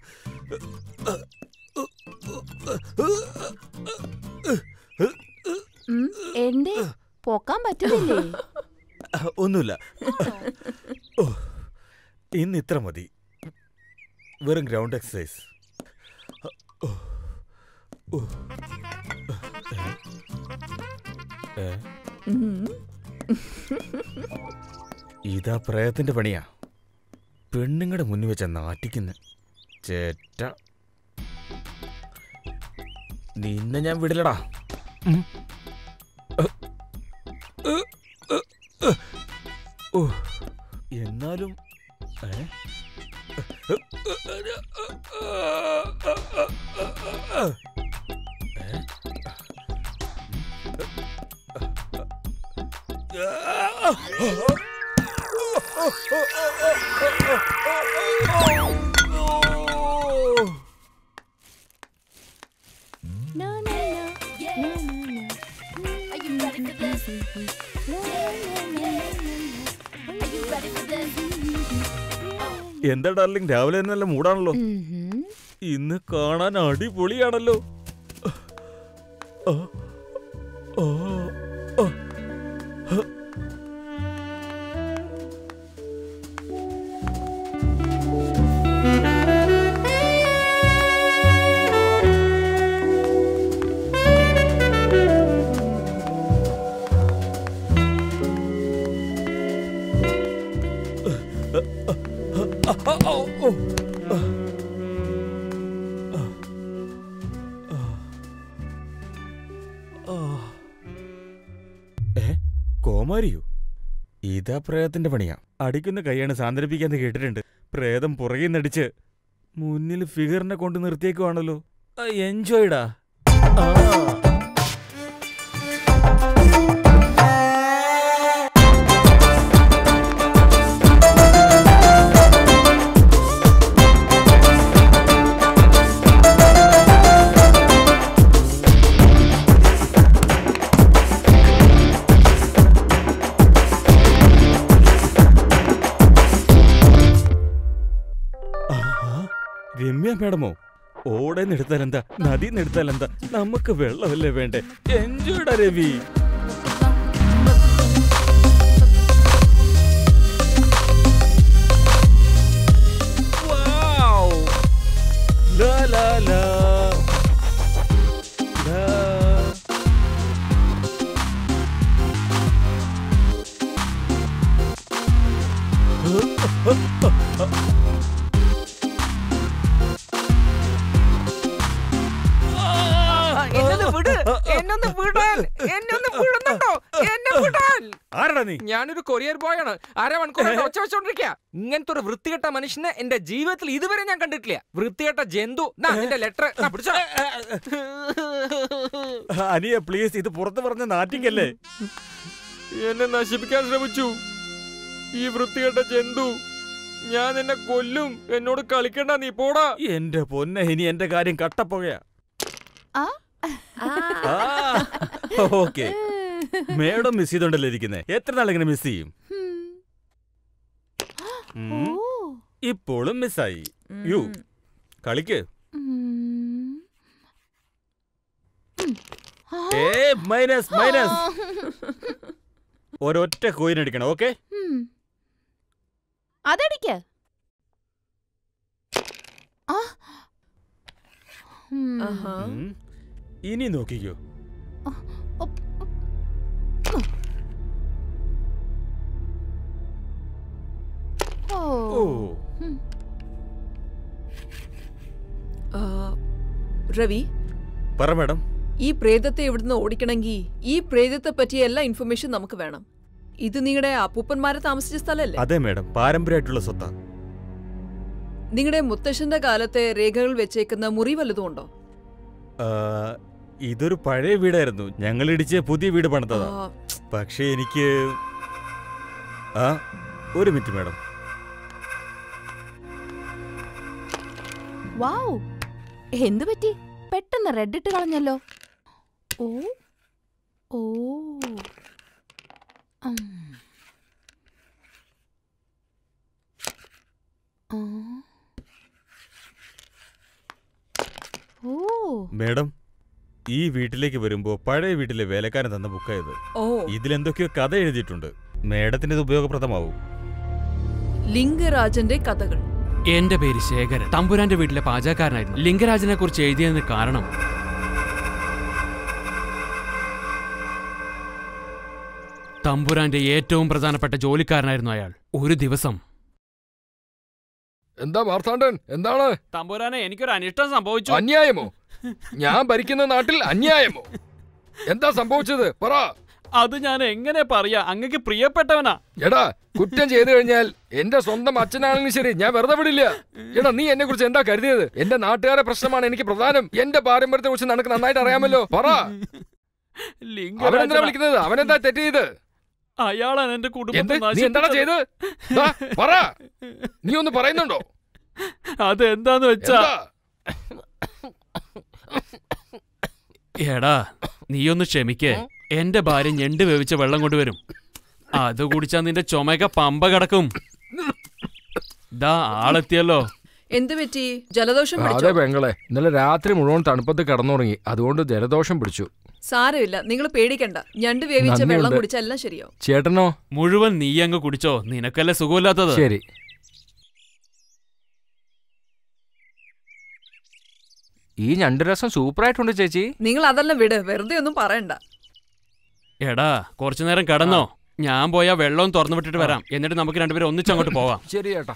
Speaker 2: ഉം, എന്തേ പോക്കാൻ പറ്റുന്നില്ലേ
Speaker 1: ഒന്നുമില്ല ഓ, ഇന്ന് ഇത്ര മതി വെറും ഗ്രൗണ്ട് എക്സസൈസ് ഓ, ഓ. ഏ?
Speaker 11: ഉം.
Speaker 1: ഇതാ പ്രയത്തിന്റെ പണിയാ പെണ്ണുങ്ങളുടെ മുന്നിൽ വെച്ച നാട്ടിക്കുന്ന ചേറ്റ നിന്നെ ഞാൻ വിടില്ലടാ ഉം. അ, അ, അ, അ. ഓ എന്നാലും ഏ? ഏ?
Speaker 3: Are you ready for this? Are you ready for this?
Speaker 1: എന്താ ഡാർലിംഗ് രാവിലെ തന്നെ നല്ല മൂടാണല്ലോ ഇന്ന് കാണാൻ അടിപൊളിയാണല്ലോ ആ, ആ, ആ, ഹ. ഏ കോമാരിയോ ഇതാ പ്രേതത്തിന്റെ പണിയാ അടിക്കുന്ന കൈയാണ് സാന്ത്വനിപ്പിക്കാന്ന് കേട്ടിട്ടുണ്ട് പ്രേതം പുറകെ നടിച്ച് മുന്നിൽ ഫിഗറിനെ കൊണ്ട് നിർത്തിയേക്കുവാണല്ലോ എൻജോയ്ഡാ
Speaker 3: Are
Speaker 1: രമ്യ മേഡമോ ഓടേന്ന് എടുത്താൽ എന്താ നദിന്ന് എടുത്താൽ എന്താ നമുക്ക് വെള്ളമല്ലേ വേണ്ടേ എൻജോയ്ഡാ Ravi Wow! La la la. La.
Speaker 8: ആ, എന്നൊന്ന് വിട് എന്നൊന്ന് വിടാൻ എന്നൊന്ന് വിടുന്നുണ്ടോ എന്നെ വിടാൻ
Speaker 1: ആരടാ നീ
Speaker 8: ഞാനൊരു കൊറിയർ ബോയ് ആണ് അരമണിക്കൂറായിട്ട് ഒച്ച വെച്ചോണ്ടിരിക്കുക ഇങ്ങനത്തെ ഒരു വൃത്തികെട്ട മനുഷ്യനെ എന്റെ ജീവിതത്തിൽ ഇതുവരെ ഞാൻ കണ്ടിട്ടില്ല വൃത്തികെട്ട ജന്തു നാ എന്റെ ലെറ്റർ പിടിച്ചോ
Speaker 1: അനിയ പ്ലീസ് ഇത് പുറത്ത് പറഞ്ഞ നാറ്റിക്കല്ലേ
Speaker 8: എന്നെ നശിപ്പിക്കാൻ ശ്രമിച്ചു ഈ വൃത്തികെട്ട ജന്തു ഞാൻ എന്നെ കൊല്ലും എന്നോട് കളിക്കണ്ട നീ പോടാ
Speaker 1: എന്റെ പൊന്നെ ഇനി എന്റെ കാര്യം കട്ടപ്പുകയാ
Speaker 2: ആ
Speaker 1: ഓക്കെ മേഡം മിസ് ചെയ്തോണ്ടല്ലേ ഇരിക്കുന്നേ എത്ര നാളിങ്ങനെ മിസ് ചെയ്യും ഉം. ഇപ്പോഴും മിസ്സായി യു കളിക്ക് ഏ മൈനസ് മൈനസ് ഒരൊറ്റ കോയിൻ അടിക്കണം ഓക്കെ
Speaker 2: ഉം. അതടിക്ക് ആ. ഉം.
Speaker 1: ഇനി നോക്കിക്കോ
Speaker 2: ഓ
Speaker 1: ഓ
Speaker 2: ഉം.
Speaker 11: ആ, രവി
Speaker 1: പറ മേഡം
Speaker 11: ഈ പ്രേതത്തെ ഇവിടുന്ന് ഓടിക്കണമെങ്കിൽ ഈ പ്രേതത്തെ പറ്റിയ എല്ലാ ഇൻഫർമേഷൻ നമുക്ക് വേണം ഇത് നിങ്ങളുടെ അപ്പൂപ്പന്മാരെ താമസിച്ച സ്ഥലല്ലേ
Speaker 1: അതെ മേഡം പാരമ്പര്യമായിട്ടുള്ള സ്വത്താ
Speaker 11: നിങ്ങളുടെ മുത്തശ്ശന്റെ കാലത്തെ രേഖകൾ വെച്ചേക്കുന്ന മുറി വല്ലതും ഉണ്ടോ
Speaker 1: ആ, ഇതൊരു പഴയ വീടായിരുന്നു ഞങ്ങൾ ഇടിച്ച് പുതിയ വീട് പണിതതാ
Speaker 11: ആ,
Speaker 1: പക്ഷേ എനിക്ക് ആ ഒരു മിനിറ്റ് മേഡം
Speaker 2: വാവ് എന്ത് പറ്റി പെട്ടെന്ന് റെഡ് ഇട്ട് കളഞ്ഞല്ലോ ഓ ഓ ഉം. ആ. ഓ
Speaker 1: മേഡം ഈ വീട്ടിലേക്ക് വരുമ്പോ പഴയ വീട്ടിലെ വേലക്കാരൻ തന്ന ബുക്കായത്
Speaker 11: ഓ
Speaker 1: ഇതിലെന്തൊക്കെയോ കഥ എഴുതിയിട്ടുണ്ട് മേഡത്തിന് ഇത് ഉപയോഗപ്രദമാവും
Speaker 11: ലിംഗരാജന്റെ കഥകൾ
Speaker 9: എന്റെ പേര് ശേഖരൻ തമ്പുരാന്റെ വീട്ടിലെ പാചകക്കാരനായിരുന്നു ലിംഗരാജനെ കുറിച്ച് എഴുതിയതിന് കാരണം തമ്പുരാന്റെ ഏറ്റവും പ്രധാനപ്പെട്ട ജോലിക്കാരനായിരുന്നു അയാൾ ഒരു ദിവസം
Speaker 12: എന്താ മാർത്താണ്ഡൻ എന്താണ്
Speaker 9: തമ്പുരാനെ എനിക്കൊരു അനിഷ്ടം സംഭവിച്ചു
Speaker 12: അന്യായമോ ഞാൻ ഭരിക്കുന്ന നാട്ടിൽ അന്യായമോ എന്താ സംഭവിച്ചത് പറ
Speaker 9: അത് ഞാൻ എങ്ങനെ പറയാ അങ്ങക്ക് പ്രിയപ്പെട്ടവനാ
Speaker 12: എടാ കുറ്റം ചെയ്തു കഴിഞ്ഞാൽ എന്റെ സ്വന്തം അച്ഛനാണെങ്കിലും ശരി ഞാൻ വെറുതെ വിടില്ല എടാ നീ എന്നെ കുറിച്ച് എന്താ കരുതിയത് എന്റെ നാട്ടുകാരെ പ്രശ്നമാണ് എനിക്ക് പ്രധാനം എന്റെ പാരമ്പര്യത്തെ കുറിച്ച് നിനക്ക് നന്നായിട്ട് അറിയാമല്ലോ പറ അവനെന്തിനാ
Speaker 9: ലിംഗരാജന
Speaker 12: വിളിക്കുന്നത് അവനെന്താ തെറ്റ് ചെയ്ത്
Speaker 9: അയാളാണ് എന്റെ
Speaker 12: എന്ത്
Speaker 9: കുടുംബത്തെ
Speaker 12: നീ എന്താടാ ചെയ്ത് ദാ, പറ നീ ഒന്ന് പറയുന്നുണ്ടോ
Speaker 9: അത് എന്താന്ന് വെച്ചാ
Speaker 12: എന്താ
Speaker 9: എടാ നീയൊന്ന് ക്ഷമിക്കേ എന്റെ ഭാര്യ ഞണ്ട് വേവിച്ച വെള്ളം കൊണ്ടുവരും അത് കുടിച്ചാ നിന്റെ ചുമക പമ്പ കിടക്കും ദാ ആളെത്തിയല്ലോ
Speaker 11: എന്ത് പറ്റി ജലദോഷം
Speaker 12: അതെ
Speaker 11: പിടിച്ചോ
Speaker 12: പെങ്ങളെ ഇന്നലെ രാത്രി മുഴുവൻ തണുപ്പത്ത് കിടന്നുറങ്ങി അതുകൊണ്ട് ജലദോഷം പിടിച്ചു
Speaker 11: സാരമില്ല നിങ്ങൾ പേടിക്കണ്ട ഞണ്ട് വേവിച്ച
Speaker 12: നന്ദിയുണ്ട്.
Speaker 11: വെള്ളം കുടിച്ചാൽ എല്ലാം ശരിയാവും
Speaker 12: ചേട്ടനോ
Speaker 9: മുഴുവൻ നീ അങ്ങ് കുടിച്ചോ നിനക്കല്ലേ സുഖമില്ലാത്തത്
Speaker 12: ശരി ഈ ഞണ്ട് രസം സൂപ്പറായിട്ടുണ്ട് ചേച്ചി
Speaker 11: നിങ്ങൾ അതെല്ലാം വിട് വെറുതെ ഒന്നും പറയണ്ട
Speaker 9: എടാ കുറച്ചു നേരം കടന്നോ ഞാൻ പോയാ വെള്ളവും തുറന്നു വിട്ടിട്ട് വരാം എന്നിട്ട് നമുക്ക് രണ്ടുപേരും ഒന്നിച്ചങ്ങോട്ട് പോവാം
Speaker 12: ശരി ചേട്ടാ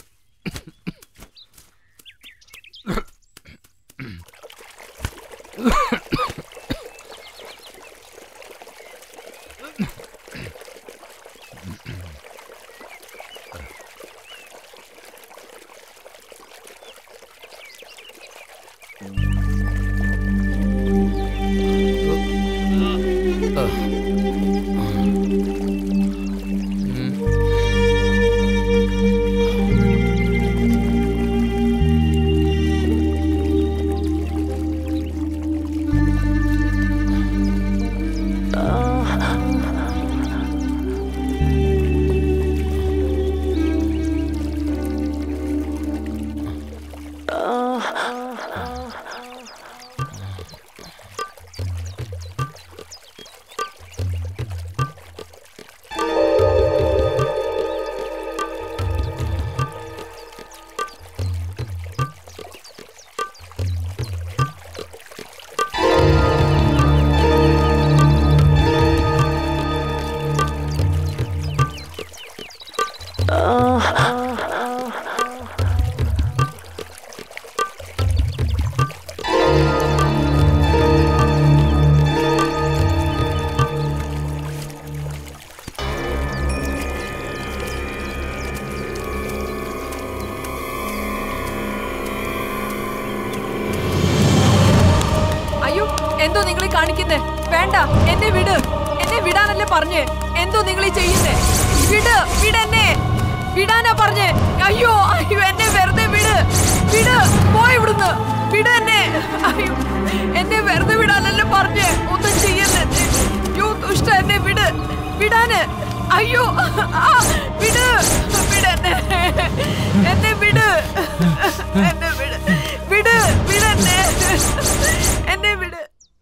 Speaker 11: കാണിക്കുന്നേ വേണ്ട എന്നെ വിട് എന്നെ വിടാനല്ലേ പറഞ്ഞേ എന്തോ നിങ്ങൾ ഈ ചെയ്യുന്നേ വിട് വിടെന്നെ വിടാനാ പറഞ്ഞേ അയ്യോ അയ്യോ എന്നെ വെറുതെ വിട് വിട് പോയി ഇവിടുന്ന് വിട് എന്നെ അയ്യോ എന്നെ വെറുതെ വിടാനല്ലേ പറഞ്ഞേ ഒന്നും ചെയ്യരുത് അയ്യോ ദുഷ്ട എന്നെ വിട് വിടാന് അയ്യോ ആ, വിട് വിട് എന്നെ എന്നെ വിട് എന്നെ വിട് വിട് വിട് എന്നെ എന്നെ വിട്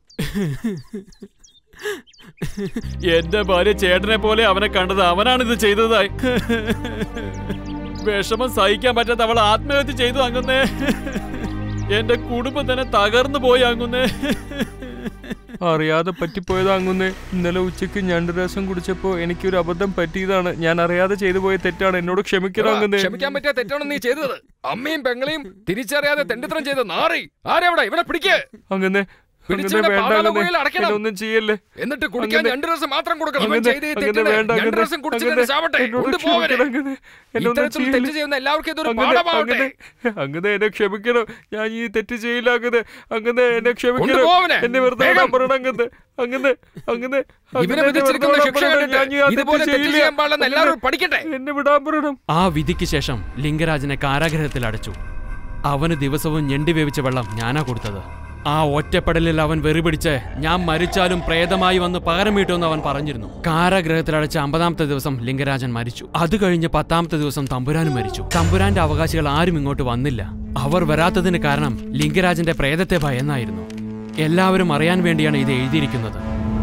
Speaker 9: എന്റെ ഭാര്യ ചേട്ടനെ പോലെ അവനെ കണ്ടത് അവനാണ് ഇത് ചെയ്തതായി വിഷമം സഹിക്കാൻ പറ്റാത്ത അവൾ ആത്മഹത്യ ചെയ്തു അങ്ങുന്നേ എന്റെ കുടുംബം തന്നെ തകർന്നു പോയി അങ്ങുന്നേ
Speaker 12: അറിയാതെ പറ്റിപ്പോയതാങ്ങുന്നേ ഇന്നലെ ഉച്ചയ്ക്ക് ഞണ്ട് രസം കുടിച്ചപ്പോ എനിക്കൊരു അബദ്ധം പറ്റിയതാണ് ഞാൻ അറിയാതെ ചെയ്തു പോയ തെറ്റാണ് എന്നോട് ക്ഷമിക്കണമെന്നേ
Speaker 13: ക്ഷമിക്കാൻ പറ്റിയ തെറ്റാണ് നീ ചെയ്തത് അമ്മയും പെങ്ങളെയും തിരിച്ചറിയാതെ തെണ്ടിത്തരം ചെയ്ത നാറി ആരെവിടെ ഇവിടെ പിടിക്കേ
Speaker 12: അങ്ങനെ
Speaker 13: പിടിച്ചിവിടെ
Speaker 12: വേണ്ട
Speaker 13: പാതാള
Speaker 12: അങ്ങനെ.
Speaker 13: ഗുഹയിൽ അടയ്ക്കണം.
Speaker 12: എന്നെ ഒന്നും ചെയ്യല്ലേ
Speaker 13: എന്നിട്ട് കുടിക്കാൻ
Speaker 12: അങ്ങനെ.
Speaker 13: രണ്ട് രസം മാത്രം കൊടുക്കണം ഇവൻ
Speaker 12: അങ്ങനെ.
Speaker 13: ചെയ്ത ഈ
Speaker 12: അങ്ങനെ
Speaker 13: തെറ്റിന്
Speaker 12: വേണ്ട,
Speaker 13: രണ്ട്
Speaker 12: അങ്ങനെ.
Speaker 13: രസം കുടിച്ചിട്ട്
Speaker 12: അങ്ങനെ.
Speaker 13: ചാവട്ടെ
Speaker 12: എന്നോട്
Speaker 13: കൊണ്ടുപോവരെ
Speaker 12: ക്ഷമിക്കണം, അങ്ങനെ. എന്നെ ഒന്നും
Speaker 13: ഇത്തരത്തിൽ തെറ്റ്
Speaker 12: ചെയ്യല്ലേ.
Speaker 13: ചെയ്യുന്ന എല്ലാവർക്കും ഇതൊരു
Speaker 12: അങ്ങനെ,
Speaker 13: പാഠമാവട്ടെ
Speaker 12: അങ്ങനെ. അങ്ങനെ എന്നെ ക്ഷമിക്കണം ഞാൻ ഈ തെറ്റ് ചെയ്യില്ല അങ്ങനെ അങ്ങനെ എന്നെ ക്ഷമിക്കണം
Speaker 13: കൊണ്ടുപോവനെ.
Speaker 12: എന്നെ വെറുതെ
Speaker 13: വേഗം.
Speaker 12: വിടാൻ പറയണം അങ്ങനെ അങ്ങനെ അങ്ങനെ അങ്ങനെ
Speaker 13: ഇവനെ
Speaker 12: എന്നെ
Speaker 13: വിധിച്ചിരിക്കുന്ന
Speaker 12: വെറുതെ
Speaker 13: ശിക്ഷ
Speaker 12: വിടാൻ പറയണം.
Speaker 13: കണ്ടിട്ട്
Speaker 12: ഞാൻ ഈ ആ
Speaker 13: ഇതുപോലെ
Speaker 12: തെറ്റ്
Speaker 13: തെറ്റ്
Speaker 12: ചെയ്യില്ല.
Speaker 13: ചെയ്യാൻ പാടില്ലെന്ന് എല്ലാവരും പഠിക്കട്ടെ
Speaker 12: എന്നെ വിടാൻ പറയണം
Speaker 9: ആ വിധിക്ക് ശേഷം ലിംഗരാജനെ കാരാഗ്രഹത്തിൽ അടച്ചു അവന് ദിവസവും ഞെണ്ടി വേവിച്ച വെള്ളം ഞാനാ കൊടുത്തത് ആ ഒറ്റപ്പെടലിൽ അവൻ വെറിപിടിച്ച് ഞാൻ മരിച്ചാലും പ്രേതമായി വന്ന് പകരം വീട്ടുമെന്ന് അവൻ പറഞ്ഞിരുന്നു കാരാഗ്രഹത്തിൽ അടച്ച അമ്പതാമത്തെ ദിവസം ലിംഗരാജൻ മരിച്ചു അത് കഴിഞ്ഞ് പത്താമത്തെ ദിവസം തമ്പുരാനും മരിച്ചു തമ്പുരാന്റെ അവകാശികൾ ആരും ഇങ്ങോട്ട് വന്നില്ല അവർ വരാത്തതിന് കാരണം ലിംഗരാജന്റെ പ്രേതത്തെ ഭയന്നായിരുന്നു എല്ലാവരും അറിയാൻ വേണ്ടിയാണ് ഇത് എഴുതിയിരിക്കുന്നത്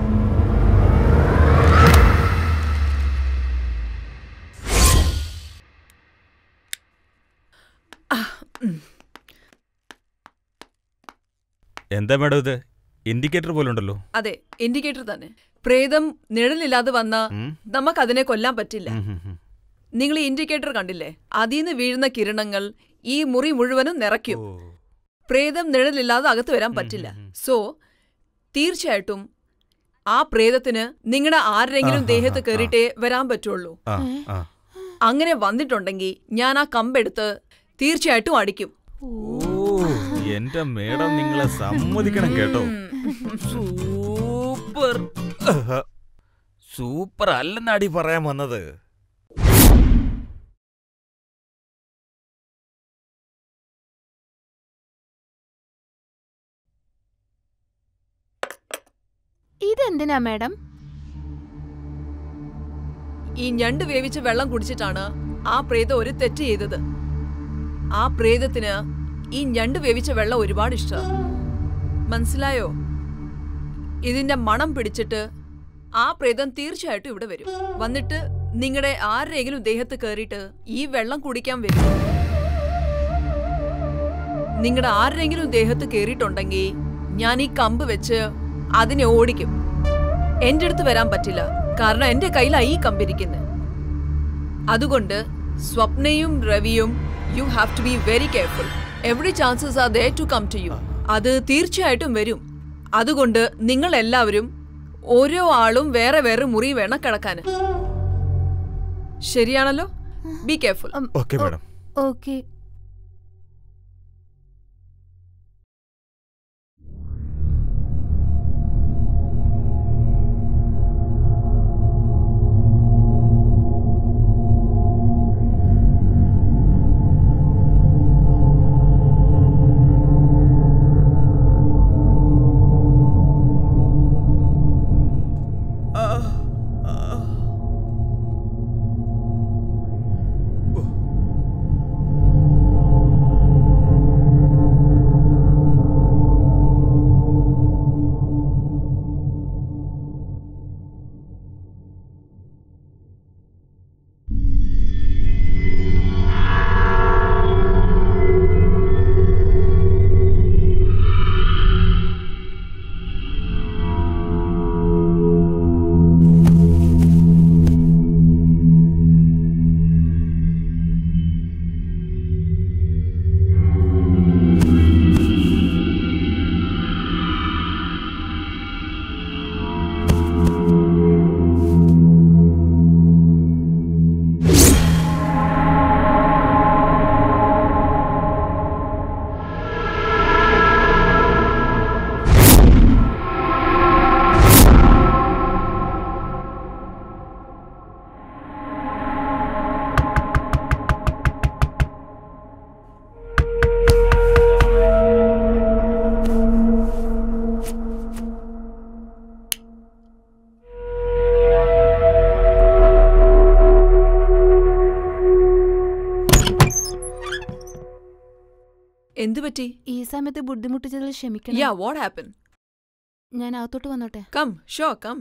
Speaker 1: എന്താ മേഡം ഇത് ഇൻഡിക്കേറ്റർ പോലെ ഉണ്ടല്ലോ
Speaker 11: അതെ ഇൻഡിക്കേറ്റർ തന്നെ പ്രേതം നിഴലില്ലാതെ വന്ന നമുക്ക് അതിനെ കൊല്ലാൻ പറ്റില്ല നിങ്ങൾ ഈ ഇൻഡിക്കേറ്റർ കണ്ടില്ലേ അതിന്ന് വീഴുന്ന കിരണങ്ങൾ ഈ മുറി മുഴുവനും നിറയ്ക്കും പ്രേതം നിഴലില്ലാതെ അകത്ത് വരാൻ പറ്റില്ല സോ തീർച്ചയായിട്ടും ആ പ്രേതത്തിന് നിങ്ങളുടെ ആരുടെങ്കിലും
Speaker 1: ആ, ആ,
Speaker 11: ദേഹത്ത്
Speaker 1: ആ,
Speaker 11: കയറിയിട്ടേ വരാൻ പറ്റുള്ളൂ
Speaker 1: ആ ആ
Speaker 11: അങ്ങനെ വന്നിട്ടുണ്ടെങ്കിൽ ഞാൻ ആ കമ്പെടുത്ത് തീർച്ചയായിട്ടും അടിക്കും
Speaker 1: ഓ എന്റെ മേഡം നിങ്ങളെ സമ്മതിക്കണം കേട്ടോ സൂപ്പർ സൂപ്പർ അല്ലെന്നാടി പറയാൻ വന്നത്
Speaker 2: ഇതെന്തിനാ മാഡം
Speaker 11: ഈ ഞണ്ട് വേവിച്ച് വെള്ളം കുടിച്ചിട്ടാണ് ആ പ്രേതം ഒരു തെറ്റ് ചെയ്തത് ആ പ്രേതത്തിന് ഈ ഞണ്ട് വേവിച്ച വെള്ളം ഒരുപാട് ഇഷ്ടമാണ് മനസ്സിലായോ ഇതിന്റെ മണം പിടിച്ചിട്ട് ആ പ്രേതം തീർച്ചയായിട്ടും ഇവിടെ വരും വന്നിട്ട് നിങ്ങളുടെ ആരുടെയെങ്കിലും ദേഹത്ത് കയറിയിട്ട് ഈ വെള്ളം കുടിക്കാൻ വരും നിങ്ങളുടെ ആരുടെയെങ്കിലും ദേഹത്ത് കയറിയിട്ടുണ്ടെങ്കിൽ ഞാൻ ഈ കമ്പ് വെച്ച് അതിനെ ഓടിക്കും എന്റെ അടുത്ത് വരാൻ പറ്റില്ല കാരണം എന്റെ കയ്യിലാ ഈ കമ്പിരിക്കുന്നത് അതുകൊണ്ട് സ്വപ്നയും രവിയും you have to be very careful every chances are they to come to you അത് തീർച്ചയായിട്ടും വരും അതുകൊണ്ട് നിങ്ങൾ എല്ലാവരും ഓരോ ആളും വേറെ വേറെ മുറി വേണം കിടക്കാൻ ശരിയാണല്ലോ be careful
Speaker 1: okay madam
Speaker 2: okay
Speaker 11: എന്തു പറ്റി
Speaker 2: ഈ സമയത്ത് ബുദ്ധിമുട്ടിച്ചതിൽ ക്ഷമിക്കണം
Speaker 11: യാ വാട്ട് ഹാപ്പൻ
Speaker 2: ഞാൻ അകത്തോട്ട് വന്നോട്ടെ
Speaker 11: കം ഷോ കം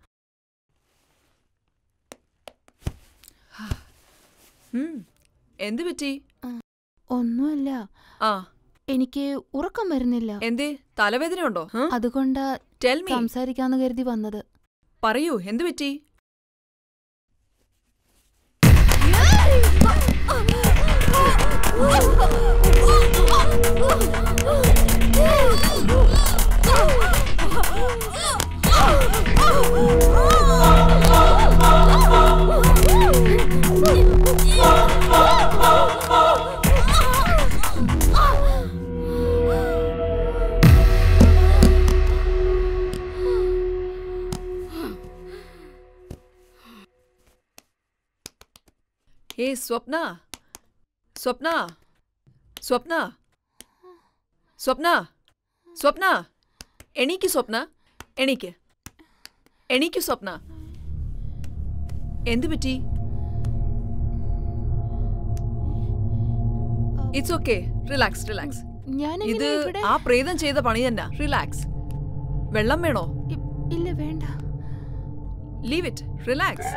Speaker 11: എന്തു പറ്റി
Speaker 2: ഒന്നുമല്ല
Speaker 11: ആ
Speaker 2: എനിക്ക് ഉറക്കം വരുന്നില്ല
Speaker 11: എന്തേ തലവേദനയുണ്ടോ
Speaker 2: അതുകൊണ്ട്
Speaker 11: ടെൽ മീ
Speaker 2: സംസാരിക്കാന്ന് കരുതി വന്നത്
Speaker 11: പറയൂ എന്തു പറ്റി ഏ സ്വപ്ന സ്വപ്ന സ്വപ്ന സ്വപ്ന സ്വപ്ന എണീക്ക് സ്വപ്ന എണീക്ക് എണീക്ക് സ്വപ്ന എന്തു പറ്റി ഇറ്റ്സ് ഓക്കെ റിലാക്സ് റിലാക്സ്
Speaker 2: ഞാൻ
Speaker 11: ഇത് ആ പ്രേതം ചെയ്ത പണി തന്നെ റിലാക്സ് വെള്ളം വേണോ
Speaker 2: ഇല്ല വേണ്ട
Speaker 11: ലീവ് ഇറ്റ് റിലാക്സ്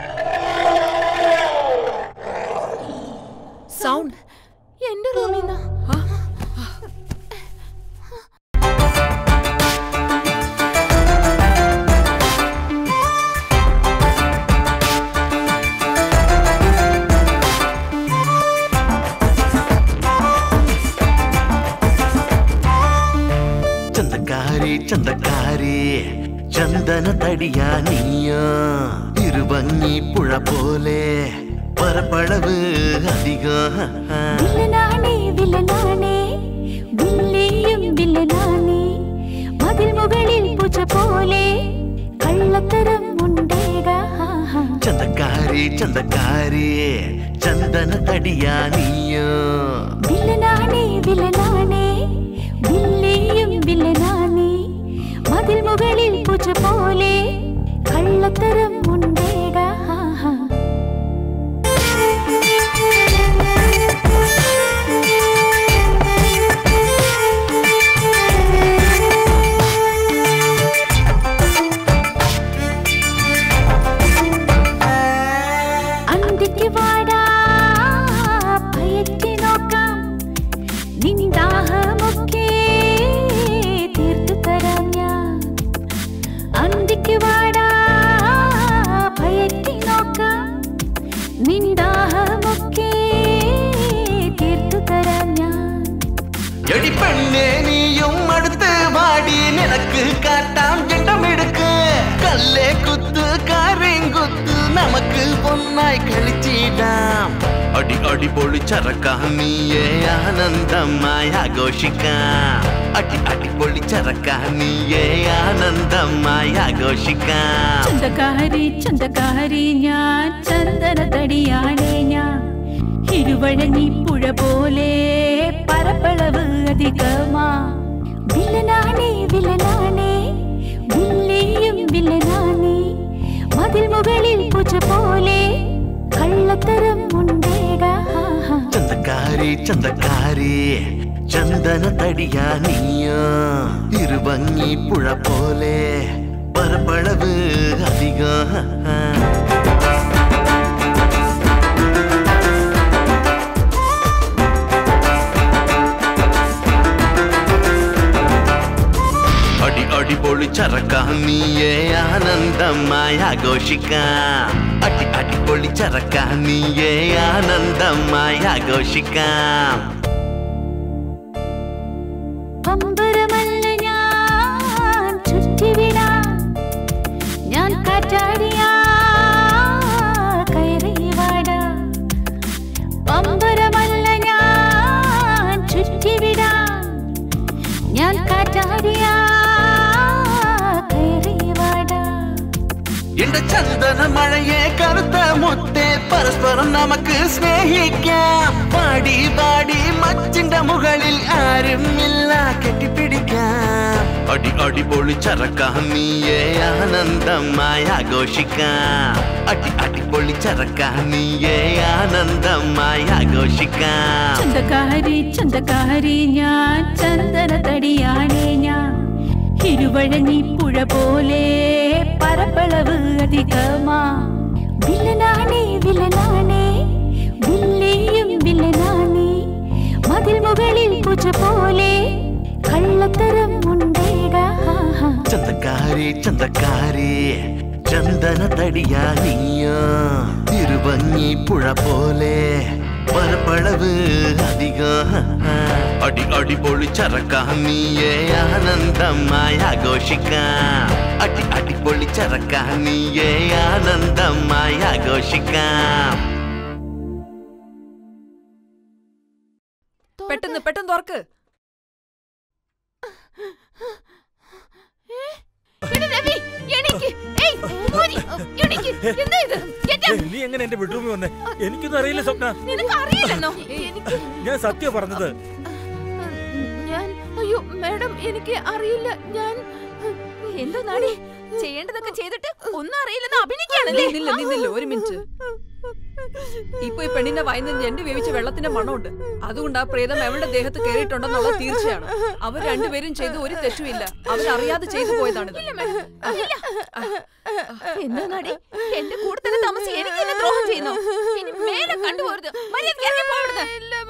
Speaker 11: സൗണ്ട്
Speaker 2: എന്റെ റൂമിൽ നിന്നാ
Speaker 6: ചന്തക്കാരി ചന്തക്കാരി ചന്ദന തടിയാ നീയോ തിരുവങ്ങി പുഴ പോലെ പരപ്പളവ് അധികം
Speaker 14: വില്ലനാണേ വില്ലനാണേ വില്ലിയും വില്ലനാണേ മതിൽ മുകളിൽ പൂച്ച പോലെ കള്ളത്തരം ഉണ്ടേടാ
Speaker 6: ചന്തക്കാരി ചന്തക്കാരി ചന്ദന തടിയാ നീയോ
Speaker 14: വില്ലനാണേ വില്ലനാണേ വില്ലിയും വില്ലനാണേ മതിൽ മുകളിൽ പൂച്ച പോലെ കള്ളത്തരം ഉണ്ടേടാ അന്തിക്ക് വാടാ പയറ്റി നോക്കാം നിന്ദാഹമൊക്കെ തീർത്തു തരാം ഞാൻ അന്തിക്ക് വാടാ പയറ്റി നോക്കാം നിന്ദാഹമൊക്കെ തീർത്തു തരാം ഞാൻ
Speaker 6: എടി പെണ്ണേ നീയും അടുത്ത് വാടി നിനക്ക് കാട്ടാം ജണ്ടമെടുക്ക് കല്ലേ കുത്ത് കാര്യം കുത്ത് നമുക്ക് ഒന്നായി കളിച്ചിടാം അടി അടി പൊളിച്ചറക്കാം നീയെ ആനന്ദമായി ആഘോഷിക്കാം അടി അടി പൊളിച്ചറക്കാം നീയെ ആനന്ദമായി ആഘോഷിക്കാം
Speaker 14: ചന്തക്കാരി ചന്തക്കാരി ഞാൻ ചന്ദന തടിയാണേ ഞാൻ ഇരുവഴഞ്ഞി പുഴ പോലെ പരപ്പളവ് അധികമാ വില്ലനാണേ വില്ലനാണേ വില്ലിയും വില്ലനാണേ മതിൽ മുകളിൽ പൂച്ച പോലെ കള്ളത്തരം ഉണ്ടേടാ
Speaker 6: ചന്തക്കാരി ചന്തക്കാരി ചന്ദന തടിയാ നീയോ തിരുവങ്ങി പുഴ പോലെ പരപ്പളവ് അധികം അടി അടി പൊളിച്ചറക്കാം നീയെ ആനന്ദമായി ആഘോഷിക്കാം അടി അടി പൊളിച്ചറക്കാം നീയെ ആനന്ദമായി ആഘോഷിക്കാം
Speaker 14: പമ്പരമല്ല ഞാൻ ചുറ്റിവിടാം ഞാൻ കാറ്റാടിയാ കയറി വാടാ പമ്പരമല്ല ഞാൻ ചുറ്റിവിടാം ഞാൻ കാറ്റാടിയാ കയറി വാടാ
Speaker 6: എന്റെ ചന്ദന മഴയെ കറുത്ത മുത്തെ പരസ്പരം നമുക്ക് സ്നേഹിക്കാം പാടി പാടി മച്ചിന്റെ മുകളിൽ ആരും ഇല്ല കെട്ടിപ്പിടിക്കാം അടി അടി പൊളിച്ചറക്കാം നീയെ ആനന്ദമായി ആഘോഷിക്കാം അടി അടി പൊളി ചരക്കാനിയെ ആനന്ദമായി ആഘോഷിക്കാം
Speaker 14: ചന്തക്കാരി ചന്തക്കാരി ഞാൻ ചന്ദന തടിയാണേ ഞാൻ ഇരുവഴങ്ങി പുഴ പോലെ പരപ്പളവ് അധികമാ വില്ലനാണേ വില്ലനാണേ വില്ലിയും വില്ലനാണേ മതിൽ മുകളിൽ പൂച്ച പോലെ കള്ളത്തരം ഉണ്ടേടാ
Speaker 6: ചന്തക്കാരി ചന്തക്കാരി ചന്ദന തടിയാ നീയോ തിരുവങ്ങി പുഴ പോലെ പരപ്പളവ് അധികം അടി അടി പൊളിച്ചറക്കാം നീയെ ആനന്ദമായി ആഘോഷിക്കാം അടി അടി പൊളിച്ചറക്കാം നീയെ ആനന്ദമായി ആഘോഷിക്കാം
Speaker 11: പെട്ടെന്ന് പെട്ടെന്ന് തുറക്ക്
Speaker 2: എടാ രവി, എണീക്ക്. ഏയ്, മോനി, എണീക്ക്. എന്താ ഇത്? Get up.
Speaker 1: ഏയ്, നീ എങ്ങനെ എന്റെ ബെഡ്റൂമിൽ വന്നേ എനിക്കൊന്നും അറിയില്ല സ്വപ്ന
Speaker 2: നിനക്ക് അറിയില്ലെന്നോ എനിക്ക്
Speaker 1: ഞാൻ സത്യം പറഞ്ഞത്
Speaker 2: ഞാൻ അയ്യോ മാഡം എനിക്ക് അറിയില്ല ഞാൻ എന്തോ നാടി ചെയ്യേണ്ടതൊക്കെ ചെയ്തിട്ട് ഒന്നും അറിയില്ലെന്ന് അഭിനയിക്കാണല്ലേ
Speaker 11: നിന്നില്ല നിന്നില്ല ഒരു മിനിറ്റ് ഇപ്പൊ ഈ പെണ്ണിന്റെ വായിന്ന് ഞണ്ട് വേവിച്ച വെള്ളത്തിന്റെ മണമുണ്ട് അതുകൊണ്ട് ആ പ്രേതം അവളുടെ ദേഹത്ത് കയറിയിട്ടുണ്ടെന്നുള്ളത് തീർച്ചയാണ് അവർ രണ്ടുപേരും ചെയ്ത് ഒരു തെറ്റുമില്ല അവരറിയാതെ ചെയ്തു പോയതാണിത്
Speaker 2: എന്താ നാടി എന്റെ കൂടെ തന്നെ താമസിച്ച് എനിക്ക് തന്നെ ദ്രോഹം ചെയ്യുന്നു ഇനി മേലെ കണ്ടുപോരുത് മര്യാദയ്ക്ക് ഇറങ്ങി പോ ഇവിടുന്ന്.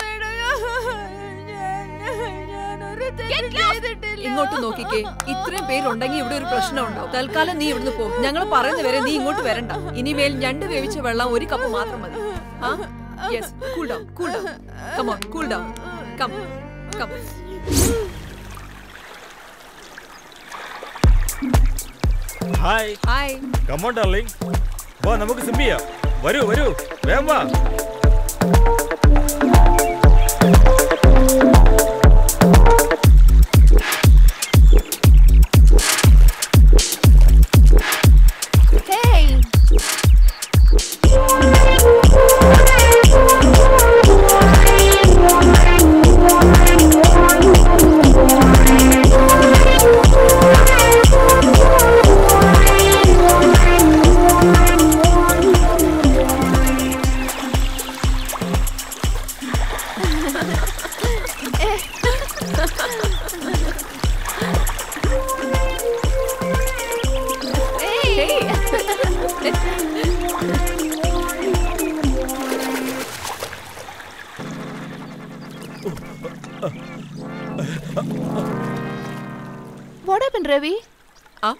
Speaker 2: Get lost.
Speaker 11: ഇങ്ങോട്ട് നോക്കിക്കേ ഇത്രയും പേരുണ്ടെങ്കിൽ ഇവിടെ ഒരു പ്രശ്നം ഉണ്ടാവും തൽക്കാലം നീ ഇവിടുന്ന് പോ ഞങ്ങൾ പറയുന്ന വരെ നീ ഇങ്ങോട്ട് വരണ്ട ഇനിമേൽ ഞണ്ട് വേവിച്ച വെള്ളം ഒരു കപ്പ് മാത്രം മതി ആ yes cool down cool down come on cool down come come
Speaker 1: hi
Speaker 11: hi
Speaker 1: come on darling വാ നമുക്ക് സിം ചെയ്യാം വരൂ വരൂ വേഗം വാ
Speaker 2: Hey. What happened, Ravi?
Speaker 11: ആ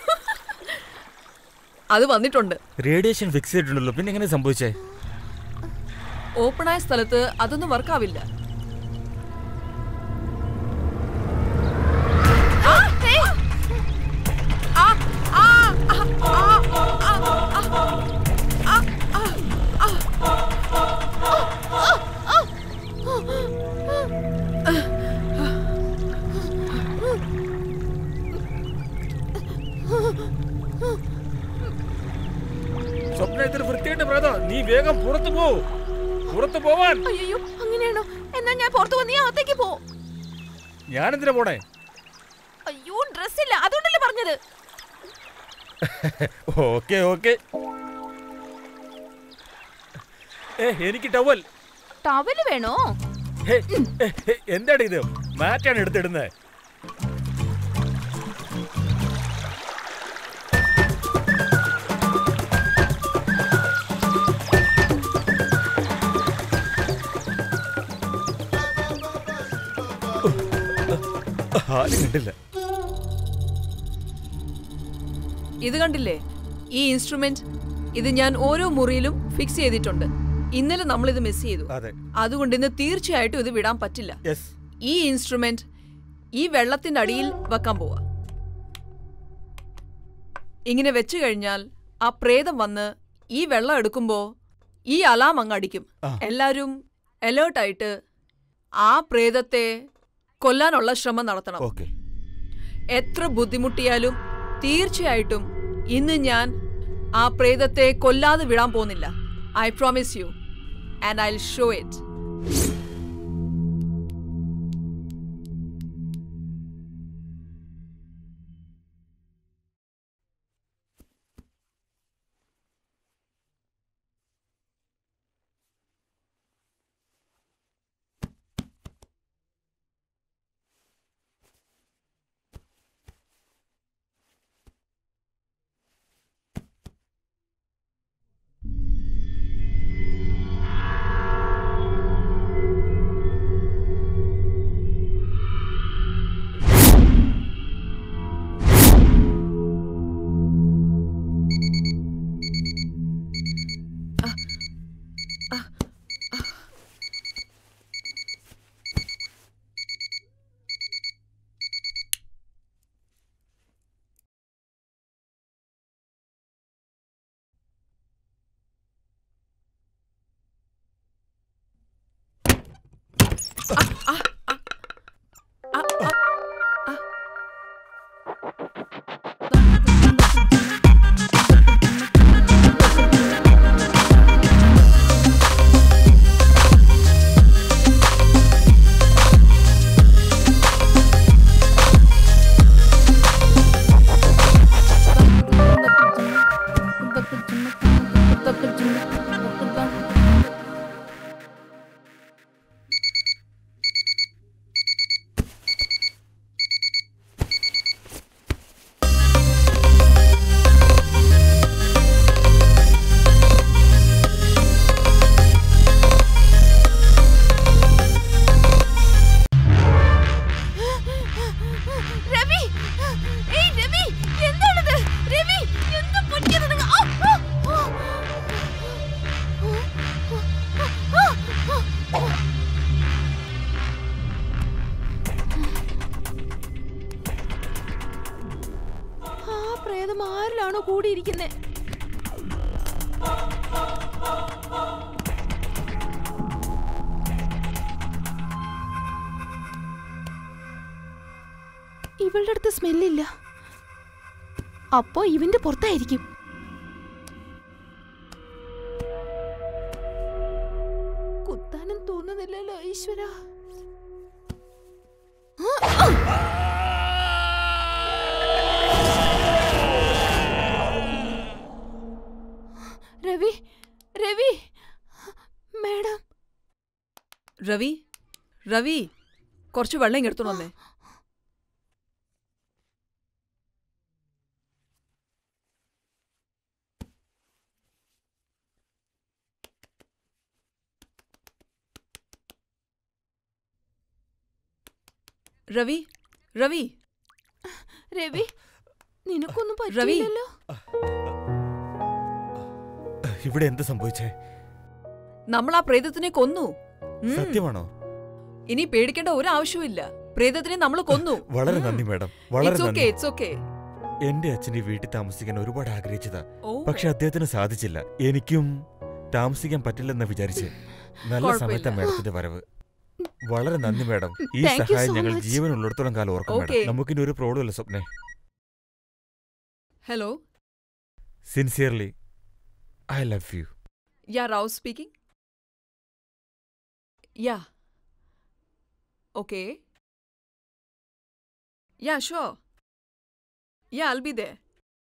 Speaker 11: അത് വന്നിട്ടുണ്ട്
Speaker 1: റേഡിയേഷൻ ഫിക്സ് ചെയ്തിട്ടുണ്ടല്ലോ പിന്നെ എങ്ങനെ സംഭവിച്ചേ
Speaker 11: ഓപ്പണായ സ്ഥലത്ത് അതൊന്നും വർക്കാവില്ല
Speaker 1: സ്വപ്ന ഇത്ര വൃത്തിയായിട്ട് പ്രേതം നീ വേഗം പുറത്തു പോ പുറത്തു പോവാൻ
Speaker 2: അയ്യോ അങ്ങനെയാണോ എന്നാ ഞാൻ പുറത്തു വന്ന് നീ അകത്തേക്ക് പോ
Speaker 1: ഞാനെന്തിനാ പോണേ
Speaker 2: അയ്യോ ഡ്രസ് ഇല്ല അതുകൊണ്ടല്ലേ പറഞ്ഞത്
Speaker 1: ഓക്കെ ഓക്കെ ഏ എനിക്ക് ടവൽ
Speaker 2: ടവല് വേണോ
Speaker 1: ഹേ, ഹേ, ഹേ, എന്താണ് ഇത് മാറ്റാണ് എടുത്തിടുന്നത് ആരും കണ്ടില്ല
Speaker 11: ഇത് കണ്ടില്ലേ ഈ ഇൻസ്ട്രുമെന്റ് ഇത് ഞാൻ ഓരോ മുറിയിലും ഫിക്സ് ചെയ്തിട്ടുണ്ട് ഇന്നലെ നമ്മൾ ഇത് മിസ് ചെയ്തു
Speaker 1: അതെ
Speaker 11: അതുകൊണ്ട് ഇന്ന് തീർച്ചയായിട്ടും ഇത് വിടാൻ പറ്റില്ല
Speaker 1: യെസ്
Speaker 11: ഈ ഇൻസ്ട്രുമെന്റ് ഈ വെള്ളത്തിന്റെ അടിയിൽ വെക്കാൻ പോവാ ഇങ്ങനെ വെച്ചു കഴിഞ്ഞാൽ ആ പ്രേതം വന്ന് ഈ വെള്ളം എടുക്കുമ്പോ ഈ അലാം അങ്ങ് അടിക്കും
Speaker 1: ആ.
Speaker 11: എല്ലാരും അലേർട്ടായിട്ട് ആ പ്രേതത്തെ കൊല്ലാനുള്ള ശ്രമം നടത്തണം
Speaker 1: ഓക്കെ
Speaker 11: എത്ര ബുദ്ധിമുട്ടിയാലും തീർച്ചയായിട്ടും ഇന്ന് ഞാൻ ആ പ്രേതത്തെ കൊല്ലാതെ വിടാൻ പോകുന്നില്ല I promise you and I show it
Speaker 2: Ravi ഏയ് രവി എന്താണിത് രവി എന്താ പറ്റിയത് നിങ്ങ ആ, ആ, ആ. ആ, ആ, ആ. ആ പ്രേതം ആരിലാണോ കൂടിയിരിക്കുന്നത് ഇവളുടെ അടുത്ത് സ്മെല്ലില്ല അപ്പോ ഇവന്റെ പുറത്തായിരിക്കും കുത്താനും തോന്നുന്നില്ലല്ലോ ഈശ്വര രവി രവി മേഡം
Speaker 11: രവി രവി കുറച്ച് വെള്ളം ഇങ്ങെടുത്തു വന്നേ രവി രവി
Speaker 2: രവി നിനക്കൊന്നും
Speaker 11: രവി.
Speaker 2: പറ്റില്ലല്ലോ
Speaker 1: ഇവിടെ എന്ത് സംഭവിച്ചേ
Speaker 11: നമ്മൾ ആ പ്രേതത്തിനെ കൊന്നു ഉം.
Speaker 1: സത്യമാണോ
Speaker 11: ഇനി പേടിക്കേണ്ട ഒരു ആവശ്യവുമില്ല പ്രേതത്തിനെ നമ്മൾ കൊന്നു
Speaker 1: വളരെ നന്ദി മാഡം വളരെ
Speaker 11: ഇറ്റ്സ് ഓക്കെ
Speaker 1: നന്ദി
Speaker 11: ഇറ്റ്സ് ഓക്കെ
Speaker 1: എന്റെ അച്ഛൻ ഈ വീട്ടിൽ താമസിക്കാൻ ഒരുപാട് ആഗ്രഹിച്ചതാ
Speaker 11: ഓ.
Speaker 1: പക്ഷെ അദ്ദേഹത്തിന് സാധിച്ചില്ല എനിക്കും താമസിക്കാൻ പറ്റില്ലെന്ന് വിചാരിച്ച് നല്ല
Speaker 11: കുഴപ്പമില്ല.
Speaker 1: സമയത്താ മാഡത്തിന്റെ വരവ് വളരെ നന്ദി മാഡം ഈ
Speaker 11: Thank you
Speaker 1: സഹായം
Speaker 11: so
Speaker 1: ഞങ്ങൾ
Speaker 11: much.
Speaker 1: ജീവൻ ഉള്ളിടത്തോളം കാലം ഓർക്കും
Speaker 11: Okay.
Speaker 1: മാഡം നമുക്കിനി ഒരു പ്രോബ്ലം ഇല്ല സ്വപ്നെ
Speaker 11: hello
Speaker 1: sincerely I love you
Speaker 11: yeah Rao speaking yeah okay yeah sure yeah I'll be there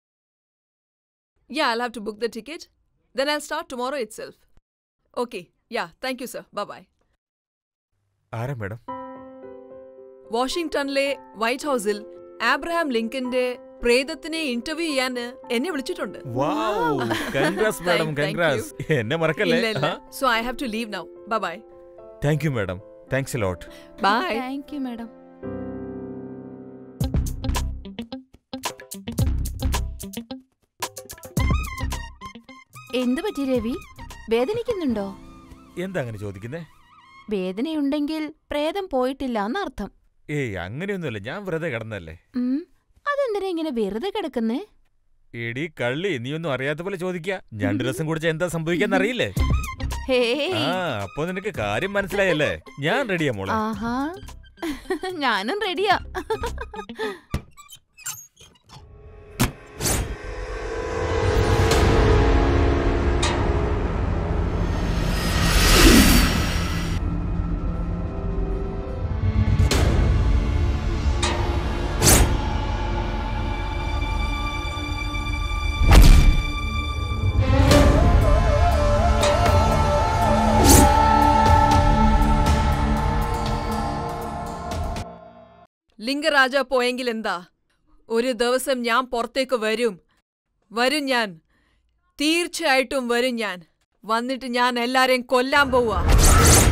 Speaker 11: yeah I'll have to book the ticket then I start tomorrow itself okay yeah thank you sir bye bye
Speaker 1: ആരാ madam
Speaker 11: വാഷിംഗ്ടണിലെ white ഹൗസിൽ Abraham ലിങ്കന്റെ പ്രേതത്തിനെ interview ചെയ്യാൻ എന്നെ വിളിച്ചിട്ടുണ്ട്
Speaker 1: congrats madam congrats എന്നെ മറക്കല്ലേ
Speaker 11: so I have to leave now bye bye
Speaker 1: thank you madam thanks lot
Speaker 11: bye
Speaker 2: thank you madam എന്ത് പറ്റി രവി വേദനിക്കുന്നുണ്ടോ
Speaker 1: എന്താ അങ്ങനെ ചോദിക്കുന്നേ
Speaker 2: വേദനയുണ്ടെങ്കിൽ പ്രേതം പോയിട്ടില്ല എന്നർത്ഥം
Speaker 1: ഏയ് അങ്ങനെയൊന്നുമില്ല ഞാൻ വെറുതെ കിടന്നല്ലേ
Speaker 2: ഉം, അതെന്തിനാ ഇങ്ങനെ വെറുതെ കിടക്കുന്നേ
Speaker 1: എടി കള്ളി നീ ഒന്നും അറിയാത്ത പോലെ ചോദിക്ക രണ്ടു ദിവസം കുടിച്ച എന്താ സംഭവിക്കാന്ന് അറിയില്ലേ
Speaker 2: ഹേ
Speaker 1: ആ അപ്പൊ നിനക്ക് കാര്യം മനസ്സിലായല്ലേ ഞാൻ റെഡിയാ മോളെ
Speaker 2: ആഹാ ഞാനും റെഡിയാ
Speaker 11: ലിംഗരാജ പോയെങ്കിൽ എന്താ ഒരു ദിവസം ഞാൻ പുറത്തേക്ക് വരും വരും ഞാൻ തീർച്ചയായിട്ടും വരും ഞാൻ വന്നിട്ട് ഞാൻ എല്ലാരെയും കൊല്ലാൻ പോവാ